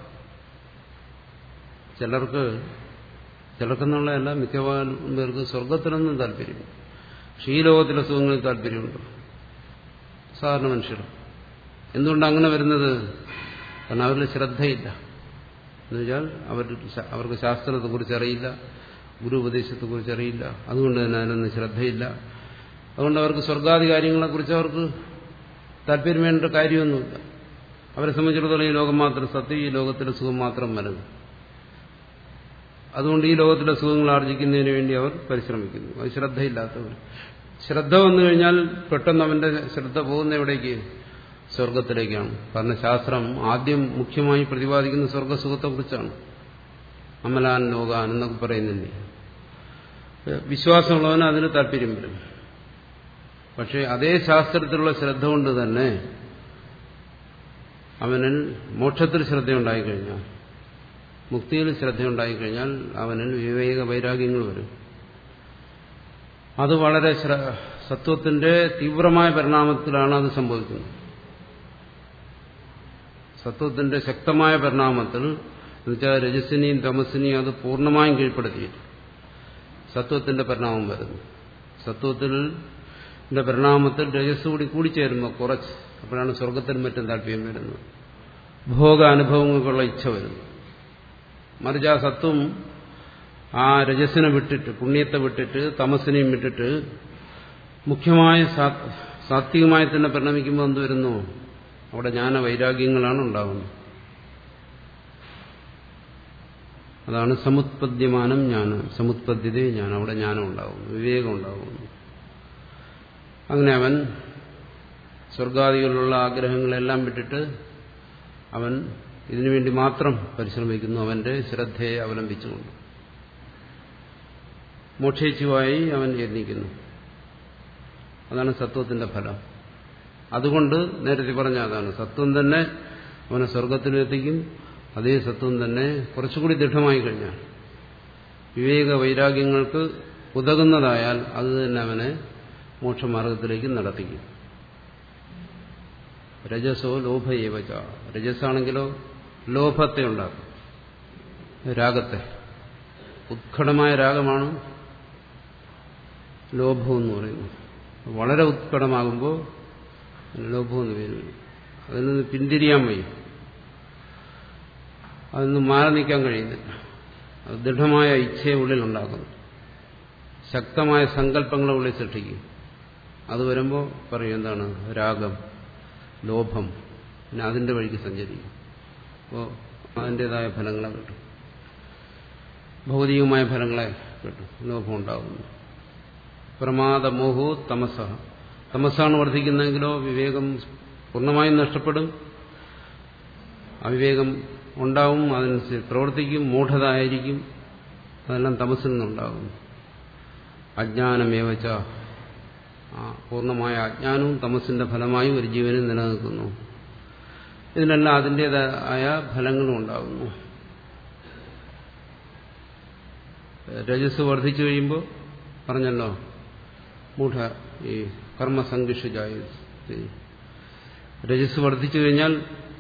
Speaker 1: ചിലർക്ക് ചിലർക്കെന്നുള്ളതല്ല മിക്കവാറും പേർക്ക് സ്വർഗത്തിലൊന്നും താല്പര്യമില്ല പക്ഷേ ഈ ലോകത്തിലെ സുഖങ്ങളിൽ താല്പര്യമുണ്ട് സാധാരണ മനുഷ്യർ എന്തുകൊണ്ട് അങ്ങനെ വരുന്നത് കാരണം അവരിൽ ശ്രദ്ധയില്ല എന്നുവെച്ചാൽ അവർ അവർക്ക് ശാസ്ത്രത്തെക്കുറിച്ച് അറിയില്ല ഗുരു ഉപദേശത്തെക്കുറിച്ച് അറിയില്ല അതുകൊണ്ട് തന്നെ അതിനൊന്നും ശ്രദ്ധയില്ല അതുകൊണ്ട് അവർക്ക് സ്വർഗാദി കാര്യങ്ങളെക്കുറിച്ച് അവർക്ക് താല്പര്യം വേണ്ട കാര്യമൊന്നുമില്ല അവരെ സംബന്ധിച്ചിടത്തോളം ഈ ലോകം മാത്രം സത്യം ഈ ലോകത്തിലെ സുഖം മാത്രം വരുന്നു അതുകൊണ്ട് ഈ ലോകത്തിലെ സുഖങ്ങൾ ആർജിക്കുന്നതിന് വേണ്ടി അവർ പരിശ്രമിക്കുന്നു അത് ശ്രദ്ധയില്ലാത്തവർ ശ്രദ്ധ വന്നു കഴിഞ്ഞാൽ പെട്ടെന്ന് അവന്റെ ശ്രദ്ധ പോകുന്ന എവിടേക്ക് സ്വർഗത്തിലേക്കാണ് കാരണം ശാസ്ത്രം ആദ്യം മുഖ്യമായി പ്രതിപാദിക്കുന്ന സ്വർഗസുഖത്തെക്കുറിച്ചാണ് അമലാൻ ലോകാൻ എന്നൊക്കെ പറയുന്നില്ലേ വിശ്വാസമുള്ളവന് അതിന് താല്പര്യം വരും പക്ഷെ അതേ ശാസ്ത്രത്തിലുള്ള ശ്രദ്ധ കൊണ്ട് തന്നെ അവനിൽ മോക്ഷത്തിൽ ശ്രദ്ധയുണ്ടായിക്കഴിഞ്ഞാൽ മുക്തിയിൽ ശ്രദ്ധയുണ്ടായിക്കഴിഞ്ഞാൽ അവനിൽ വിവേക വൈരാഗ്യങ്ങൾ വരും അത് വളരെ സത്വത്തിന്റെ തീവ്രമായ പരിണാമത്തിലാണ് അത് സംഭവിക്കുന്നത് സത്വത്തിന്റെ ശക്തമായ പരിണാമത്തിൽ എന്നുവെച്ചാൽ രജസിനെയും തമസിനെയും അത് പൂർണ്ണമായും കീഴ്പ്പെടുത്തിയിട്ട് സത്വത്തിന്റെ പരിണാമം വരുന്നു സത്വത്തിൽ പരിണാമത്തിൽ രജസ് കൂടി കൂടിച്ചേരുമ്പോൾ കുറച്ച് അപ്പോഴാണ് സ്വർഗത്തിനും മറ്റും താല്പര്യം വരുന്നത് ഭോഗ അനുഭവങ്ങൾക്കുള്ള ഇച്ഛ വരുന്നു മറിച്ച് ആ സത്വം ആ രജസിനെ വിട്ടിട്ട് പുണ്യത്തെ വിട്ടിട്ട് തമസിനെയും വിട്ടിട്ട് മുഖ്യമായ സാത്വികമായി തന്നെ പരിണമിക്കുമ്പോൾ എന്ത് വരുന്നു അവിടെ ജ്ഞാന വൈരാഗ്യങ്ങളാണ് ഉണ്ടാകുന്നത് അതാണ് സമുത്പദ്യമാനം ജ്ഞാനം സമുത്പദ്യതേ ജ്ഞാനം അവിടെ ജ്ഞാനം ഉണ്ടാകുന്നു വിവേകം ഉണ്ടാകുന്നു അങ്ങനെ അവൻ സ്വർഗാദികളിലുള്ള ആഗ്രഹങ്ങളെല്ലാം വിട്ടിട്ട് അവൻ ഇതിനുവേണ്ടി മാത്രം പരിശ്രമിക്കുന്നു അവന്റെ ശ്രദ്ധയെ അവലംബിച്ചുകൊണ്ട് മോക്ഷേച്ചുവായി അവൻ യത്നിക്കുന്നു അതാണ് സത്വത്തിന്റെ ഫലം അതുകൊണ്ട് നേരത്തെ പറഞ്ഞ അതാണ് സത്വം തന്നെ അവനെ സ്വർഗത്തിലെത്തിക്കും അതേ സത്വം തന്നെ കുറച്ചുകൂടി ദൃഢമായി കഴിഞ്ഞാൽ വിവേക വൈരാഗ്യങ്ങൾക്ക് ഉതകുന്നതായാൽ അത് തന്നെ അവനെ മോക്ഷമാർഗത്തിലേക്ക് നടത്തിക്കും രജസോ ലോഭയേവച രജസാണെങ്കിലോ ലോഭത്തെ ഉണ്ടാക്കും രാഗത്തെ ഉത്കടമായ രാഗമാണ് ലോഭം എന്ന് പറയുന്നത് വളരെ ഉത്കടമാകുമ്പോൾ ലോഭം എന്ന് പേര് അതിൽ നിന്ന് പിന്തിരിയാൻ വയ്യ അതൊന്നും മാറി നിൽക്കാൻ കഴിയുന്നില്ല അത് ദൃഢമായ ഇച്ഛയെ ഉള്ളിലുണ്ടാക്കുന്നു ശക്തമായ സങ്കല്പങ്ങളെ ഉള്ളിൽ സൃഷ്ടിക്കും അത് വരുമ്പോൾ പറയും എന്താണ് രാഗം ലോഭം പിന്നെ അതിൻ്റെ വഴിക്ക് സഞ്ചരിക്കും അപ്പോൾ അതിൻ്റെതായ ഫലങ്ങളെ കിട്ടും ഭൗതികമായ ഫലങ്ങളെ കിട്ടും ലോഭം ഉണ്ടാകുന്നു പ്രമാദമോഹോ തമസ തമസാണ് വർദ്ധിക്കുന്നതെങ്കിലോ വിവേകം പൂർണ്ണമായും നഷ്ടപ്പെടും അവിവേകം ഉണ്ടാവും അതിനനുസരിച്ച് പ്രവർത്തിക്കും മൂഢത ആയിരിക്കും അതെല്ലാം തമസിൽ നിന്നുണ്ടാകും അജ്ഞാനമേവച്ച ആ പൂർണ്ണമായ അജ്ഞാനവും തമസിന്റെ ഫലമായും ഒരു ജീവനും നിലനിൽക്കുന്നു ഇതിനെല്ലാം അതിൻ്റെതായ ഫലങ്ങളും ഉണ്ടാകുന്നു രജസ് വർദ്ധിച്ചു കഴിയുമ്പോൾ പറഞ്ഞല്ലോ മൂഢ ഈ കർമ്മസംഘിഷജായ രജസ് വർദ്ധിച്ചു കഴിഞ്ഞാൽ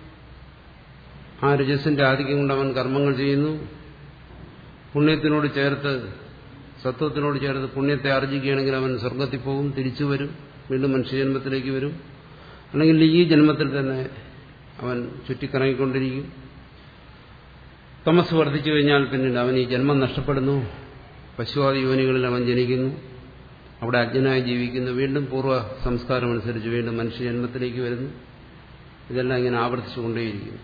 Speaker 1: ആ രജസിന്റെ ആധിക്യം കൊണ്ട് അവൻ കർമ്മങ്ങൾ ചെയ്യുന്നു പുണ്യത്തിനോട് ചേർത്ത് സത്വത്തിനോട് ചേർത്ത് പുണ്യത്തെ ആർജിക്കുകയാണെങ്കിൽ അവൻ സ്വർഗത്തിൽ പോകും തിരിച്ചു വരും വീണ്ടും മനുഷ്യജന്മത്തിലേക്ക് വരും അല്ലെങ്കിൽ ഈ ജന്മത്തിൽ തന്നെ അവൻ ചുറ്റിക്കറങ്ങിക്കൊണ്ടിരിക്കും തമസ് വർദ്ധിച്ചു കഴിഞ്ഞാൽ പിന്നീട് അവൻ ഈ ജന്മം നഷ്ടപ്പെടുന്നു പശുവാദി യോനികളിൽ അവൻ ജനിക്കുന്നു അവിടെ അജ്ഞനായി ജീവിക്കുന്നു വീണ്ടും പൂർവ്വ സംസ്കാരം അനുസരിച്ച് വീണ്ടും മനുഷ്യജന്മത്തിലേക്ക് വരുന്നു ഇതെല്ലാം ഇങ്ങനെ ആവർത്തിച്ചുകൊണ്ടേയിരിക്കുന്നു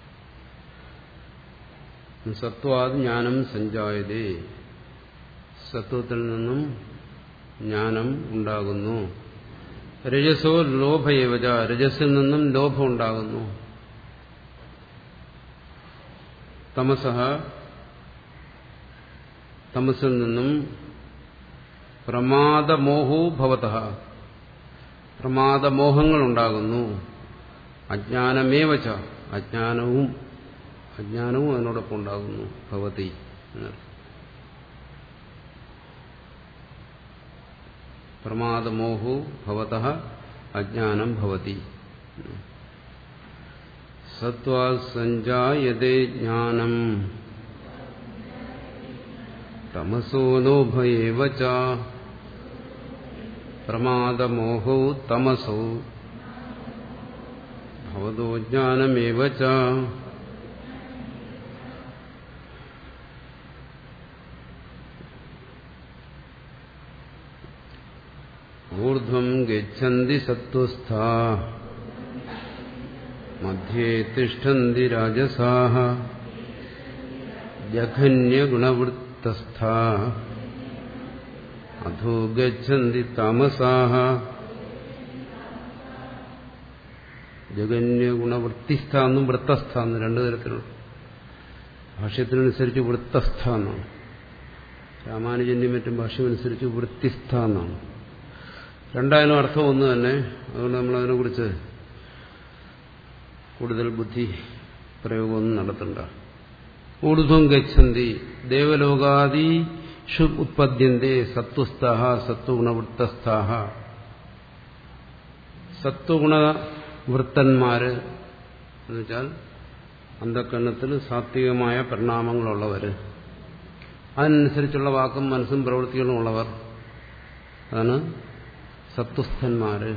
Speaker 1: സത്വാത് ജ്ഞാനം സഞ്ചായതേ സത്വത്തിൽ നിന്നും ജ്ഞാനം ഉണ്ടാകുന്നു രജസോ ലോഭയവജ രജസിൽ നിന്നും ലോഭം ഉണ്ടാകുന്നു തമസഹ തമസിൽ നിന്നും പ്രമാദമോഹോ ഭവത പ്രമാദമോഹങ്ങൾ ഉണ്ടാകുന്നു അജ്ഞാനമേവച അജ്ഞാനവും അജ്ഞാനവും അതിനോടൊപ്പം ഉണ്ടാകുന്നു ഭവതി എന്നർത്ഥം പ്രമാദമോഹോ ഭവത അജ്ഞാനം ഭവതി സത്വാ സഞ്ജായതേ ജ്ഞാനം തമസോ ലോഭയേവ ച പ്രമാദമോഹോ തമസോ ഭവതോ ജ്ഞാനമേവ ച ഊർധ്വം ഗച്ഛന്തി സത്വസ്ഥാ മധ്യേ തിഷ്ഠന്തി രാജസാഹ ജഘന്യഗുണവൃത്തസ്ഥാ അധോ ഗച്ഛന്തി താമസാഹ ജഗന്യഗുണവൃത്തിസ്ഥ എന്നും വൃത്തസ്ഥ എന്നും രണ്ടു തരത്തിലുള്ള ഭാഷ്യത്തിനനുസരിച്ച് വൃത്തസ്ഥ എന്നാണ് രാമാനുജന്യം മറ്റും ഭാഷ്യമനുസരിച്ച് വൃത്തിസ്ഥ എന്നാണ് രണ്ടായാലും അർത്ഥം ഒന്ന് തന്നെ അതുകൊണ്ട് നമ്മൾ അതിനെക്കുറിച്ച് കൂടുതൽ ബുദ്ധി പ്രയോഗമൊന്നും നടത്തണ്ട ഊർധ്വം ഗച്ഛന്തി ദേവലോകാദിഷു ഉത്പദ്യന്തേ സത്വസ്ഥ സത്വഗുണവൃത്തസ്ഥ സത്വഗുണവൃത്തന്മാര് എന്നുവെച്ചാൽ അന്ധക്കരണത്തിൽ സാത്വികമായ പരിണാമങ്ങളുള്ളവര് അതിനനുസരിച്ചുള്ള വാക്കും മനസ്സും പ്രവൃത്തികളും ഉള്ളവർ അതാണ് സത്വസ്ഥന്മാര്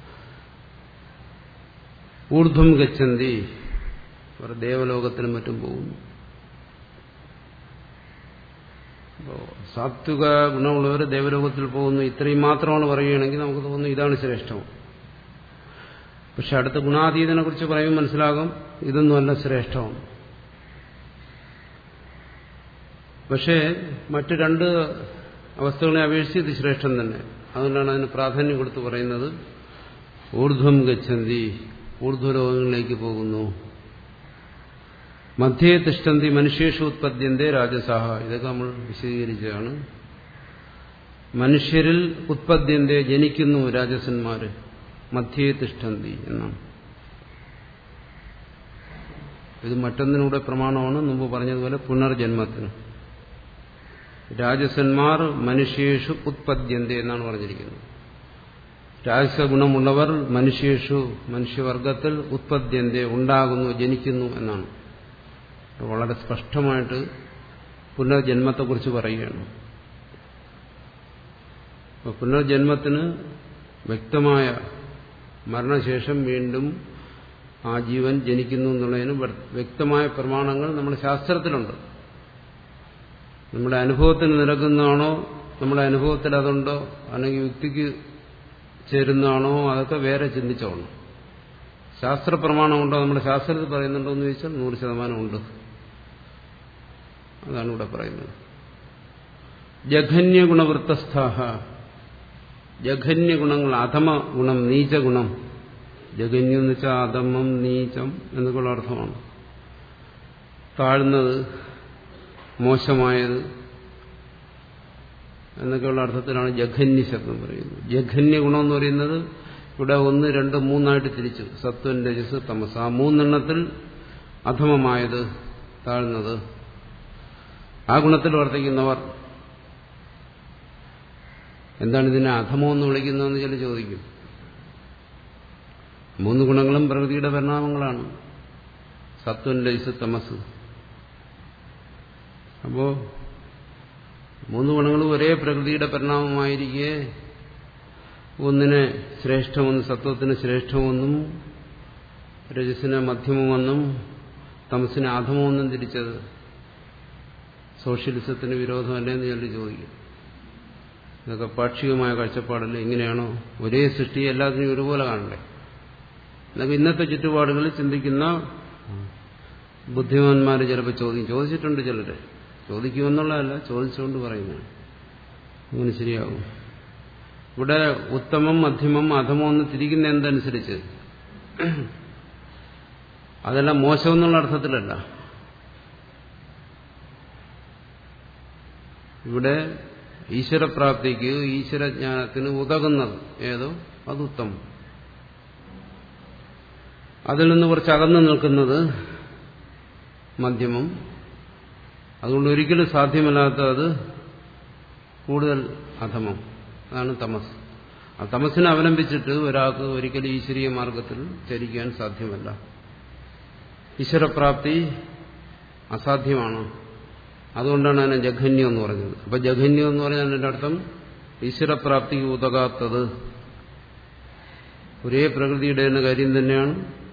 Speaker 1: ഊർധ്വം ഗച്ഛന്തി അവർ ദേവലോകത്തിനും മറ്റും പോകുന്നു സാത്വിക ഗുണമുള്ളവർ ദേവലോകത്തിൽ പോകുന്നു ഇത്രയും മാത്രമാണ് പറയുകയാണെങ്കിൽ നമുക്ക് തോന്നുന്നു ഇതാണ് ശ്രേഷ്ഠം പക്ഷെ അടുത്ത ഗുണാതീതനെ കുറിച്ച് പറയുമ്പോൾ മനസ്സിലാകും ഇതൊന്നുമല്ല ശ്രേഷ്ഠമാണ് പക്ഷേ മറ്റു രണ്ട് അവസ്ഥകളെ അപേക്ഷിച്ച് ഇത് ശ്രേഷ്ഠം തന്നെ അതുകൊണ്ടാണ് അതിന് പ്രാധാന്യം കൊടുത്ത് പറയുന്നത് ഊർധ്വം ഗച്ഛന്തി ഊർധ്വലോകങ്ങളിലേക്ക് പോകുന്നു മധ്യേ തിഷ്ടന്തി മനുഷ്യേഷു ഉത്പദ്യന്തേ രാജസാഹ ഇതൊക്കെ നമ്മൾ വിശദീകരിച്ചതാണ് മനുഷ്യരിൽ ഉത്പദ്യന്തേ ജനിക്കുന്നു രാജസന്മാര് മധ്യേ തിഷ്ടന്തി എന്നാണ് ഇത് മറ്റൊന്നിനൂടെ പ്രമാണമാണ് മുമ്പ് പറഞ്ഞതുപോലെ പുനർജന്മത്തിന് രാജസന്മാർ മനുഷ്യേഷു ഉത്പദ്യന്തി എന്നാണ് പറഞ്ഞിരിക്കുന്നത് രാജസഗുണമുള്ളവർ മനുഷ്യേഷു മനുഷ്യവർഗത്തിൽ ഉത്പദ്യന്തി ഉണ്ടാകുന്നു ജനിക്കുന്നു എന്നാണ് വളരെ സ്പഷ്ടമായിട്ട് പുനർജന്മത്തെക്കുറിച്ച് പറയുകയാണ് പുനർജന്മത്തിന് വ്യക്തമായ മരണശേഷം വീണ്ടും ആ ജീവൻ ജനിക്കുന്നു എന്നുള്ളതിന് വ്യക്തമായ പ്രമാണങ്ങൾ നമ്മുടെ ശാസ്ത്രത്തിലുണ്ട് നമ്മുടെ അനുഭവത്തിന് നിരക്കുന്നതാണോ നമ്മുടെ അനുഭവത്തിൽ അതുണ്ടോ അല്ലെങ്കിൽ യുക്തിക്ക് ചേരുന്നതാണോ അതൊക്കെ വേറെ ചിന്തിച്ചോണം ശാസ്ത്രപ്രമാണമുണ്ടോ നമ്മുടെ ശാസ്ത്രത്തിൽ പറയുന്നുണ്ടോ എന്ന് ചോദിച്ചാൽ നൂറ് ശതമാനം ഉണ്ട് അതാണ് ഇവിടെ പറയുന്നത് ജഘന്യ ഗുണവൃത്തസ്ഥാഹ ജഘന്യ ഗുണങ്ങൾ അധമ ഗുണം നീച ഗുണം ജഗന്യം എന്ന് വെച്ചാൽ അധമം നീചം എന്നൊക്കെയുള്ള അർത്ഥമാണ് താഴ്ന്നത് മോശമായത് എന്നൊക്കെയുള്ള അർത്ഥത്തിലാണ് ജഘന്യ ശബ്ദം പറയുന്നത് ജഘന്യ ഗുണം എന്ന് പറയുന്നത് ഇവിടെ ഒന്ന് രണ്ട് മൂന്നായിട്ട് തിരിച്ചു സത്വൻ രജസ് തമസ് ആ മൂന്നെണ്ണത്തിൽ അധമമായത് താഴ്ന്നത് ആ ഗുണത്തിൽ വർത്തിക്കുന്നവർ എന്താണ് ഇതിനെ അധമോ എന്ന് വിളിക്കുന്നതെന്ന് ചില ചോദിക്കും മൂന്ന് ഗുണങ്ങളും പ്രകൃതിയുടെ പരിണാമങ്ങളാണ് സത്വൻ രജസ് തമസ് അപ്പോ മൂന്ന് ഗുണങ്ങളും ഒരേ പ്രകൃതിയുടെ പരിണാമമായിരിക്കെ ഒന്നിനെ ശ്രേഷ്ഠമെന്നും സത്വത്തിന് ശ്രേഷ്ഠമെന്നും രജസിനെ മധ്യമമെന്നും തമസിനെ അധമമെന്നും തിരിച്ചത് സോഷ്യലിസത്തിന് വിരോധമല്ലേ എന്ന് ചിലർ ചോദിക്കും ഇതൊക്കെ പാക്ഷികമായ കാഴ്ചപ്പാടല്ലേ ഇങ്ങനെയാണോ ഒരേ സൃഷ്ടി എല്ലാത്തിനും ഒരുപോലെ കാണണ്ടേ എന്നൊക്കെ ഇന്നത്തെ ചുറ്റുപാടുകളിൽ ചിന്തിക്കുന്ന ബുദ്ധിമാന്മാർ ചിലപ്പോൾ ചോദിക്കും ചോദിച്ചിട്ടുണ്ട് ചിലര് ചോദിക്കുമെന്നുള്ളതല്ല ചോദിച്ചുകൊണ്ട് പറയുന്നതാണ് അങ്ങനെ ശരിയാകും ഇവിടെ ഉത്തമം മധ്യമം അധമം എന്ന് തിരിക്കുന്ന എന്തനുസരിച്ച് അതെല്ലാം മോശമെന്നുള്ള അർത്ഥത്തിലല്ല ഇവിടെ ഈശ്വരപ്രാപ്തിക്ക് ഈശ്വരജ്ഞാനത്തിന് ഉതകുന്നത് ഏതോ അത് ഉത്തമം അതിൽ നിന്ന് കുറച്ച് അകന്നു നിൽക്കുന്നത് മധ്യമം അതുകൊണ്ട് ഒരിക്കലും സാധ്യമല്ലാത്ത അത് കൂടുതൽ അധമം അതാണ് തമസ് ആ തമസിനെ അവലംബിച്ചിട്ട് ഒരാൾക്ക് ഒരിക്കലും ഈശ്വരീയ മാർഗത്തിൽ ചരിക്കാൻ സാധ്യമല്ല ഈശ്വരപ്രാപ്തി അസാധ്യമാണ് അതുകൊണ്ടാണ് അതിനെ ജഘന്യം എന്ന് പറഞ്ഞത് അപ്പൊ ജഘന്യം എന്ന് പറഞ്ഞാൽ അതിന്റെ അർത്ഥം ഈശ്വരപ്രാപ്തിക്ക് ഉതകാത്തത് ഒരേ പ്രകൃതിയുടെ തന്നെ കാര്യം തന്നെയാണ്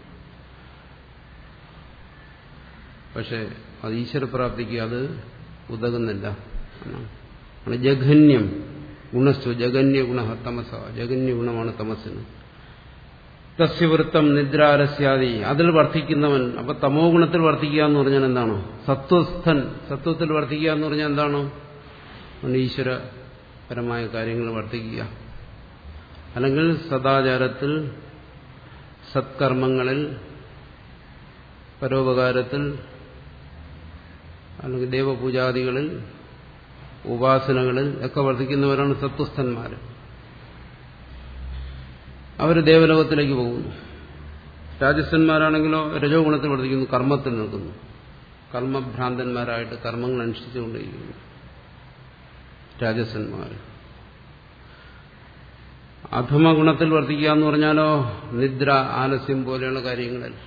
Speaker 1: പക്ഷെ അത് ഈശ്വരപ്രാപ്തിക്ക് അത് ഉതകുന്നില്ല എന്നാണ് ജഘന്യം ഗുണസ്തു ജഗന്യ ഗുണ തമസ ജഗന്യ ഗുണമാണ് തമസിന് തസ്യവൃത്തം നിദ്രാലസ്യാദി അതിൽ വർദ്ധിക്കുന്നവൻ അപ്പൊ തമോ ഗുണത്തിൽ വർദ്ധിക്കുക എന്ന് പറഞ്ഞാൽ എന്താണ് സത്വസ്ഥൻ സത്വത്തിൽ വർദ്ധിക്കുക എന്ന് പറഞ്ഞാൽ എന്താണ് ഈശ്വരപരമായ കാര്യങ്ങൾ വർദ്ധിക്കുക അല്ലെങ്കിൽ സദാചാരത്തിൽ സത്കർമ്മങ്ങളിൽ പരോപകാരത്തിൽ അല്ലെങ്കിൽ ദേവപൂജാദികളിൽ ഉപാസനകളിൽ ഒക്കെ വർദ്ധിക്കുന്നവരാണ് സത്വസ്ഥന്മാർ അവർ ദേവലോകത്തിലേക്ക് പോകുന്നു രാജസ്ഥന്മാരാണെങ്കിലോ രജോ ഗുണത്തിൽ വർദ്ധിക്കുന്നു കർമ്മത്തിൽ നിൽക്കുന്നു കർമ്മഭ്രാന്തന്മാരായിട്ട് കർമ്മങ്ങൾ അനുഷ്ഠിച്ചുകൊണ്ടിരിക്കുന്നു രാജസ്ഥന്മാർ അധമ ഗുണത്തിൽ വർദ്ധിക്കുക എന്ന് പറഞ്ഞാലോ നിദ്ര ആലസ്യം പോലെയുള്ള കാര്യങ്ങളിൽ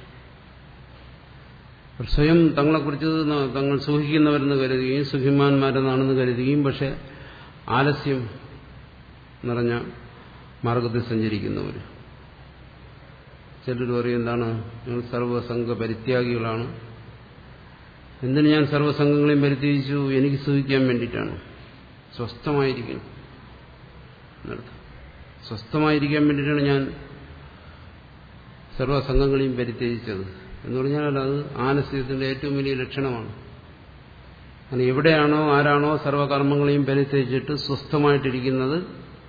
Speaker 1: സ്വയം തങ്ങളെക്കുറിച്ച് തങ്ങൾ സുഖിക്കുന്നവരെന്ന് കരുതുകയും സുഖിമാന്മാരെന്നാണെന്ന് കരുതുകയും പക്ഷെ ആലസ്യം നിറഞ്ഞ മാർഗത്തിൽ സഞ്ചരിക്കുന്നവർ ചിലർ പറയും എന്താണ് ഞങ്ങൾ സർവസംഘ പരിത്യാഗികളാണ് എന്തിന് ഞാൻ സർവസംഘങ്ങളെയും പരിത്യജിച്ചു എനിക്ക് സുഖിക്കാൻ വേണ്ടിയിട്ടാണ് സ്വസ്ഥമായിരിക്കണം എന്നർത്ഥം സ്വസ്ഥമായിരിക്കാൻ വേണ്ടിയിട്ടാണ് ഞാൻ സർവസംഘങ്ങളെയും പരിത്യജിച്ചത് എന്ന് പറഞ്ഞാൽ അത് ആലസ്യത്തിന്റെ ഏറ്റവും വലിയ ലക്ഷണമാണ് അങ്ങനെ എവിടെയാണോ ആരാണോ സർവകർമ്മങ്ങളെയും പരിത്യജിച്ചിട്ട് സ്വസ്ഥമായിട്ടിരിക്കുന്നത്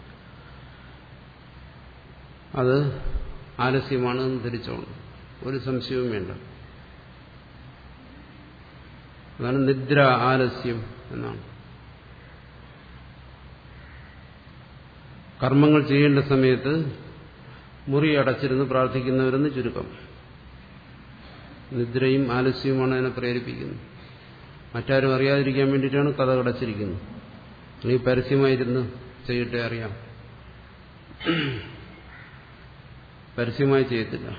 Speaker 1: അത് ആലസ്യമാണ് എന്ന് ധരിച്ചോണം ഒരു സംശയവും വേണ്ട അതാണ് നിദ്ര ആലസ്യം എന്നാണ് കർമ്മങ്ങൾ ചെയ്യേണ്ട സമയത്ത് മുറി അടച്ചിരുന്ന് പ്രാർത്ഥിക്കുന്നവരെന്ന് ചുരുക്കം നിദ്രയും ആലസ്യവുമാണ് അതിനെ പ്രേരിപ്പിക്കുന്നത് മറ്റാരും അറിയാതിരിക്കാൻ വേണ്ടിയിട്ടാണ് കഥ കടച്ചിരിക്കുന്നത് അല്ലെങ്കിൽ പരസ്യമായിരുന്ന് ചെയ്യട്ടെ അറിയാം പരസ്യമായി ചെയ്യത്തില്ല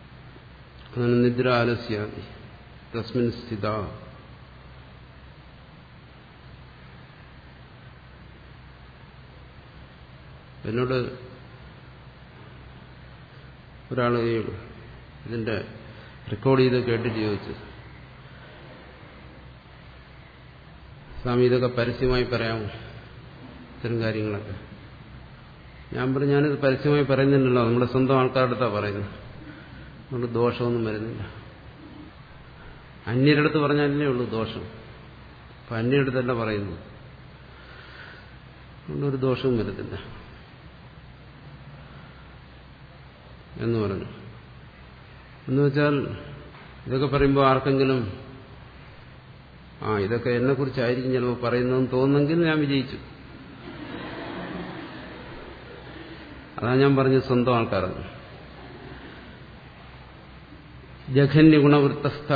Speaker 1: അങ്ങനെ നിദ്ര ആലസ്യാദി തസ്മിൻ സ്ഥിത എന്നോട് ഒരാൾ ഇതിന്റെ റെക്കോർഡ് ചെയ്ത് കേട്ടിട്ട് ചോദിച്ചു സ്വാമി ഇതൊക്കെ പരസ്യമായി പറയാമോ ഇത്തരം കാര്യങ്ങളൊക്കെ ഞാൻ പറഞ്ഞു ഞാനിത് പരസ്യമായി പറയുന്നുണ്ടല്ലോ നമ്മുടെ സ്വന്തം ആൾക്കാരുടെ അടുത്താണ് പറയുന്നത് അതുകൊണ്ട് ദോഷമൊന്നും വരുന്നില്ല അന്യരടുത്ത് പറഞ്ഞാലേ ഉള്ളൂ ദോഷം അപ്പം അന്യടുത്തല്ല പറയുന്നു അതുകൊണ്ടൊരു ദോഷവും വരത്തില്ല എന്ന് പറഞ്ഞു എന്ന് വെച്ചാൽ ഇതൊക്കെ പറയുമ്പോൾ ആർക്കെങ്കിലും ആ ഇതൊക്കെ എന്നെ കുറിച്ചായിരിക്കും ചിലപ്പോൾ പറയുന്നതെന്ന് തോന്നുന്നെങ്കിൽ ഞാൻ വിജയിച്ചു അതാണ് ഞാൻ പറഞ്ഞത് സ്വന്തം ആൾക്കാരെന്ന് ജഘന്യ ഗുണവൃത്തസ്ഥ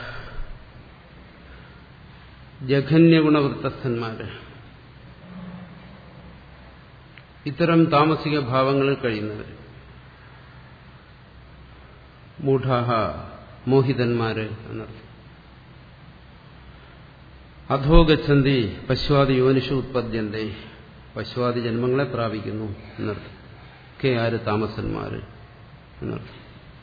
Speaker 1: ജഘന്യ ഗുണവൃത്തസ്ഥന്മാര് ഇത്തരം താമസിക ഭാവങ്ങളിൽ കഴിയുന്നവർ മൂഢാഹ മോഹിതന്മാര് എന്നർത്ഥം അധോ ഗച്ഛന്തി പശ്വാദി യോനിഷു ഉത്പദ്യന്തേ പശ്വാദി ജന്മങ്ങളെ പ്രാപിക്കുന്നു എന്നർത്ഥം ഒക്കെ ആര് താമസന്മാര് എന്നർത്ഥം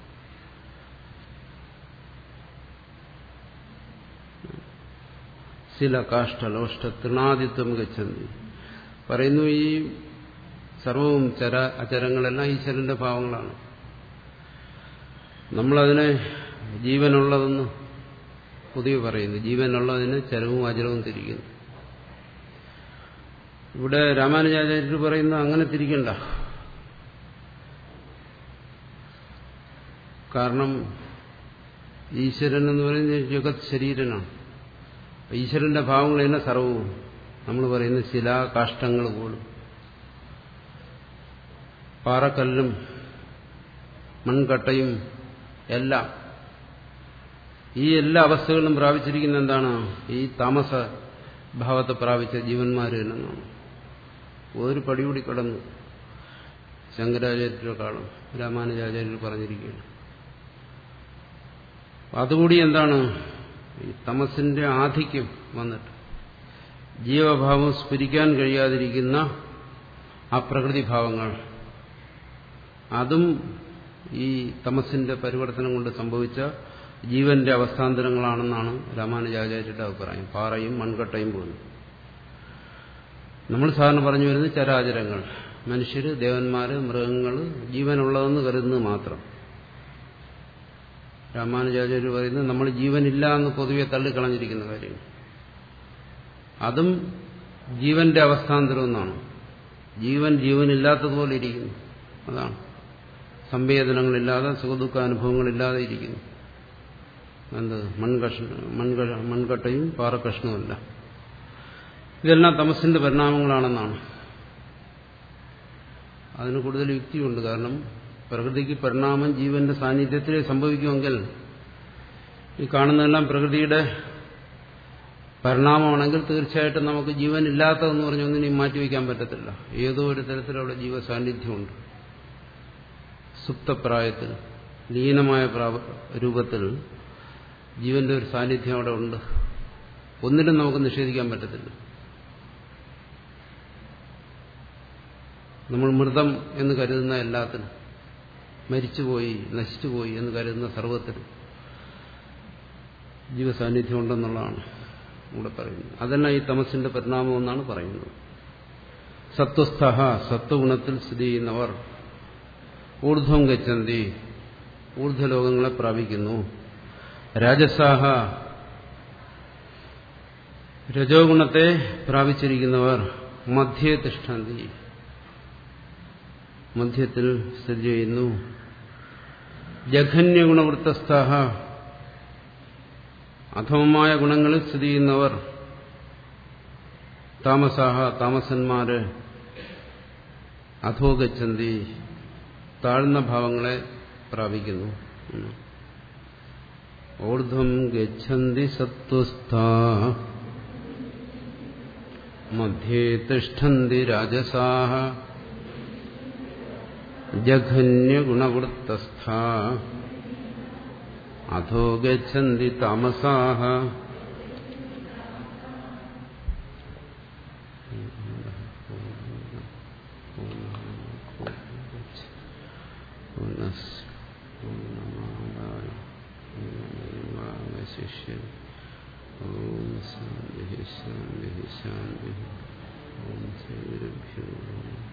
Speaker 1: ശില കാഷ്ട ലോഷ്ട തൃണാദിത്വം ഗച്ഛന്തി പറയുന്നു ഈ സർവവും ചര അചരങ്ങളെല്ലാം ഈശ്വരന്റെ ഭാവങ്ങളാണ് നമ്മളതിനെ ജീവനുള്ളതെന്ന് പുതിയ പറയുന്നു ജീവനുള്ളതിന് ചരവും അചരവും തിരിക്കുന്നു ഇവിടെ രാമാനുജാചാര്യർ പറയുന്ന അങ്ങനെ തിരിക്കണ്ട കാരണം ഈശ്വരൻ എന്ന് പറയുന്നത് ജഗത് ശരീരനാണ് ഈശ്വരന്റെ ഭാവങ്ങൾ തന്നെ സർവവും നമ്മൾ പറയുന്ന ശിലാകാഷ്ടങ്ങൾ പോലും പാറക്കല്ലും മൺകട്ടയും എല്ലാം ഈ എല്ലാ അവസ്ഥകളും പ്രാപിച്ചിരിക്കുന്ന എന്താണ് ഈ താമസ ഭാവത്തെ പ്രാപിച്ച ജീവന്മാർ തന്നെന്നാണ് ഒരു പടി കൂടി കടന്നു ശങ്കരാചാര്യരെക്കാളും രാമാനുജാചാര്യർ പറഞ്ഞിരിക്കുകയാണ് അതുകൂടി എന്താണ് ഈ തമസിന്റെ ആധിക്യം വന്നിട്ട് ജീവഭാവം സ്ഫുരിക്കാൻ കഴിയാതിരിക്കുന്ന ആ പ്രകൃതിഭാവങ്ങൾ അതും ഈ തമസിന്റെ പരിവർത്തനം കൊണ്ട് സംഭവിച്ച ജീവന്റെ അവസ്ഥാന്തരങ്ങളാണെന്നാണ് രാമാനുജാചാര്യരുടെ അഭിപ്രായം പാറയും മൺകട്ടയും പോലും നമ്മൾ സാധാരണ പറഞ്ഞു വരുന്നത് ചരാചരങ്ങൾ മനുഷ്യര് ദേവന്മാര് മൃഗങ്ങൾ ജീവനുള്ളതെന്ന് കരുതുന്നത് മാത്രം രാമാനുജാചാര്യ പറയുന്നത് നമ്മൾ ജീവനില്ല എന്ന് പൊതുവെ തള്ളിക്കളഞ്ഞിരിക്കുന്ന കാര്യം അതും ജീവന്റെ അവസ്ഥാന്തരം എന്നാണ് ജീവൻ ജീവനില്ലാത്തതുപോലെ ഇരിക്കുന്നു അതാണ് സംവേദനങ്ങളില്ലാതെ സുഖദുഃഖ അനുഭവങ്ങളില്ലാതെ ഇരിക്കുന്നു എന്ത് മൺകഷ്ണ മൺക മൺകട്ടയും പാറക്കഷ്ണവുമല്ല ഇതെല്ലാം തമസിന്റെ പരിണാമങ്ങളാണെന്നാണ് അതിന് കൂടുതൽ യുക്തിയുണ്ട് കാരണം പ്രകൃതിക്ക് പരിണാമം ജീവന്റെ സാന്നിധ്യത്തിൽ സംഭവിക്കുമെങ്കിൽ ഈ കാണുന്നതെല്ലാം പ്രകൃതിയുടെ പരിണാമമാണെങ്കിൽ തീർച്ചയായിട്ടും നമുക്ക് ജീവൻ ഇല്ലാത്തതെന്ന് പറഞ്ഞൊന്നിനും മാറ്റിവെക്കാൻ പറ്റത്തില്ല ഏതോ ഒരു തരത്തിലുള്ള ജീവസാന്നിധ്യമുണ്ട് സുപ്തപ്രായത്തിൽ ലീനമായ രൂപത്തിൽ ജീവന്റെ ഒരു സാന്നിധ്യം അവിടെ ഉണ്ട് ഒന്നിനും നമുക്ക് നിഷേധിക്കാൻ പറ്റത്തില്ല നമ്മൾ മൃതം എന്ന് കരുതുന്ന എല്ലാത്തിനും മരിച്ചുപോയി നശിച്ചുപോയി എന്ന് കരുതുന്ന സർവത്തിനും ജീവസാന്നിധ്യം ഉണ്ടെന്നുള്ളതാണ് ഇവിടെ പറയുന്നത് അതല്ല ഈ തമസിന്റെ പരിണാമം എന്നാണ് പറയുന്നത് സത്വസ്ഥ സത്വഗുണത്തിൽ സ്ഥിതി ചെയ്യുന്നവർ ഊർധ്വം ഗച്ഛന്തി ഊർധ്വലോകങ്ങളെ പ്രാപിക്കുന്നു രാജസാഹ രജോ ഗുണത്തെ പ്രാപിച്ചിരിക്കുന്നവർ മധ്യേ തിഷ്ഠന്തി മധ്യത്തിൽ സ്ഥിതി ചെയ്യുന്നു ജഘന്യഗുണവൃത്തസ്ഥ അധമമായ ഗുണങ്ങളിൽ സ്ഥിതി ചെയ്യുന്നവർ താമസാഹ താമസന്മാര് അധോഗച്ഛന്തി താഴ്ന്ന ഭാവങ്ങളെ പ്രാപിക്കുന്നു ഊർധ്വം ഗച്ഛന്തി സത്വസ്ഥ മധ്യേ തിഷ്ഠന്തി രാജസാഹ ജഘന്യഗുണവൃത്തസ്ഥ അധോ ഗച്ഛന്തി താമസാഹ ശിഷ്യം ഓം ശാന്തി ശാന്തി ശാന്തി ഓം ശ്രീ ഗുരുഭ്യോ നമഃ